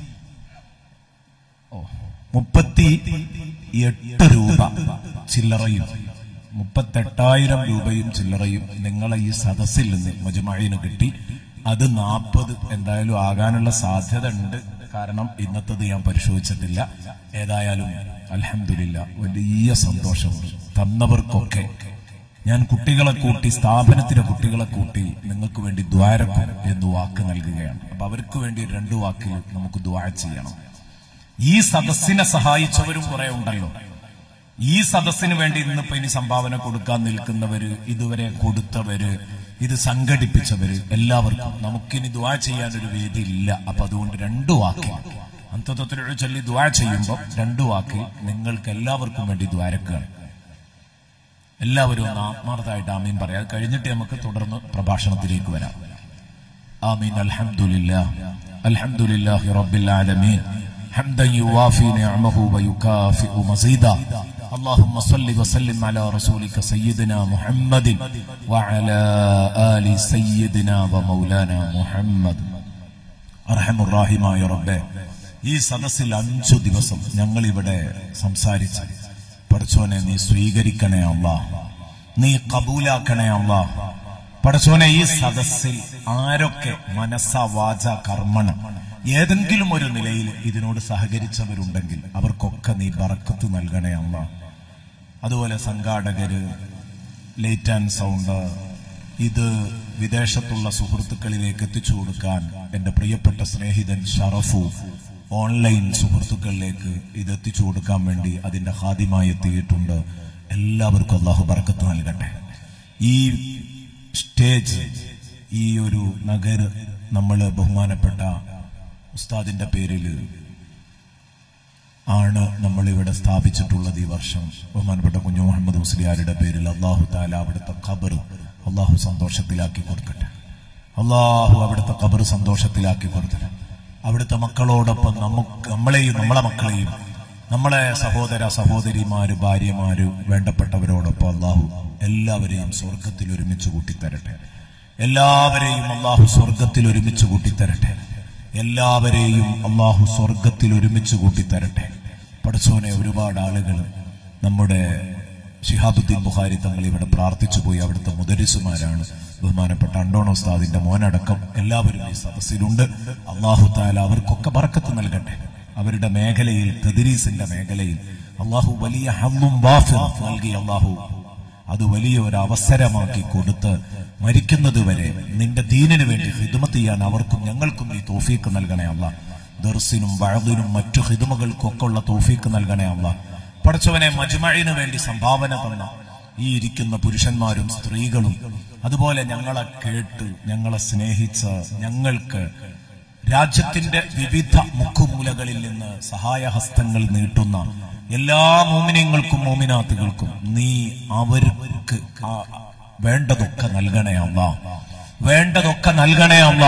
ഓ, മുപ്പത്തി എട്ട് രൂപ ചില്ലറയും മുപ്പത്തെട്ടായിരം രൂപയും ചില്ലറയും നിങ്ങളെ ഈ സദസ്സിൽ നിന്ന് മജുമഴിന് കിട്ടി അത് നാൽപ്പത് എന്തായാലും ആകാനുള്ള സാധ്യത ഉണ്ട് കാരണം ഇന്നത്തത് ഞാൻ പരിശോധിച്ചിട്ടില്ല ഏതായാലും അലഹമില്ല വലിയ സന്തോഷമുണ്ട് തന്നവർക്കൊക്കെ ഞാൻ കുട്ടികളെ കൂട്ടി സ്ഥാപനത്തിലെ കുട്ടികളെ കൂട്ടി നിങ്ങൾക്ക് വേണ്ടി ദ്വാരക്കും എന്ന് വാക്ക് നൽകുകയാണ് അപ്പൊ അവർക്ക് വേണ്ടി ഒരു രണ്ട് വാക്കിൽ നമുക്ക് ദ്വാര ചെയ്യണം ഈ സദസ്സിനെ സഹായിച്ചവരും കുറെ ഉണ്ടല്ലോ ഈ സദസ്സിന് വേണ്ടി ഇന്നിപ്പോ ഇനി സംഭാവന കൊടുക്കാൻ നിൽക്കുന്നവര് ഇതുവരെ കൊടുത്തവര് ഇത് സംഘടിപ്പിച്ചവര് എല്ലാവർക്കും നമുക്കിനി ദ്വാ ചെയ്യാൻ ഒരു വേദി ഇല്ല അപ്പൊ അതുകൊണ്ട് രണ്ടു വാക്കിൽ അന്തത്വത്തിലൊരു ചൊല്ലി ദ്വാ ചെയ്യുമ്പോൾ രണ്ടു വാക്കിൽ നിങ്ങൾക്ക് എല്ലാവർക്കും വേണ്ടി ദ്വാരക്കുകയാണ് എല്ലാവരും ഒന്ന് ആത്മാർത്ഥമായിട്ട് ആമീൻ പറയാം അത് കഴിഞ്ഞിട്ട് നമുക്ക് തുടർന്ന് പ്രഭാഷണത്തിലേക്ക് വരാം آمين الحمد لله الحمد لله رب العالمين حمدا يوافي نعمه ويكافئ مزيدا اللهم صل وسلم على رسولك سيدنا محمد وعلى آل سيدنا ومولانا محمد അർഹമുറാഹിമായ റബ്ബെ ഈ സദസ്സിൽ അഞ്ചു ദിവസം ഞങ്ങൾ ഇവിടെ സംസാരിച്ച് പഠിച്ചോനെ നീ സ്വീകരിക്കണേ അല്ല നീ കബൂലാക്കണേ അല്ല പഠിച്ചോനെ ഈ സദസ്സിൽ ആരൊക്കെ മനസ്സ വാച കർമ്മണം ഏതെങ്കിലും ഒരു നിലയിൽ ഇതിനോട് സഹകരിച്ചവരുണ്ടെങ്കിൽ അവർക്കൊക്കെ നീ ബറക്കത്ത് നൽകണേ അല്ല അതുപോലെ സംഘാടകര് ലേറ്റ് ആൻഡ് സൗണ്ട് ഇത് വിദേശത്തുള്ള സുഹൃത്തുക്കളിലേക്ക് എത്തിച്ചു കൊടുക്കാൻ എന്റെ പ്രിയപ്പെട്ട സ്നേഹിതൻ ഷറഫു ഓൺലൈൻ സുഹൃത്തുക്കളിലേക്ക് ഇത് എത്തിച്ചു കൊടുക്കാൻ വേണ്ടി അതിന്റെ ഹാദ്യമായി എത്തിയിട്ടുണ്ട് എല്ലാവർക്കും അള്ളാഹു ബർക്കത്ത് നൽകട്ടെ ഈ സ്റ്റേജ് ഈ ഒരു നഗർ നമ്മൾ ബഹുമാനപ്പെട്ട ഉസ്താദിന്റെ പേരിൽ ആണ് നമ്മൾ ഇവിടെ സ്ഥാപിച്ചിട്ടുള്ളത് ഈ വർഷം ബഹുമാനപ്പെട്ട കുഞ്ഞു മുഹമ്മദ് മുസ്ലിയാരുടെ പേരിൽ അള്ളാഹു താല അവിടുത്തെ ഖബർ അള്ളാഹു സന്തോഷത്തിലാക്കി കൊടുക്കട്ടെ അള്ളാഹു അവിടുത്തെ ഖബർ സന്തോഷത്തിലാക്കി കൊടുക്കട്ടെ അവിടുത്തെ മക്കളോടൊപ്പം നമുക്ക് നമ്മളെയും നമ്മളെ മക്കളെയും നമ്മളെ സഹോദര സഹോദരിമാര് ഭാര്യമാര് വേണ്ടപ്പെട്ടവരോടൊപ്പം അള്ളാഹു എല്ലാവരെയും സ്വർഗത്തിൽ ഒരുമിച്ച് കൂട്ടിത്തരട്ടെ എല്ലാവരെയും അള്ളാഹു സ്വർഗത്തിൽ ഒരുമിച്ച് കൂട്ടിത്തരട്ടെ എല്ലാവരെയും അള്ളാഹു സ്വർഗത്തിൽ ഒരുമിച്ച് കൂട്ടിത്തരട്ടെ പഠിച്ചോനെ ഒരുപാട് ആളുകൾ നമ്മുടെ ഷിഹാബുദ്ദീൻ ബുഖാരി തങ്ങൾ ഇവിടെ പ്രാർത്ഥിച്ചു പോയി അവിടുത്തെ മുദരിസുമാരാണ് ബഹുമാനപ്പെട്ട അണ്ടോണോസ്താദിന്റെ മോനടക്കം എല്ലാവരും ഈ സദസ്സിലുണ്ട് അള്ളാഹു താല അവർക്കൊക്കെ ബർക്കത്ത് നൽകട്ടെ അവരുടെ മേഖലയിൽ തദ്രീസിന്റെ മേഖലയിൽ അള്ളാഹു വലിയ ഹമ്മും വാഫിർ നൽകി അള്ളാഹു അത് വലിയ ഒരു അവസരമാക്കി കൊടുത്ത് മരിക്കുന്നത് വരെ നിന്റെ ദീനിന് വേണ്ടി ഹിദമത്ത് ചെയ്യാൻ അവർക്കും ഞങ്ങൾക്കും നീ തോഫീക്ക് നൽകണേ അല്ല ദർസിനും വഴതിനും മറ്റു ഹിദമകൾക്കും ഒക്കെ ഉള്ള തോഫീക്ക് നൽകണേ അല്ല പഠിച്ചവനെ മജ്മഴിന് വേണ്ടി സംഭാവന തന്ന ഈ ഇരിക്കുന്ന പുരുഷന്മാരും സ്ത്രീകളും അതുപോലെ ഞങ്ങളെ കേട്ട് ഞങ്ങളെ സ്നേഹിച്ച ഞങ്ങൾക്ക് രാജ്യത്തിന്റെ വിവിധ മുഖമൂലകളിൽ നിന്ന് സഹായഹസ്തങ്ങൾ നീട്ടുന്ന എല്ലാ മോമിനങ്ങൾക്കും മോമിനാത്തുകൾക്കും നീ അവർക്ക് ആ വേണ്ടതൊക്കെ നൽകണേ അല്ല വേണ്ടതൊക്കെ നൽകണേ അല്ല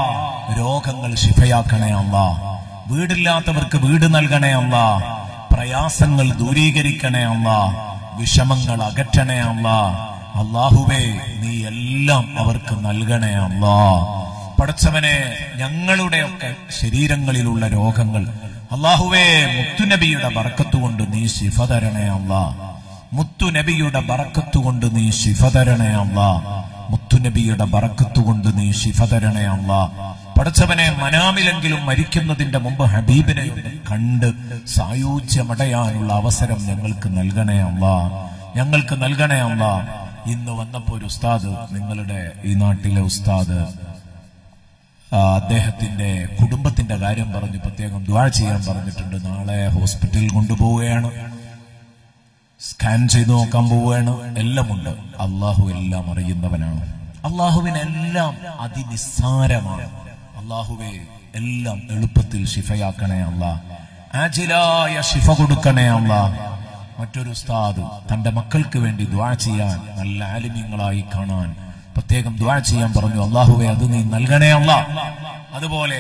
രോഗങ്ങൾ ശിഫയാക്കണേ അല്ല വീടില്ലാത്തവർക്ക് വീട് നൽകണേ അല്ല പ്രയാസങ്ങൾ ദൂരീകരിക്കണേ അല്ല വിഷമങ്ങൾ അകറ്റണേ അല്ല അള്ളാഹുവേ നീ എല്ലാം അവർക്ക് നൽകണേ അല്ലാ പടച്ചവനെ ഞങ്ങളുടെയൊക്കെ ശരീരങ്ങളിലുള്ള രോഗങ്ങൾ അള്ളാഹുവേ മുത്തുനബിയുടെ ബറക്കത്ത് കൊണ്ട് നീ ശിഫ തരണേ അല്ല മുത്തുനബിയുടെ ബറക്കത്ത് കൊണ്ട് നീ ശിഫ തരണേ അല്ല മുത്തുനബിയുടെ ബറക്കത്ത് കൊണ്ട് നീ ശിഫ തരണേ അല്ല പടച്ചവനെ മനാമിലെങ്കിലും മരിക്കുന്നതിന്റെ മുമ്പ് ഹബീബിനെ ഒന്ന് കണ്ട് സായൂജ്യമടയാനുള്ള അവസരം ഞങ്ങൾക്ക് നൽകണേ അല്ല ഞങ്ങൾക്ക് നൽകണേ അല്ല ഇന്ന് വന്നപ്പോ ഒരു ഉസ്താദ് നിങ്ങളുടെ ഈ നാട്ടിലെ ഉസ്താദ് ആ, അദ്ദേഹത്തിന്റെ കുടുംബത്തിന്റെ കാര്യം പറഞ്ഞ് പ്രത്യേകം ദ്വാ ചെയ്യാൻ പറഞ്ഞിട്ടുണ്ട് നാളെ ഹോസ്പിറ്റലിൽ കൊണ്ടുപോവുകയാണ് സ്കാൻ ചെയ്ത് നോക്കാൻ പോവുകയാണ് എല്ലാമുണ്ട് അള്ളാഹു എല്ലാം അറിയുന്നവനാണ് അള്ളാഹുവിനെല്ലാം അതിനിസ്സാരമാണ് അള്ളാഹുവെ എല്ലാം എളുപ്പത്തിൽ ശിഫയാക്കണേ അല്ല ആജിലായ ശിഫ കൊടുക്കണേ അല്ല മറ്റൊരു ഉസ്താദ് തന്റെ മക്കൾക്ക് വേണ്ടി ദ്വാ ചെയ്യാൻ നല്ല ആലിമ്യങ്ങളായി കാണാൻ പ്രത്യേകം ദ്വാ ചെയ്യാൻ പറഞ്ഞു അള്ളാഹുവെ അത് നീ നൽകണേ അല്ല അതുപോലെ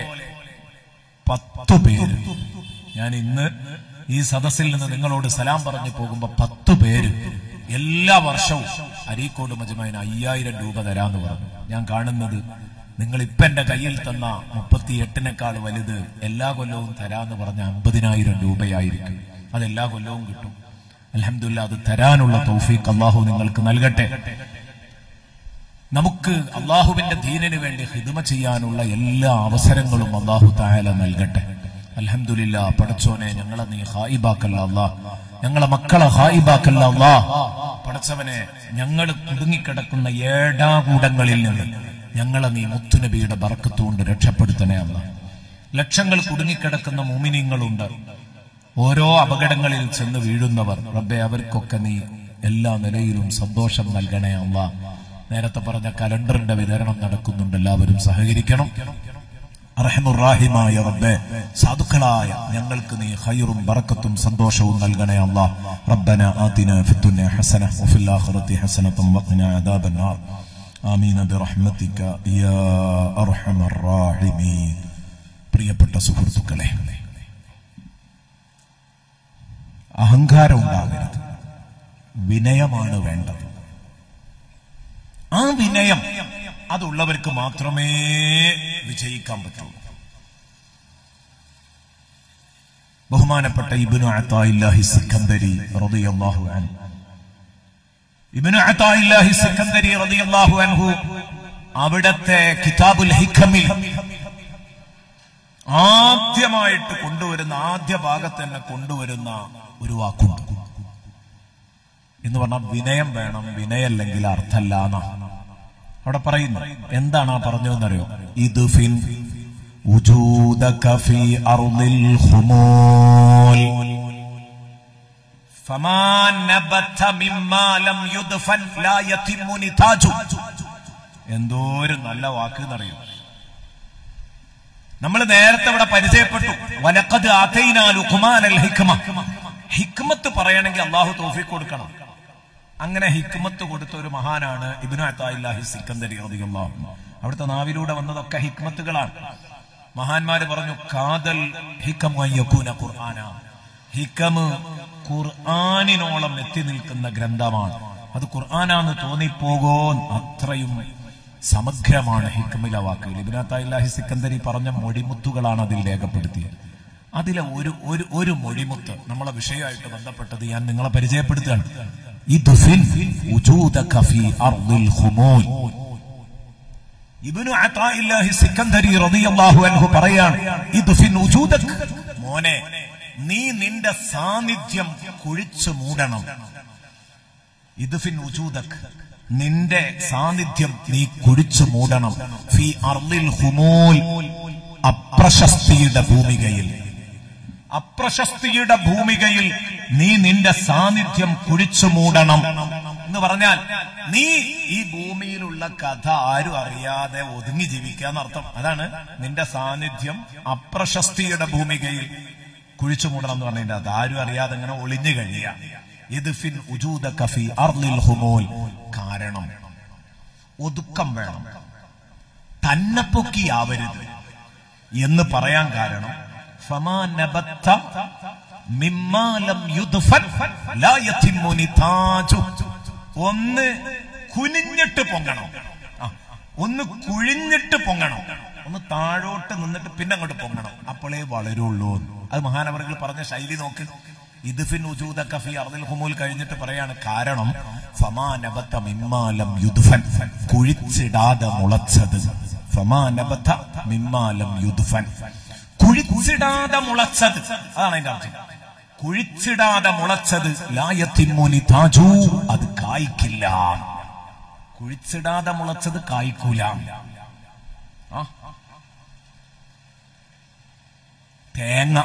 പത്തു പേര് ഞാൻ ഇന്ന് ഈ സദസ്സിൽ നിന്ന് നിങ്ങളോട് സലാം പറഞ്ഞു പോകുമ്പോ പത്തു പേര് എല്ലാ വർഷവും അരീക്കോട് മജുമൈന് അയ്യായിരം രൂപ തരാന്ന് പറഞ്ഞു ഞാൻ കാണുന്നത് നിങ്ങൾ ഇപ്പൊ എന്റെ കയ്യിൽ തന്ന മുപ്പത്തി എട്ടിനേക്കാൾ വലുത് എല്ലാ കൊല്ലവും തരാന്ന് പറഞ്ഞ അമ്പതിനായിരം രൂപയായിരിക്കും അത് എല്ലാ കൊല്ലവും കിട്ടും അലഹമില്ല അത് തരാനുള്ള തൗഫീഖ് അള്ളാഹു നിങ്ങൾക്ക് നൽകട്ടെ നമുക്ക് അള്ളാഹുവിന്റെ ദീനിന് വേണ്ടി ഹിദമ ചെയ്യാനുള്ള എല്ലാ അവസരങ്ങളും അള്ളാഹു തായാല നൽകട്ടെ അലഹമില്ല പടച്ചോനെ ഞങ്ങളെ നീ ഹായിബാക്കല്ല അല്ലാ ഞങ്ങളെ മക്കളെ ഹായിബാക്കല്ല അല്ലാ പടച്ചവനെ ഞങ്ങൾ കുടുങ്ങിക്കിടക്കുന്ന ഏടാകൂടങ്ങളിൽ നിന്ന് ഞങ്ങളെ നീ മുത്തുനബിയുടെ ബറക്കത്തുകൊണ്ട് രക്ഷപ്പെടുത്തണേ അല്ല ലക്ഷങ്ങൾ കുടുങ്ങിക്കിടക്കുന്ന മുമിനിങ്ങളുണ്ട് ഓരോ അപകടങ്ങളിൽ ചെന്ന് വീഴുന്നവർ റബ്ബെ അവർക്കൊക്കെ നീ എല്ലാ നിലയിലും സന്തോഷം നൽകണേ അല്ല നേരത്തെ പറഞ്ഞ കലണ്ടറിന്റെ വിതരണം നടക്കുന്നുണ്ട് എല്ലാവരും സഹകരിക്കണം അറഹമുറാഹിമായ റബ്ബെ സാധുക്കളായ ഞങ്ങൾക്ക് നീ ഹൈറും ബറക്കത്തും സന്തോഷവും നൽകണേ അല്ല റബ്ബന ആതിന ഫിദ്ദുനിയ ഹസന വഫിൽ ആഖിറതി ഹസനതൻ വഖിന അദാബൻ നാർ ആമീൻ ബിറഹ്മതിക യാ അർഹമർ റാഹിമീൻ പ്രിയപ്പെട്ട സുഹൃത്തുക്കളെ അഹങ്കാരം ഉണ്ടാകരുത് വിനയമാണ് വേണ്ടത് ആ വിനയം അതുള്ളവർക്ക് മാത്രമേ വിജയിക്കാൻ പറ്റുള്ളൂ ബഹുമാനപ്പെട്ട ഇബ്നു അത്തായില്ലാഹി സിക്കന്ദരി റളിയല്ലാഹു അൻഹു ഇബ്നു അത്തായില്ലാഹി സിക്കന്ദരി റളിയല്ലാഹു അൻഹു അവിടത്തെ കിതാബുൽ ഹിക്കമിൽ ആദ്യമായിട്ട് കൊണ്ടുവരുന്ന ആദ്യ ഭാഗത്ത് തന്നെ കൊണ്ടുവരുന്ന ഒരു വാക്കുണ്ട് എന്ന് പറഞ്ഞാൽ വിനയം വേണം വിനയല്ലെങ്കിൽ അർത്ഥമല്ല അവിടെ പറയുന്നു എന്താണ് ആ പറഞ്ഞതെന്നറിയോ ഇത് ഫിൻ وجودك في أرض الخمول فما نبت مما لم يدفن لا يتم نتاجه എന്തോ ഒരു നല്ല വാക്ക് എന്നറിയോ നമ്മൾ നേരത്തെ ഇവിടെ പരിചയപ്പെട്ടു വലക്കത് ആതൈനാൽ ഉഖ്മാനൽ ഹിക്മ ഹിക്മത്ത് പറയണമെങ്കിൽ അള്ളാഹു തോഫിക്ക് കൊടുക്കണം അങ്ങനെ ഹിക്മത്ത് കൊടുത്ത ഒരു മഹാനാണ് ഇബ്നു അത്തായില്ലാഹി സിക്കന്ദരി റളിയല്ലാഹു അൻഹു. അവിടുത്തെ നാവിലൂടെ വന്നതൊക്കെ ഹിക്മത്തുകളാണ് മഹാന്മാര് പറഞ്ഞു കാതൽ ഹിക്കം യക്കൂന ഖുർആന ഹിക്കമ് ഖുർആനിനോളം എത്തി നിൽക്കുന്ന ഗ്രന്ഥമാണ് അത് ഖുർആനാന്ന് തോന്നിപ്പോകോ അത്രയും സമഗ്രമാണ് ഹിക്കമിലെ വാക്കുകൾ ഇബിനാത്തായില്ലാഹി സിക്കന്ദരി പറഞ്ഞ മൊഴിമുത്തുകളാണ് അതിൽ രേഖപ്പെടുത്തിയത് അതിലെ ഒരു ഒരു ഒരു മൊഴിമുത്ത് നമ്മളെ വിഷയമായിട്ട് ബന്ധപ്പെട്ടത് ഞാൻ നിങ്ങളെ പരിചയപ്പെടുത്തുകയാണ് ഇദ്ഫിൻ ഉജൂദക ഫീ അർദിൽ ഖുമൂൽ ഇബ്നു അതാഇല്ലാഹി സിക്കന്ദരി റളിയല്ലാഹു അൻഹു പറയാണ് ഇദ്ഫിൻ ഉജൂദക മോനെ നീ നിന്റെ സാന്നിധ്യം കുഴിച്ചു മൂടണം ഇദ്ഫിൻ ഉജൂദക നിന്റെ സാന്നിധ്യം നീ കുഴിച്ചു മൂടണം ഫി അർദിൽ ഖുമൂൽ അപ്രശസ്തിയുടെ ഭൂമികയിൽ അപ്രശസ്തിയുടെ ഭൂമികയിൽ നീ നിന്റെ സാന്നിധ്യം കുഴിച്ചു മൂടണം എന്ന് പറഞ്ഞാൽ നീ ഈ ഭൂമിയിലുള്ള കഥ ആരും അറിയാതെ ഒതുങ്ങി ജീവിക്കാന്നർത്ഥം അതാണ് നിന്റെ സാന്നിധ്യം അപ്രശസ്തിയുടെ ഭൂമികയിൽ കുഴിച്ചു മൂടണം എന്ന് പറഞ്ഞതിന്റെ അത് ആരും അറിയാതെ ഇങ്ങനെ ഒളിഞ്ഞു കഴിയാം ഇത് ഫിൻ ഉജൂദ കഫി അർലിൽ ഹുമോൽ കാരണം ഒതുക്കം വേണം തന്നെ പൊക്കിയാവരുത് എന്ന് പറയാൻ കാരണം ഫമാ നബത്ത മിമ്മാ ലം യുദ്ഫൻ ലാ യതിമ്മു നിതാജു. ഒന്ന് കുനിഞ്ഞിട്ട് പൊങ്ങണം ആ, ഒന്ന് കുഴിഞ്ഞിട്ട് പൊങ്ങണം ഒന്ന് താഴോട്ട് നിന്നിട്ട് പിന്നെ അങ്ങോട്ട് പൊങ്ങണം അപ്പോഴേ വളരുള്ളൂ അത് മഹാനവറുകൾ പറഞ്ഞ ശൈലി നോക്ക് ഇദ്ഫിൻ ഉജൂദ കഫി അർദിൽ ഹുമൂൽ കഴിഞ്ഞിട്ട് പറയാണ് കാരണം ഫമാ നബത്ത മിമ്മാ ലം യുദ്ഫൻ കുഴിച്ചിടാതെ മുളച്ചത് ഫമാ നബത്ത മിമ്മാ ലം യുദ്ഫൻ കുഴിച്ചിടാതെ മുളച്ചത് അതാണ് അതിന്റെ അർത്ഥം കുഴിച്ചിടാതെ മുളച്ചത് ലായത്തിമോനി താജു അത് കായ്ക്കില്ല കുഴിച്ചിടാതെ മുളച്ചത് കായ്ക്കൂല ആ. തേങ്ങ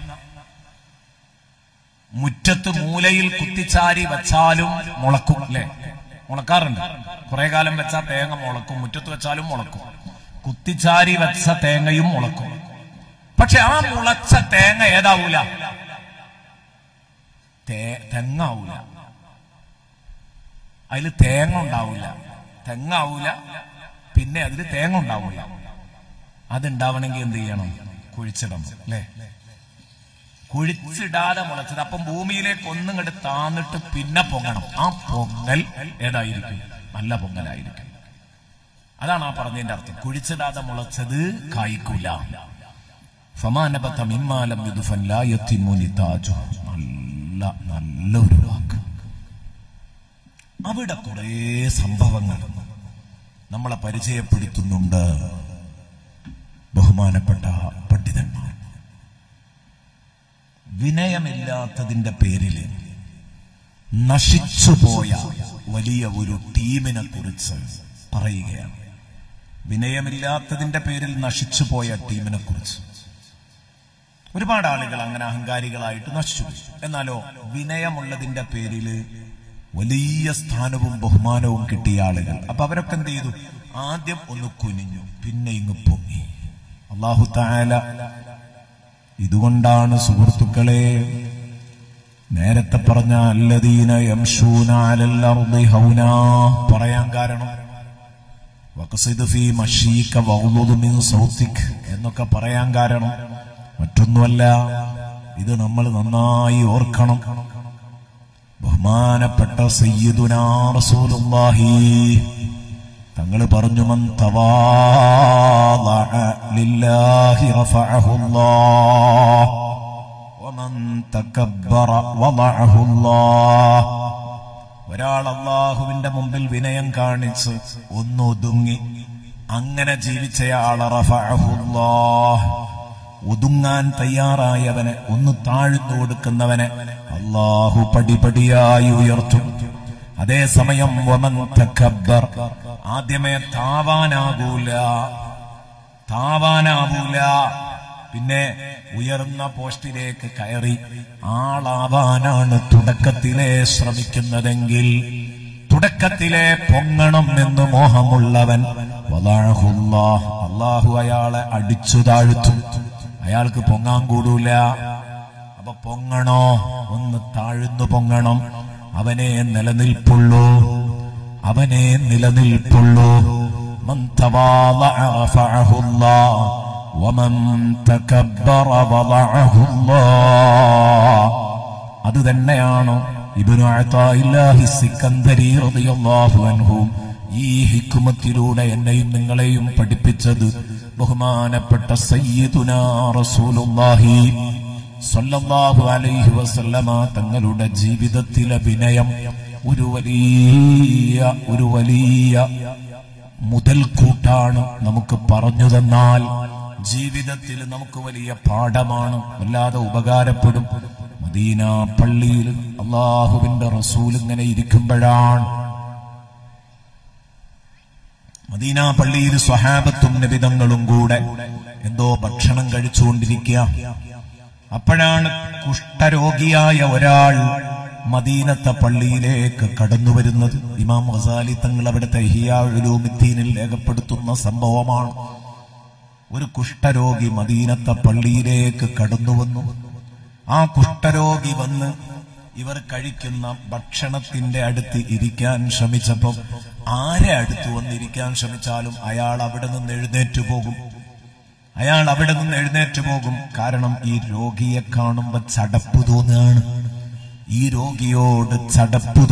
മുറ്റത്ത് മൂലയിൽ കുത്തിച്ചാരി വെച്ചാലും മുളക്കും അല്ലെ മുളക്കാറുണ്ട് കുറെ കാലം വെച്ചാൽ തേങ്ങ മുളക്കും മുറ്റത്ത് വെച്ചാലും മുളക്കും കുത്തിച്ചാരി വെച്ച തേങ്ങയും മുളക്കും പക്ഷെ ആ മുളച്ച തേങ്ങ ഏതാവൂല തേ- തെങ്ങാവൂല അതിൽ തേങ്ങ ഉണ്ടാവൂല തെങ്ങാവൂല പിന്നെ അതിൽ തേങ്ങ ഉണ്ടാവൂല അതുണ്ടാവണമെങ്കിൽ എന്ത് ചെയ്യണം കുഴിച്ചിടണം അല്ലേ കുഴിച്ചിടാതെ മുളച്ചത് അപ്പം ഭൂമിയിലേക്ക് ഒന്നും കണ്ട് താന്നിട്ട് പിന്നെ പൊങ്ങണം ആ പൊങ്ങൽ ഏതായിരിക്കും നല്ല പൊങ്ങലായിരിക്കും അതാണ് ആ പറഞ്ഞതിന്റെ അർത്ഥം കുഴിച്ചിടാതെ മുളച്ചത് കായ്ക്കൂല ഫമാനബത്ത മിമ്മാലം യുദുഫൻ ലാ യത്തിമു നിതാജു. നല്ല നല്ലൊരു വാക്ക് അവിടെ കുറെ സംഭവങ്ങൾ നമ്മളെ പരിചയപ്പെടുത്തുന്നുണ്ട് ബഹുമാനപ്പെട്ട പണ്ഡിതന്മാർ വിനയമില്ലാത്തതിന്റെ പേരിൽ നശിച്ചുപോയ വലിയ ഒരു ടീമിനെ കുറിച്ച് പറയുകയാണ് വിനയമില്ലാത്തതിന്റെ പേരിൽ നശിച്ചുപോയ ടീമിനെ കുറിച്ച് ഒരുപാട് ആളുകൾ അങ്ങനെ അഹങ്കാരികളായിട്ട് നശിച്ചു എന്നാലോ വിനയമുള്ളതിന്റെ പേരില് വലിയ സ്ഥാനവും ബഹുമാനവും കിട്ടിയ ആളുകൾ അപ്പൊ അവരൊക്കെ എന്ത് ചെയ്തു ആദ്യം ഒന്ന് കുനിഞ്ഞു പിന്നെ ഇങ്ങ് പൊങ്ങി അള്ളാഹു താല ഇതുകൊണ്ടാണ് സുഹൃത്തുക്കളെ നേരത്തെ പറഞ്ഞ അല്ലദീന യംശൂന അലൽ അർദി ഹൗനാ പറയാൻ കാരണം വഖസിദ് ഫീ മഷീക വഗ്ളുദ് മിൻ സൗതിക് എന്നൊക്കെ പറയാൻ കാരണം മറ്റൊന്നുമല്ല ഇത് നമ്മൾ നന്നായി ഓർക്കണം ബഹുമാനപ്പെട്ട സയ്യിദുനാ റസൂലുള്ളാഹി തങ്ങൾ പറഞ്ഞു മൻ തവാളഅ ലില്ലാഹി റഫഅഹുല്ലാഹ് വമൻ തകബ്ബറ വദഅഹുല്ലാഹ് ഒരാൾ അള്ളാഹുവിന്റെ മുമ്പിൽ വിനയം കാണിച്ച് ഒന്നൊതുങ്ങി അങ്ങനെ ജീവിച്ചയാൾ റഫഅഹുല്ലാഹ് ഒതുങ്ങാൻ തയ്യാറായവനെ ഒന്ന് താഴ്ന്നു കൊടുക്കുന്നവനെ അള്ളാഹു പടിപടിയായി ഉയർത്തും അതേസമയം വമൻ തകബ്ബർ ആദ്യമേ താവാനാകൂല താവാനാവൂല പിന്നെ ഉയർന്ന പോസ്റ്റിലേക്ക് കയറി ആളാവാനാണ് തുടക്കത്തിലെ ശ്രമിക്കുന്നതെങ്കിൽ തുടക്കത്തിലെ പൊങ്ങണം എന്ന് മോഹമുള്ളവൻ വലാഹുല്ലാ അള്ളാഹു അയാളെ അടിച്ചു താഴ്ത്തും അയാൾക്ക് പൊങ്ങാൻ കൂടൂല അപ്പൊ പൊങ്ങണോ ഒന്ന് താഴ്ന്നു പൊങ്ങണം അവനെ നിലനിൽപ്പുള്ളൂ അവനെ നിലനിൽപ്പുള്ളൂ من تواضع رفعه الله ومن تكبر وضعه الله അത് തന്നെയാണ് ഇബ്നു അത്താഇല്ലാഹി സിക്കന്ദരി റളിയല്ലാഹു അൻഹു ഈ ഹിക്കുമത്തിലൂടെ എന്നെയും നിങ്ങളെയും പഠിപ്പിച്ചത് ബഹുമാനപ്പെട്ട സയ്യിദുനാ റസൂലുള്ളാഹി സല്ലല്ലാഹു അലൈഹി വസല്ലമ തങ്ങളുടെ ജീവിതത്തിലെ വിനയം ഒരു വലിയ ഒരു വലിയ മുതൽക്കൂട്ടാണ് നമുക്ക് പറഞ്ഞു തന്നാൽ ജീവിതത്തിൽ നമുക്ക് വലിയ പാഠമാണ് വല്ലാതെ ഉപകാരപ്പെടും മദീന പള്ളിയിൽ അള്ളാഹുവിന്റെ റസൂൽ ഇങ്ങനെ ഇരിക്കുമ്പോഴാണ് മദീന പള്ളിയിൽ സ്വഹാബത്തും നബിതങ്ങളും കൂടെ എന്തോ ഭക്ഷണം കഴിച്ചുകൊണ്ടിരിക്കുക അപ്പോഴാണ് കുഷ്ഠരോഗിയായ ഒരാൾ മദീനത്തെ പള്ളിയിലേക്ക് കടന്നു വരുന്നത് ഇമാം ഗസാലി തങ്ങൾ അവിടുത്തെ ഹിയാഴുലൂമിദ്ദീനിൽ രേഖപ്പെടുത്തുന്ന സംഭവമാണ് ഒരു കുഷ്ഠരോഗി മദീനത്തെ പള്ളിയിലേക്ക് കടന്നു വന്നു ആ കുഷ്ഠരോഗി വന്ന് ഇവർ കഴിക്കുന്ന ഭക്ഷണത്തിന്റെ അടുത്ത് ഇരിക്കാൻ ശ്രമിച്ചപ്പം ആരെ അടുത്ത് വന്നിരിക്കാൻ ശ്രമിച്ചാലും അയാൾ അവിടെ നിന്ന് എഴുന്നേറ്റ് പോകും അയാൾ അവിടെ നിന്ന് എഴുന്നേറ്റ് പോകും കാരണം ഈ രോഗിയെ കാണുമ്പോ ചടപ്പ് തോന്നുകയാണ് ഈ രോഗിയോട് ചടപ്പ്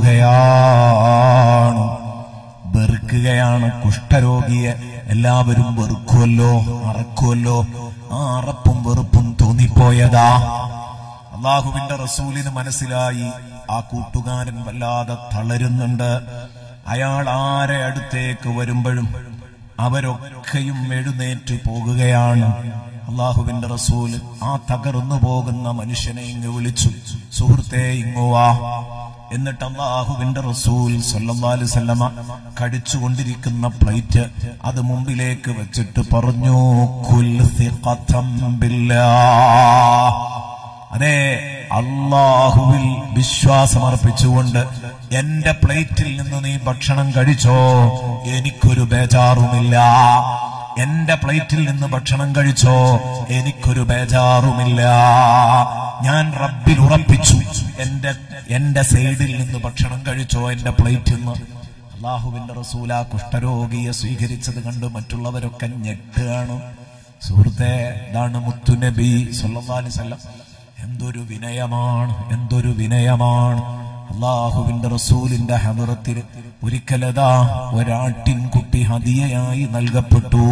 തോന്നുകയാണ് വെറുക്കുകയാണ് കുഷ്ഠരോഗിയെ എല്ലാവരും വെറുക്കുമല്ലോ അറക്കുമല്ലോ ആ അറപ്പും വെറുപ്പും തോന്നിപ്പോയതാ അള്ളാഹുവിന്റെ റസൂലിന് മനസ്സിലായി ആ കൂട്ടുകാരൻ വല്ലാതെ തളരുന്നുണ്ട് അയാൾ ആരെ അടുത്തേക്ക് വരുമ്പോഴും അവരൊക്കെയും എഴുന്നേറ്റ് പോകുകയാണ് അള്ളാഹുവിന്റെ റസൂല് ആ തകർന്നു പോകുന്ന മനുഷ്യനെ ഇങ്ങ് വിളിച്ചു സുഹൃത്തെ ഇങ്ങുവാ എന്നിട്ട് അള്ളാഹുവിന്റെ റസൂൽ സല്ലല്ലാഹു സല്ലമ കടിച്ചുകൊണ്ടിരിക്കുന്ന പ്ലേറ്റ് അത് മുമ്പിലേക്ക് വെച്ചിട്ട് പറഞ്ഞു കുൽ സിഖത്തം ബില്ലാഹ് അതെ അള്ളാഹുവിൽ വിശ്വാസമർപ്പിച്ചുകൊണ്ട് എന്റെ പ്ലേറ്റിൽ നിന്ന് നീ ഭക്ഷണം കഴിച്ചോ എനിക്കൊരു ബേജാറുമില്ല എന്റെ പ്ലേറ്റിൽ നിന്ന് ഭക്ഷണം കഴിച്ചോ എനിക്കൊരു ബേജാറുമില്ല ഞാൻ റബ്ബിൽ ഉറപ്പിച്ചു എന്റെ എന്റെ സൈഡിൽ നിന്ന് ഭക്ഷണം കഴിച്ചോ എന്റെ പ്ലേറ്റിൽ നിന്ന് അള്ളാഹുവിന്റെ റസൂല കുഷ്ഠരോഗിയെ സ്വീകരിച്ചത് കണ്ട് മറ്റുള്ളവരൊക്കെ ഞെട്ടുകയാണ് സുഹൃത്തെ ഇതാണ് മുത്തുനബി സല്ലല്ലാഹു അലൈഹി വസല്ലം എന്തൊരു വിനയമാണ് എന്തൊരു വിനയമാണ് അള്ളാഹുവിന്റെ റസൂലിന്റെ ഹദറത്തിൽ ഒരിക്കലതാ ഒരാട്ടിൻ കുട്ടി ഹദിയയായി നൽകപ്പെട്ടു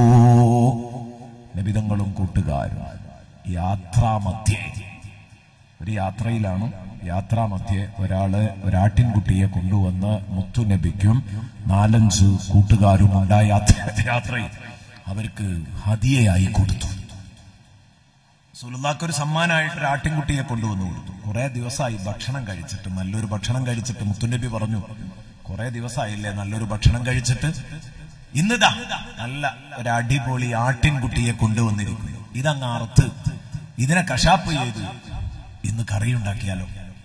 നബിതങ്ങളും കൂട്ടുകാരും യാത്രാമധ്യേ ഒരു യാത്രയിലാണ് യാത്രാമധ്യേ ഒരാള് ഒരാട്ടിൻകുട്ടിയെ കൊണ്ടുവന്ന് മുത്തുനബിക്കും നാലഞ്ച് കൂട്ടുകാരും ഉണ്ടായ യാത്ര- യാത്രയിൽ അവർക്ക് ഹദിയയായി കൊടുത്തു സുലുദാക്ക് ഒരു സമ്മാനമായിട്ട് ഒരു ആട്ടിൻകുട്ടിയെ കൊണ്ടുവന്നു കൊടുത്തു കുറെ ദിവസമായി ഭക്ഷണം കഴിച്ചിട്ട് നല്ലൊരു ഭക്ഷണം കഴിച്ചിട്ട് മുത്തുനബി പറഞ്ഞു കുറെ ദിവസമായില്ലേ നല്ലൊരു ഭക്ഷണം കഴിച്ചിട്ട് ഇന്നിതാ നല്ല ഒരു അടിപൊളി ആട്ടിൻകുട്ടിയെ കൊണ്ടുവന്നിരിക്കുന്നു ഇതങ്ങ് അറുത്ത് ഇതിനെ കശാപ്പ് ചെയ്ത് ഇന്ന് കറിയുണ്ടാക്കിയാലോ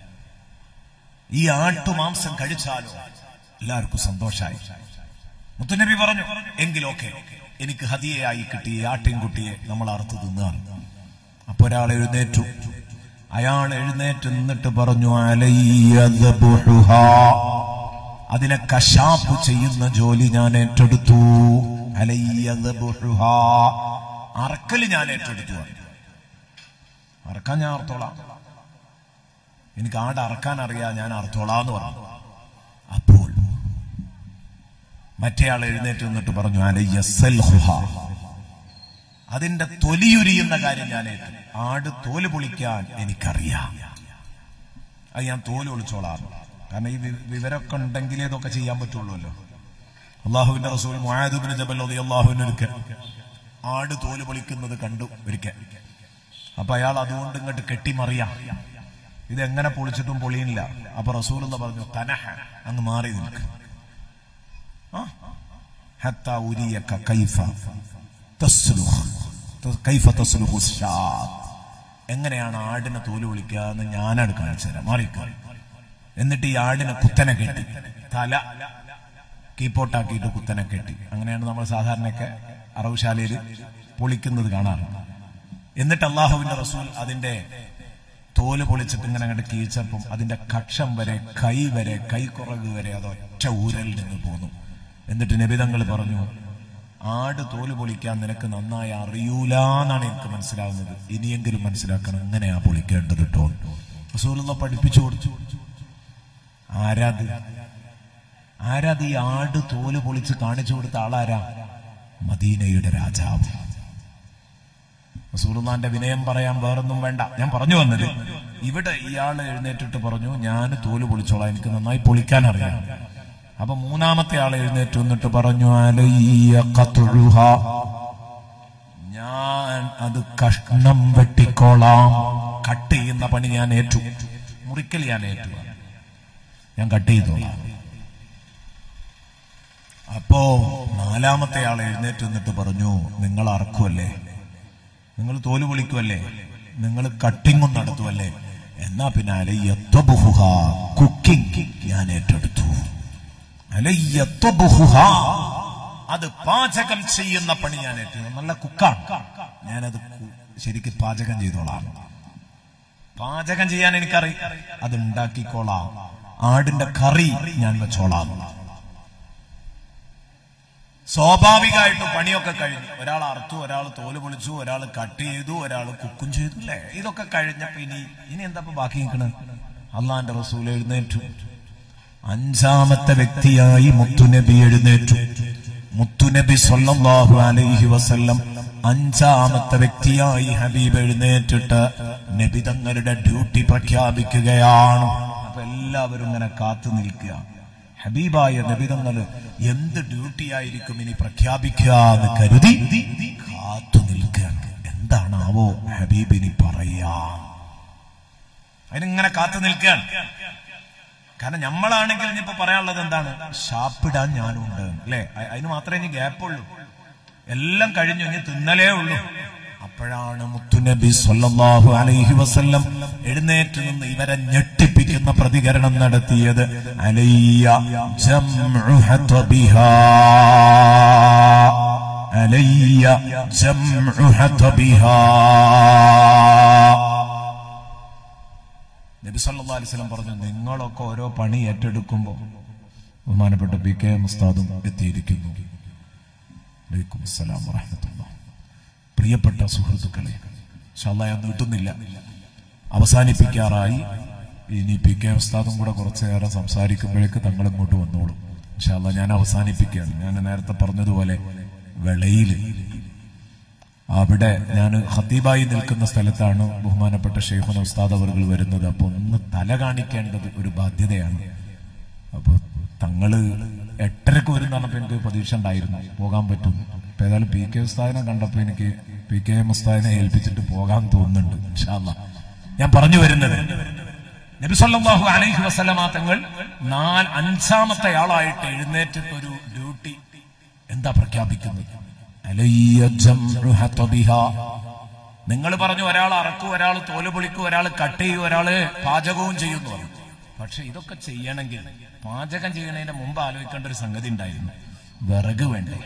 ഈ ആട്ടുമാംസം കഴിച്ചാലോ എല്ലാവർക്കും സന്തോഷമായി മുത്തുനബി പറഞ്ഞു എങ്കിലൊക്കെ എനിക്ക് ഹതിയായി കിട്ടിയ ഈ ആട്ടിൻകുട്ടിയെ നമ്മൾ അറുത്ത് തിന്നാണ് അപ്പൊ ഒരാൾ എഴുന്നേറ്റു അയാൾ എഴുന്നേറ്റ് നിന്നിട്ട് പറഞ്ഞു "അലയ്യ ദബ്ഹുഹാ." അതിനെ കശാപ്പ് ചെയ്യുന്ന ജോലി ഞാൻ ഏറ്റെടുത്തു അലയ്യ ദബ്ഹുഹാ. അറക്കല് ഞാൻ ഏറ്റെടുത്തു അറക്കാൻ ഞാൻ അർത്തോളാം എനിക്ക് ആട് അറക്കാൻ അറിയാം ഞാൻ അർത്തോളാന്ന് പറഞ്ഞു അപ്പോൾ മറ്റേയാൾ എഴുന്നേറ്റ് നിന്നിട്ട് പറഞ്ഞു അലയ്യ സൽഹുഹാ. അതിന്റെ തൊലിയുരിയുന്ന കാര്യം ഞാൻ ഏറ്റു. ആട് തോല് പൊളിക്കാൻ എനിക്കറിയാം അത് ഞാൻ തോല് ഒളിച്ചോളാം കാരണം ഈ വി- വിവരമൊക്കെ ഉണ്ടെങ്കിലേ ഇതൊക്കെ ചെയ്യാൻ പറ്റുള്ളൂല്ലോ അള്ളാഹുവിന്റെ റസൂൽ മുആദുബിന് ജബൽ അള്ളാഹുവിന് ഒരിക്കൽ ആട് തോല് പൊളിക്കുന്നത് കണ്ടു ഒരിക്കൽ അപ്പൊ അയാൾ അതുകൊണ്ട് ഇങ്ങോട്ട് കെട്ടിമറിയാം ഇതെങ്ങനെ പൊളിച്ചിട്ടും പൊളിയില്ല അപ്പൊ റസൂൽ എന്ന് പറഞ്ഞു തനഹ അങ്ങ് മാറി നിൽക്ക് ആ ഹത്താ ഉരിയക കൈഫ തസ്ലുഹ് ത- കൈഫ തസ്ലുഹു ശാത്ത്. എങ്ങനെയാണ് ആടിനെ തോല് വിളിക്കുക എന്ന് ഞാനാണ് കാണിച്ചു തരാം മാറിക്കാം എന്നിട്ട് ഈ ആടിനെ കുത്തനെ കെട്ടി തല കീപ്പോട്ടാക്കിയിട്ട് കുത്തനെ കെട്ടി അങ്ങനെയാണ് നമ്മൾ സാധാരണയൊക്കെ അറവുശാലയിൽ പൊളിക്കുന്നത് കാണാറുണ്ട് എന്നിട്ട് അള്ളാഹുവിന്റെ റസൂൽ അതിന്റെ തോല് പൊളിച്ചിട്ട് ഇങ്ങനെ അങ്ങോട്ട് കീച്ചപ്പം അതിന്റെ കക്ഷം വരെ കൈ വരെ കൈക്കുറക് വരെ അത് ഒറ്റ ഊരലിൽ നിന്ന് പോന്നു എന്നിട്ട് നബിതങ്ങൾ പറഞ്ഞു ആട് തോല് പൊളിക്കാൻ നിനക്ക് നന്നായി അറിയൂലാന്നാണ് എനിക്ക് മനസ്സിലാവുന്നത് ഇനിയെങ്കിലും മനസ്സിലാക്കണം എങ്ങനെയാ പൊളിക്കേണ്ടത് കേട്ടോ റസൂലുള്ള പഠിപ്പിച്ചു കൊടുത്തു ആരാത് ആരാത് ഈ ആട് തോല് പൊളിച്ച് കാണിച്ചു കൊടുത്ത ആളാരാ മദീനയുടെ രാജാവ് റസൂലുള്ളാന്റെ വിനയം പറയാൻ വേറൊന്നും വേണ്ട ഞാൻ പറഞ്ഞു വന്നത് ഇവിടെ ഇയാൾ എഴുന്നേറ്റിട്ട് പറഞ്ഞു ഞാൻ തോല് പൊളിച്ചോളാം എനിക്ക് നന്നായി പൊളിക്കാൻ അറിയാം അപ്പൊ മൂന്നാമത്തെ ആൾ എഴുന്നേറ്റ് വന്നിട്ട് പറഞ്ഞു അലയ്യ ഖത്ഉഹ. ഞാൻ അത് കഷ്ണം വെട്ടിക്കോളാം കട്ട് ചെയ്യുന്ന പണി ഞാൻ ഏറ്റു മുറിക്കൽ ഞാൻ ഏറ്റു ഞാൻ കട്ട് ചെയ്തോളാം അപ്പോ നാലാമത്തെ ആൾ എഴുന്നേറ്റ് നിന്നിട്ട് പറഞ്ഞു നിങ്ങൾ അറക്കുമല്ലേ നിങ്ങൾ തോല് പൊളിക്കുമല്ലേ നിങ്ങൾ കട്ടിങ്ങും നടത്തുമല്ലേ എന്നാ പിന്നെ അലയ്യത്വബുഹുഹ കുക്കിംഗ് ഞാൻ ഏറ്റെടുത്തു അലയ്യത്വബുഹുഹ അത് പാചകം ചെയ്യുന്ന പണി ഞാൻ ഏറ്റെടുത്തു നല്ല കുക്കാണ് ഞാനത് കു- ശരിക്ക് പാചകം ചെയ്തോളാം പാചകം ചെയ്യാൻ എനിക്കറിയാം അത് ഉണ്ടാക്കിക്കോളാം ആടിന്റെ കറി ഞാൻ വെച്ചോളാം സ്വാഭാവികമായിട്ടും പണിയൊക്കെ കഴിഞ്ഞു ഒരാൾ അറുത്തു ഒരാൾ തോല് പൊളിച്ചു ഒരാൾ കട്ട് ചെയ്തു ഒരാൾ കുക്കും ചെയ്തു അല്ലേ ഇതൊക്കെ കഴിഞ്ഞപ്പോ ഇനി ഇനി എന്താ ഇപ്പൊ ബാക്കി നിൽക്കണത് അള്ളാന്റെ റസൂൽ എഴുന്നേറ്റു അഞ്ചാമത്തെ വ്യക്തിയായി മുത്തുനബി എഴുന്നേറ്റു മുത്തുനബി സല്ലല്ലാഹു അലൈഹി വസല്ലം അഞ്ചാമത്തെ വ്യക്തിയായി ഹബീബ് എഴുന്നേറ്റിട്ട് നബി തങ്ങളുടെ ഡ്യൂട്ടി പ്രഖ്യാപിക്കുകയാണ് അപ്പൊ എല്ലാവരും ഇങ്ങനെ കാത്തു നിൽക്കുക ഹബീബായ നബിതങ്ങൾ എന്ത് ഡ്യൂട്ടി ആയിരിക്കും ഇനി പ്രഖ്യാപിക്കുക എന്ന് കരുതി കാത്തു നിൽക്കുകയാണ് എന്താണാവോ ഹബീബിനി പറയാ അതിനിങ്ങനെ കാത്തു നിൽക്കുകയാണ് കാരണം നമ്മളാണെങ്കിൽ ഇനിയിപ്പോ പറയാനുള്ളത് എന്താണ് ഷാപ്പിടാൻ ഞാനുണ്ട് അല്ലെ അതിന് മാത്രമേ ഇനി ഗ്യാപ്പുള്ളൂ എല്ലാം കഴിഞ്ഞു ഇനി തിന്നലേ ഉള്ളൂ അപ്പോഴാണ് മുത്തുനബി സല്ലല്ലാഹു അലൈഹി വസല്ലം എഴുന്നേറ്റ് നിന്ന് ഇവരെ ഞെട്ടിപ്പിക്കുന്ന പ്രതികരണം നടത്തിയത് അലയ്യ ജംഉ ഹതബിഹാ അലയ്യ ജംഉ ഹതബിഹാ നബി സല്ലല്ലാഹു അലൈഹി വസല്ലം പറഞ്ഞു നിങ്ങളൊക്കെ ഓരോ പണി ഏറ്റെടുക്കുമ്പോൾ ബഹുമാനപ്പെട്ട പി കെ മുസ്താദും എത്തിയിരിക്കുന്നു അലൈക്കും അസ്സലാം വറഹ്മത്തുള്ളാഹി പ്രിയപ്പെട്ട സുഹൃത്തുക്കളെ ഇൻഷാല്ലാ ഞാൻ നീട്ടുന്നില്ല അവസാനിപ്പിക്കാറായി ഇനി പി കെ ഉസ്താദും കൂടെ കുറച്ചു നേരം സംസാരിക്കുമ്പോഴേക്ക് തങ്ങൾ ഇങ്ങോട്ട് വന്നോളും ഇൻഷാല്ലാ ഞാൻ അവസാനിപ്പിക്കുകയാണ് ഞാൻ നേരത്തെ പറഞ്ഞതുപോലെ വെളയിൽ അവിടെ ഞാൻ ഹത്തീബായി നിൽക്കുന്ന സ്ഥലത്താണ് ബഹുമാനപ്പെട്ട ഷെയ്ഖുന ഉസ്താദ് അവർകൾ വരുന്നത് അപ്പൊ ഒന്ന് തല കാണിക്കേണ്ടത് ഒരു ബാധ്യതയാണ് അപ്പൊ തങ്ങള് എട്ടരക്ക് വരും പറഞ്ഞപ്പോ എനിക്ക് പ്രതീക്ഷ ഉണ്ടായിരുന്നു പോകാൻ പറ്റും അപ്പൊ ഏതായാലും പി കെ ഉസ്താദിനെ കണ്ടപ്പോ എനിക്ക് പി കെ എം ഉസ്താദിനെ ഏൽപ്പിച്ചിട്ട് പോകാൻ തോന്നുന്നുണ്ട് ഇൻഷാല്ലാ ഞാൻ പറഞ്ഞു വരുന്നത് നബി സല്ലല്ലാഹു അലൈഹി വസല്ലമ തങ്ങൾ നാല് അഞ്ചാമത്തെ ആളായിട്ട് എഴുന്നേറ്റിട്ട് ഒരു ഡ്യൂട്ടി എന്താ പ്രഖ്യാപിക്കുന്നത് അലയ്യ ജംഉ ഹതബിഹാ. നിങ്ങൾ പറഞ്ഞു ഒരാൾ അറക്കും ഒരാൾ തോല് പൊളിക്കും ഒരാൾ കട്ട് ചെയ്യും ഒരാൾ പാചകവും ചെയ്യുന്നു പറഞ്ഞു പക്ഷെ ഇതൊക്കെ ചെയ്യണമെങ്കിൽ പാചകം ചെയ്യണതിന്റെ മുമ്പ് ആലോചിക്കേണ്ട ഒരു സംഗതി ഉണ്ടായിരുന്നു വിറക് വേണ്ടേ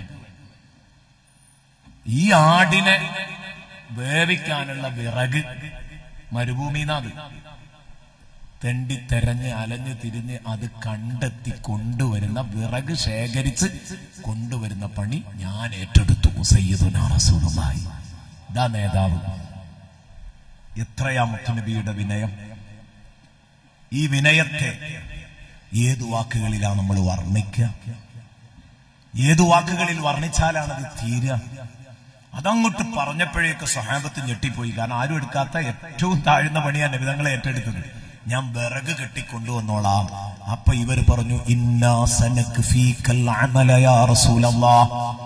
ഈ ആടിനെ വേവിക്കാനുള്ള വിറക് മരുഭൂമിന്നാത് തെണ്ടി തെരഞ്ഞ് അലഞ്ഞ് തിരിഞ്ഞ് അത് കണ്ടെത്തി കൊണ്ടുവരുന്ന വിറക് ശേഖരിച്ച് കൊണ്ടുവരുന്ന പണി ഞാൻ ഏറ്റെടുത്തു സയ്യിദുനാ റസൂലുള്ളാഹി ഇതാ നേതാവ് എത്രയാ മുത്തുനബിയുടെ വിനയം ഈ വിനയത്തെ ഏതു വാക്കുകളിലാണ് നമ്മൾ വർണ്ണിക്കുക ഏതു വാക്കുകളിൽ വർണ്ണിച്ചാലാണ് അത് തീരുക അതങ്ങോട്ട് പറഞ്ഞപ്പോഴേക്ക് സഹാബത്ത് ഞെട്ടിപ്പോയി കാരണം ആരും എടുക്കാത്ത ഏറ്റവും താഴ്ന്ന പണിയാണ് നബിതങ്ങളെ ഏറ്റെടുത്തത് ഞാൻ വിറക് കെട്ടിക്കൊണ്ടുവന്നോളാം അപ്പൊ ഇവർ പറഞ്ഞു ഇന്നാ സനക്ക് ഫീക്കൽ അമല യാ റസൂലല്ലാഹ്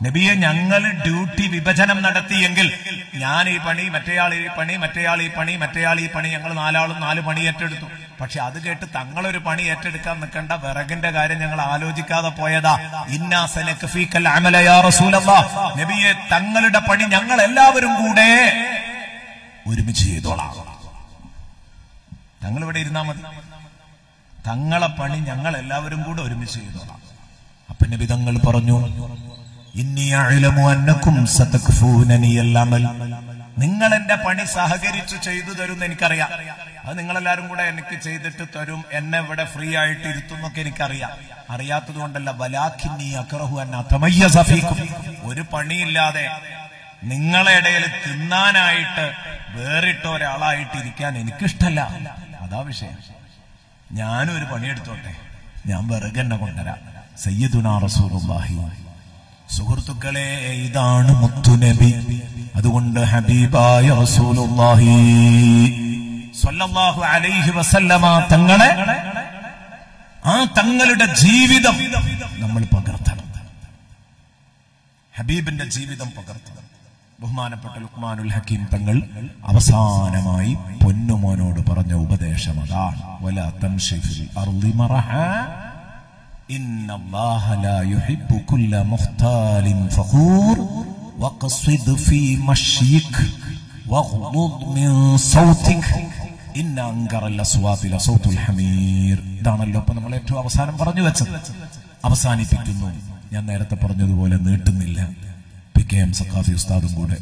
നബിയെ ഞങ്ങൾ ഡ്യൂട്ടി വിഭജനം നടത്തിയെങ്കിൽ ഞാൻ ഈ പണി മറ്റേയാൾ ഈ പണി മറ്റേയാൾ ഈ പണി മറ്റേയാൾ ഈ പണി ഞങ്ങൾ നാലാളും നാല് പണി ഏറ്റെടുത്തു പക്ഷെ അത് കേട്ട് തങ്ങളൊരു പണി ഏറ്റെടുക്കാൻ നിൽക്കേണ്ട വിറകിന്റെ കാര്യം ഞങ്ങൾ ആലോചിക്കാതെ പോയതാ ഇന്നാസനക്ക് ഫീക്കൽ അമല യാ റസൂലല്ലാ നബിയെ തങ്ങളുടെ പണി ഞങ്ങൾ എല്ലാവരും കൂടെ ഒരുമിച്ച് ചെയ്തോളാം തങ്ങൾ ഇവിടെ ഇരുന്നാ മതി തങ്ങളെ പണി ഞങ്ങൾ എല്ലാവരും കൂടെ ഒരുമിച്ച് ചെയ്തോളാം അപ്പൊ നബി തങ്ങൾ പറഞ്ഞു ഇന്നി അഅലമു അന്നക്കും സതക്ഫൂനനി അൽ-അമൽ നിങ്ങൾ എന്റെ പണി സഹകരിച്ചു ചെയ്തു തരും എന്ന് എനിക്കറിയാം അത് നിങ്ങളെല്ലാരും കൂടെ എനിക്ക് ചെയ്തിട്ട് തരും എന്നെ ഇവിടെ ഫ്രീ ആയിട്ട് ഇരുത്തുന്നൊക്കെ എനിക്കറിയാം അറിയാത്തത് കൊണ്ടല്ല വലാഖിന്നി അക്റഹു അൻ അതമയ്യസ ഫീക്കും ഒരു പണിയില്ലാതെ നിങ്ങളെ ഇടയിൽ തിന്നാനായിട്ട് വേറിട്ട ഒരാളായിട്ട് ഇരിക്കാൻ എനിക്കിഷ്ടല്ല അതാ വിഷയം ഞാനും ഒരു പണിയെടുത്തോട്ടെ ഞാൻ വിറകെന്നെ കൊണ്ടുവരാം സയ്യിദുനാ റസൂലുള്ളാഹി സുഹൃത്തുക്കളെ ഇതാണ് മുത്തുനബി അതുകൊണ്ട് ഹബീബായ റസൂലുള്ളാഹി സ്വല്ലല്ലാഹു അലൈഹി വസല്ലമ തങ്ങളെ ആ തങ്ങളുടെ ജീവിതം നമ്മൾ പകർത്തണം ഹബീബിന്റെ ജീവിതം പകർത്തണം ബഹുമാനപ്പെട്ട ലുക്മാനുൽ ഹക്കീം തങ്ങൾ അവസാനമായി പൊന്നുമോനോട് പറഞ്ഞ ഉപദേശം അതാണ് വലാ തംശി ഫിൽ അർളി മറഹ إن الله لا يحب كل مختال فخور واقصد في مشيك واغضض من صوتك إن أنكر الأصوات لصوت الحمير ഇതാണല്ലോ ഇപ്പൊ നമ്മൾ ഏറ്റവും അവസാനം പറഞ്ഞു വെച്ചത് അവസാനിപ്പിക്കുന്നു ഞാൻ നേരത്തെ പറഞ്ഞതുപോലെ നീട്ടുന്നില്ല പി കെ എം സഖാഫി ഉസ്താദും കൂടെ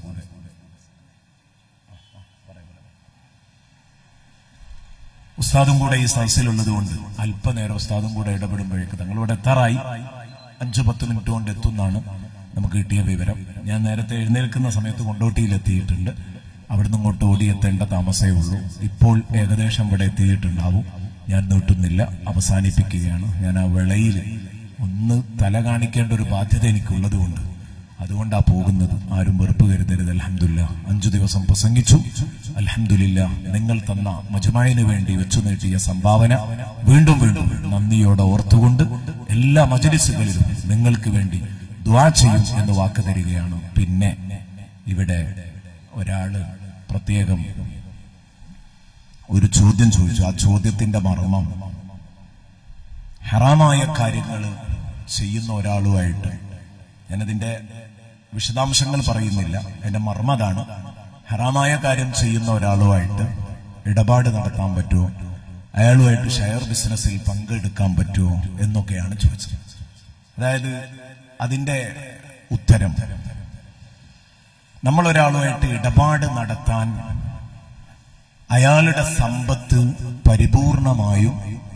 ഉസ്താദും കൂടെ ഈ സദസ്സിലുള്ളത് കൊണ്ട് അല്പനേരം ഉസ്താദും കൂടെ ഇടപെടുമ്പോഴേക്ക് തങ്ങളിവിടെ എത്താറായി അഞ്ചു പത്ത് മിനിറ്റ് കൊണ്ട് എത്തുന്നാണ് നമുക്ക് കിട്ടിയ വിവരം ഞാൻ നേരത്തെ എഴുന്നേൽക്കുന്ന സമയത്ത് കൊണ്ടോട്ടിയിൽ എത്തിയിട്ടുണ്ട് അവിടുന്ന് ഇങ്ങോട്ട് ഓടിയെത്തേണ്ട താമസമേ ഉള്ളൂ ഇപ്പോൾ ഏകദേശം ഇവിടെ എത്തിയിട്ടുണ്ടാവും ഞാൻ നീട്ടുന്നില്ല അവസാനിപ്പിക്കുകയാണ് ഞാൻ ആ വിളയിൽ ഒന്ന് തല കാണിക്കേണ്ട ഒരു ബാധ്യത എനിക്കുള്ളത് കൊണ്ട് അതുകൊണ്ടാ പോകുന്നത് ആരും വെറുപ്പ് കരുതരുത് അലഹമില്ല അഞ്ചു ദിവസം പ്രസംഗിച്ചു അലഹമില്ല നിങ്ങൾ തന്ന മജുമായിന് വേണ്ടി വെച്ചു നീട്ടിയ സംഭാവന വീണ്ടും വീണ്ടും നന്ദിയോടെ ഓർത്തുകൊണ്ട് എല്ലാ മജലിസുകളിലും നിങ്ങൾക്ക് വേണ്ടി ദ്വാ ചെയ്യും എന്ന് വാക്ക് തരികയാണ് പിന്നെ ഇവിടെ ഒരാള് പ്രത്യേകം ഒരു ചോദ്യം ചോദിച്ചു ആ ചോദ്യത്തിന്റെ മർമ്മം ഹറാമായ കാര്യങ്ങൾ ചെയ്യുന്ന ഒരാളുമായിട്ട് ഞാനതിന്റെ വിശദാംശങ്ങൾ പറയുന്നില്ല എന്റെ മർമ്മതാണ് ഹറാമായ കാര്യം ചെയ്യുന്ന ഒരാളുമായിട്ട് ഇടപാട് നടത്താൻ പറ്റുമോ അയാളുമായിട്ട് ഷെയർ ബിസിനസ്സിൽ പങ്കെടുക്കാൻ പറ്റുമോ എന്നൊക്കെയാണ് ചോദിച്ചത് അതായത് അതിന്റെ ഉത്തരം നമ്മൾ ഒരാളുമായിട്ട് ഇടപാട് നടത്താൻ അയാളുടെ സമ്പത്ത് പരിപൂർണമായും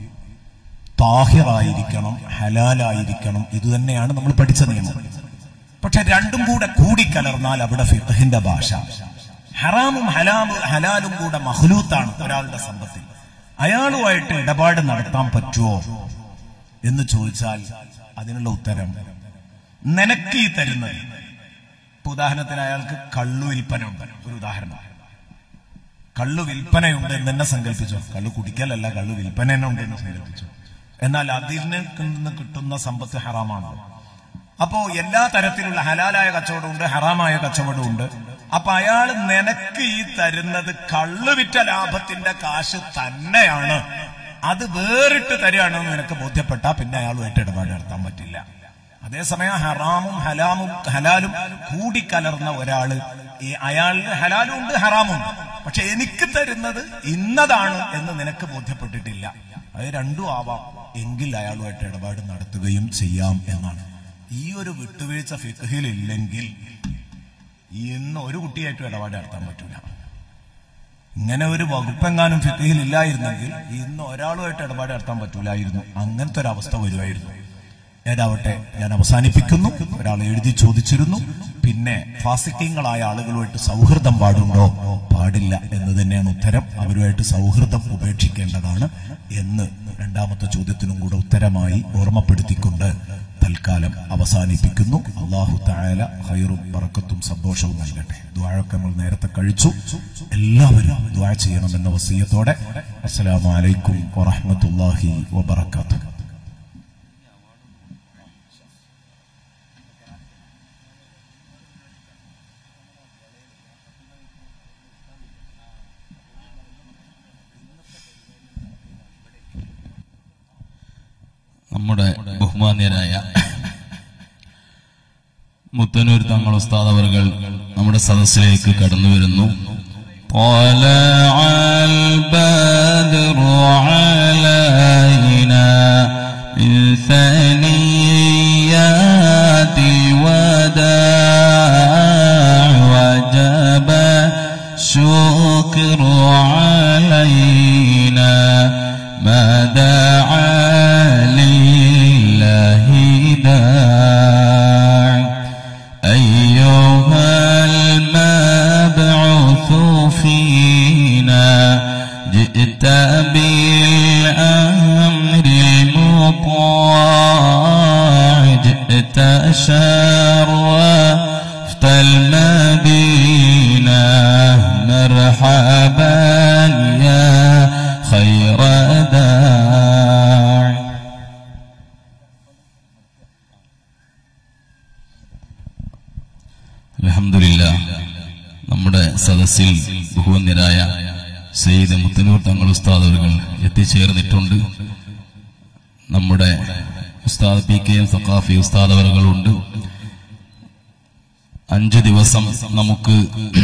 താഹിറായിരിക്കണം ഹലാലായിരിക്കണം ഇത് തന്നെയാണ് നമ്മൾ പഠിച്ച നിയമം പക്ഷെ രണ്ടും കൂടെ കൂടിക്കലർന്നാൽ അവിടെ ഫിഖഹിന്റെ ഭാഷ ഹറാമും ഹലാമും ഹലാലും കൂടെ മഹ്ലൂത്താണ് ഒരാളുടെ സമ്പത്തിൽ അയാളുമായിട്ട് ഇടപാട് നടത്താൻ പറ്റുമോ എന്ന് ചോദിച്ചാൽ അതിനുള്ള ഉത്തരം നിനക്ക് ഈ തരുന്നത് ഇപ്പൊ ഉദാഹരണത്തിന് അയാൾക്ക് കള്ളു വിൽപ്പന ഉണ്ട് ഒരു ഉദാഹരണം കള്ളു വിൽപ്പനയുണ്ട് എന്ന് തന്നെ സങ്കല്പിച്ചോ കള്ളു കുടിക്കലല്ല കള്ളു വിൽപ്പന തന്നെ ഉണ്ട് എന്ന് സങ്കല്പിച്ചു എന്നാൽ അതിൽ നിന്ന് കിട്ടുന്ന സമ്പത്ത് ഹറാമാണല്ലോ അപ്പോ എല്ലാ തരത്തിലുള്ള ഹലാലായ കച്ചവടമുണ്ട് ഹറാമായ കച്ചവടമുണ്ട് അപ്പൊ അയാൾ നിനക്ക് ഈ തരുന്നത് കള്ളു വിറ്റ ലാഭത്തിന്റെ കാശ് തന്നെയാണ് അത് വേറിട്ട് തരികയാണെന്ന് നിനക്ക് ബോധ്യപ്പെട്ടാ പിന്നെ അയാളുമായിട്ട് ഇടപാട് നടത്താൻ പറ്റില്ല അതേസമയം ഹറാമും ഹലാമും ഹലാലും കൂടിക്കലർന്ന ഒരാള് ഈ അയാളിന് ഹലാലും ഉണ്ട് ഹറാമും ഉണ്ട് പക്ഷെ എനിക്ക് തരുന്നത് ഇന്നതാണ് എന്ന് നിനക്ക് ബോധ്യപ്പെട്ടിട്ടില്ല അത് രണ്ടും ആവാം എങ്കിൽ അയാളുമായിട്ട് ഇടപാട് നടത്തുകയും ചെയ്യാം എന്നാണ് ഈ ഒരു വിട്ടുവീഴ്ച ഫിഖഹിൽ ഇല്ലെങ്കിൽ ഇന്ന് ഒരു കുട്ടിയായിട്ടും ഇടപാട് നടത്താൻ പറ്റൂല ഇങ്ങനെ ഒരു വകുപ്പെങ്ങാനും ഫിഖഹിൽ ഇല്ലായിരുന്നെങ്കിൽ ഇന്ന് ഒരാളുമായിട്ട് ഇടപാട് നടത്താൻ പറ്റൂലായിരുന്നു അങ്ങനത്തെ ഒരു അവസ്ഥ വരുമായിരുന്നു ഏതാവട്ടെ ഞാൻ അവസാനിപ്പിക്കുന്നു ഒരാൾ എഴുതി ചോദിച്ചിരുന്നു പിന്നെ ഫാസിക്കങ്ങളായ ആളുകളുമായിട്ട് സൗഹൃദം പാടുണ്ടോ പാടില്ല എന്ന് തന്നെയാണ് ഉത്തരം അവരുമായിട്ട് സൗഹൃദം ഉപേക്ഷിക്കേണ്ടതാണ് എന്ന് രണ്ടാമത്തെ ചോദ്യത്തിനും കൂടെ ഉത്തരമായി ഓർമ്മപ്പെടുത്തിക്കൊണ്ട് തൽക്കാലം അവസാനിപ്പിക്കുന്നു അള്ളാഹു തായാല ഹൈറും പറക്കത്തും സന്തോഷവും നൽകട്ടെ ദ്വാഴൊക്കെ നമ്മൾ നേരത്തെ കഴിച്ചു എല്ലാവരും ദ്വാ ചെയ്യണമെന്ന വസീയത്തോടെ അസ്സലാമലൈക്കും വറഹമത്തല്ലാഹി വബർക്കാത്തു നമ്മുടെ ബഹുമാന്യരായ മുത്തനൂർ തങ്ങൾ ഉസ്താദ് അവർകൾ നമ്മുടെ സദസ്സിലേക്ക് കടന്നു വരുന്നു طلع البدر علينا من ثنيات الوداع وجب الشكر علينا ما دعا لله داع أيها المبعوث فينا جئت بالأمر المطاع جئت شرفت المدينة مرحبا يا خير داع അലഹമില്ല നമ്മുടെ സദസ്സിൽ ബഹുവന്യരായ സെയ്ദ് മുത്തനൂർ തങ്ങൾ ഉസ്താദ് അവர்கள் എത്തിച്ചേർന്നിട്ടുണ്ട് നമ്മുടെ ഉസ്താദ് പി കെ എം സഖാഫി ഉസ്താദ് അവர்களுണ്ട് അഞ്ചു ദിവസം നമുക്ക്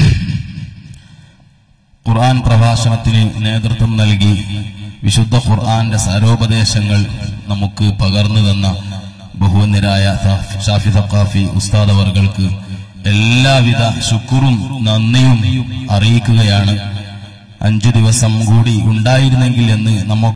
ഖുർആൻ പ്രഭാഷണത്തിന് നേതൃത്വം നൽകി വിശുദ്ധ ഖുർആന്റെ സാരോപദേശങ്ങൾ നമുക്ക് പകർന്നു തന്ന ബഹുവന്യരായ ഷാഫി സഖാഫി ഉസ്താദ് അവർക്ക് എല്ലാവിധ ശുക്റും നന്ദിയും അറിയിക്കുകയാണ് അഞ്ചു ദിവസം കൂടി ഉണ്ടായിരുന്നെങ്കിൽ എന്ന് നമുക്ക്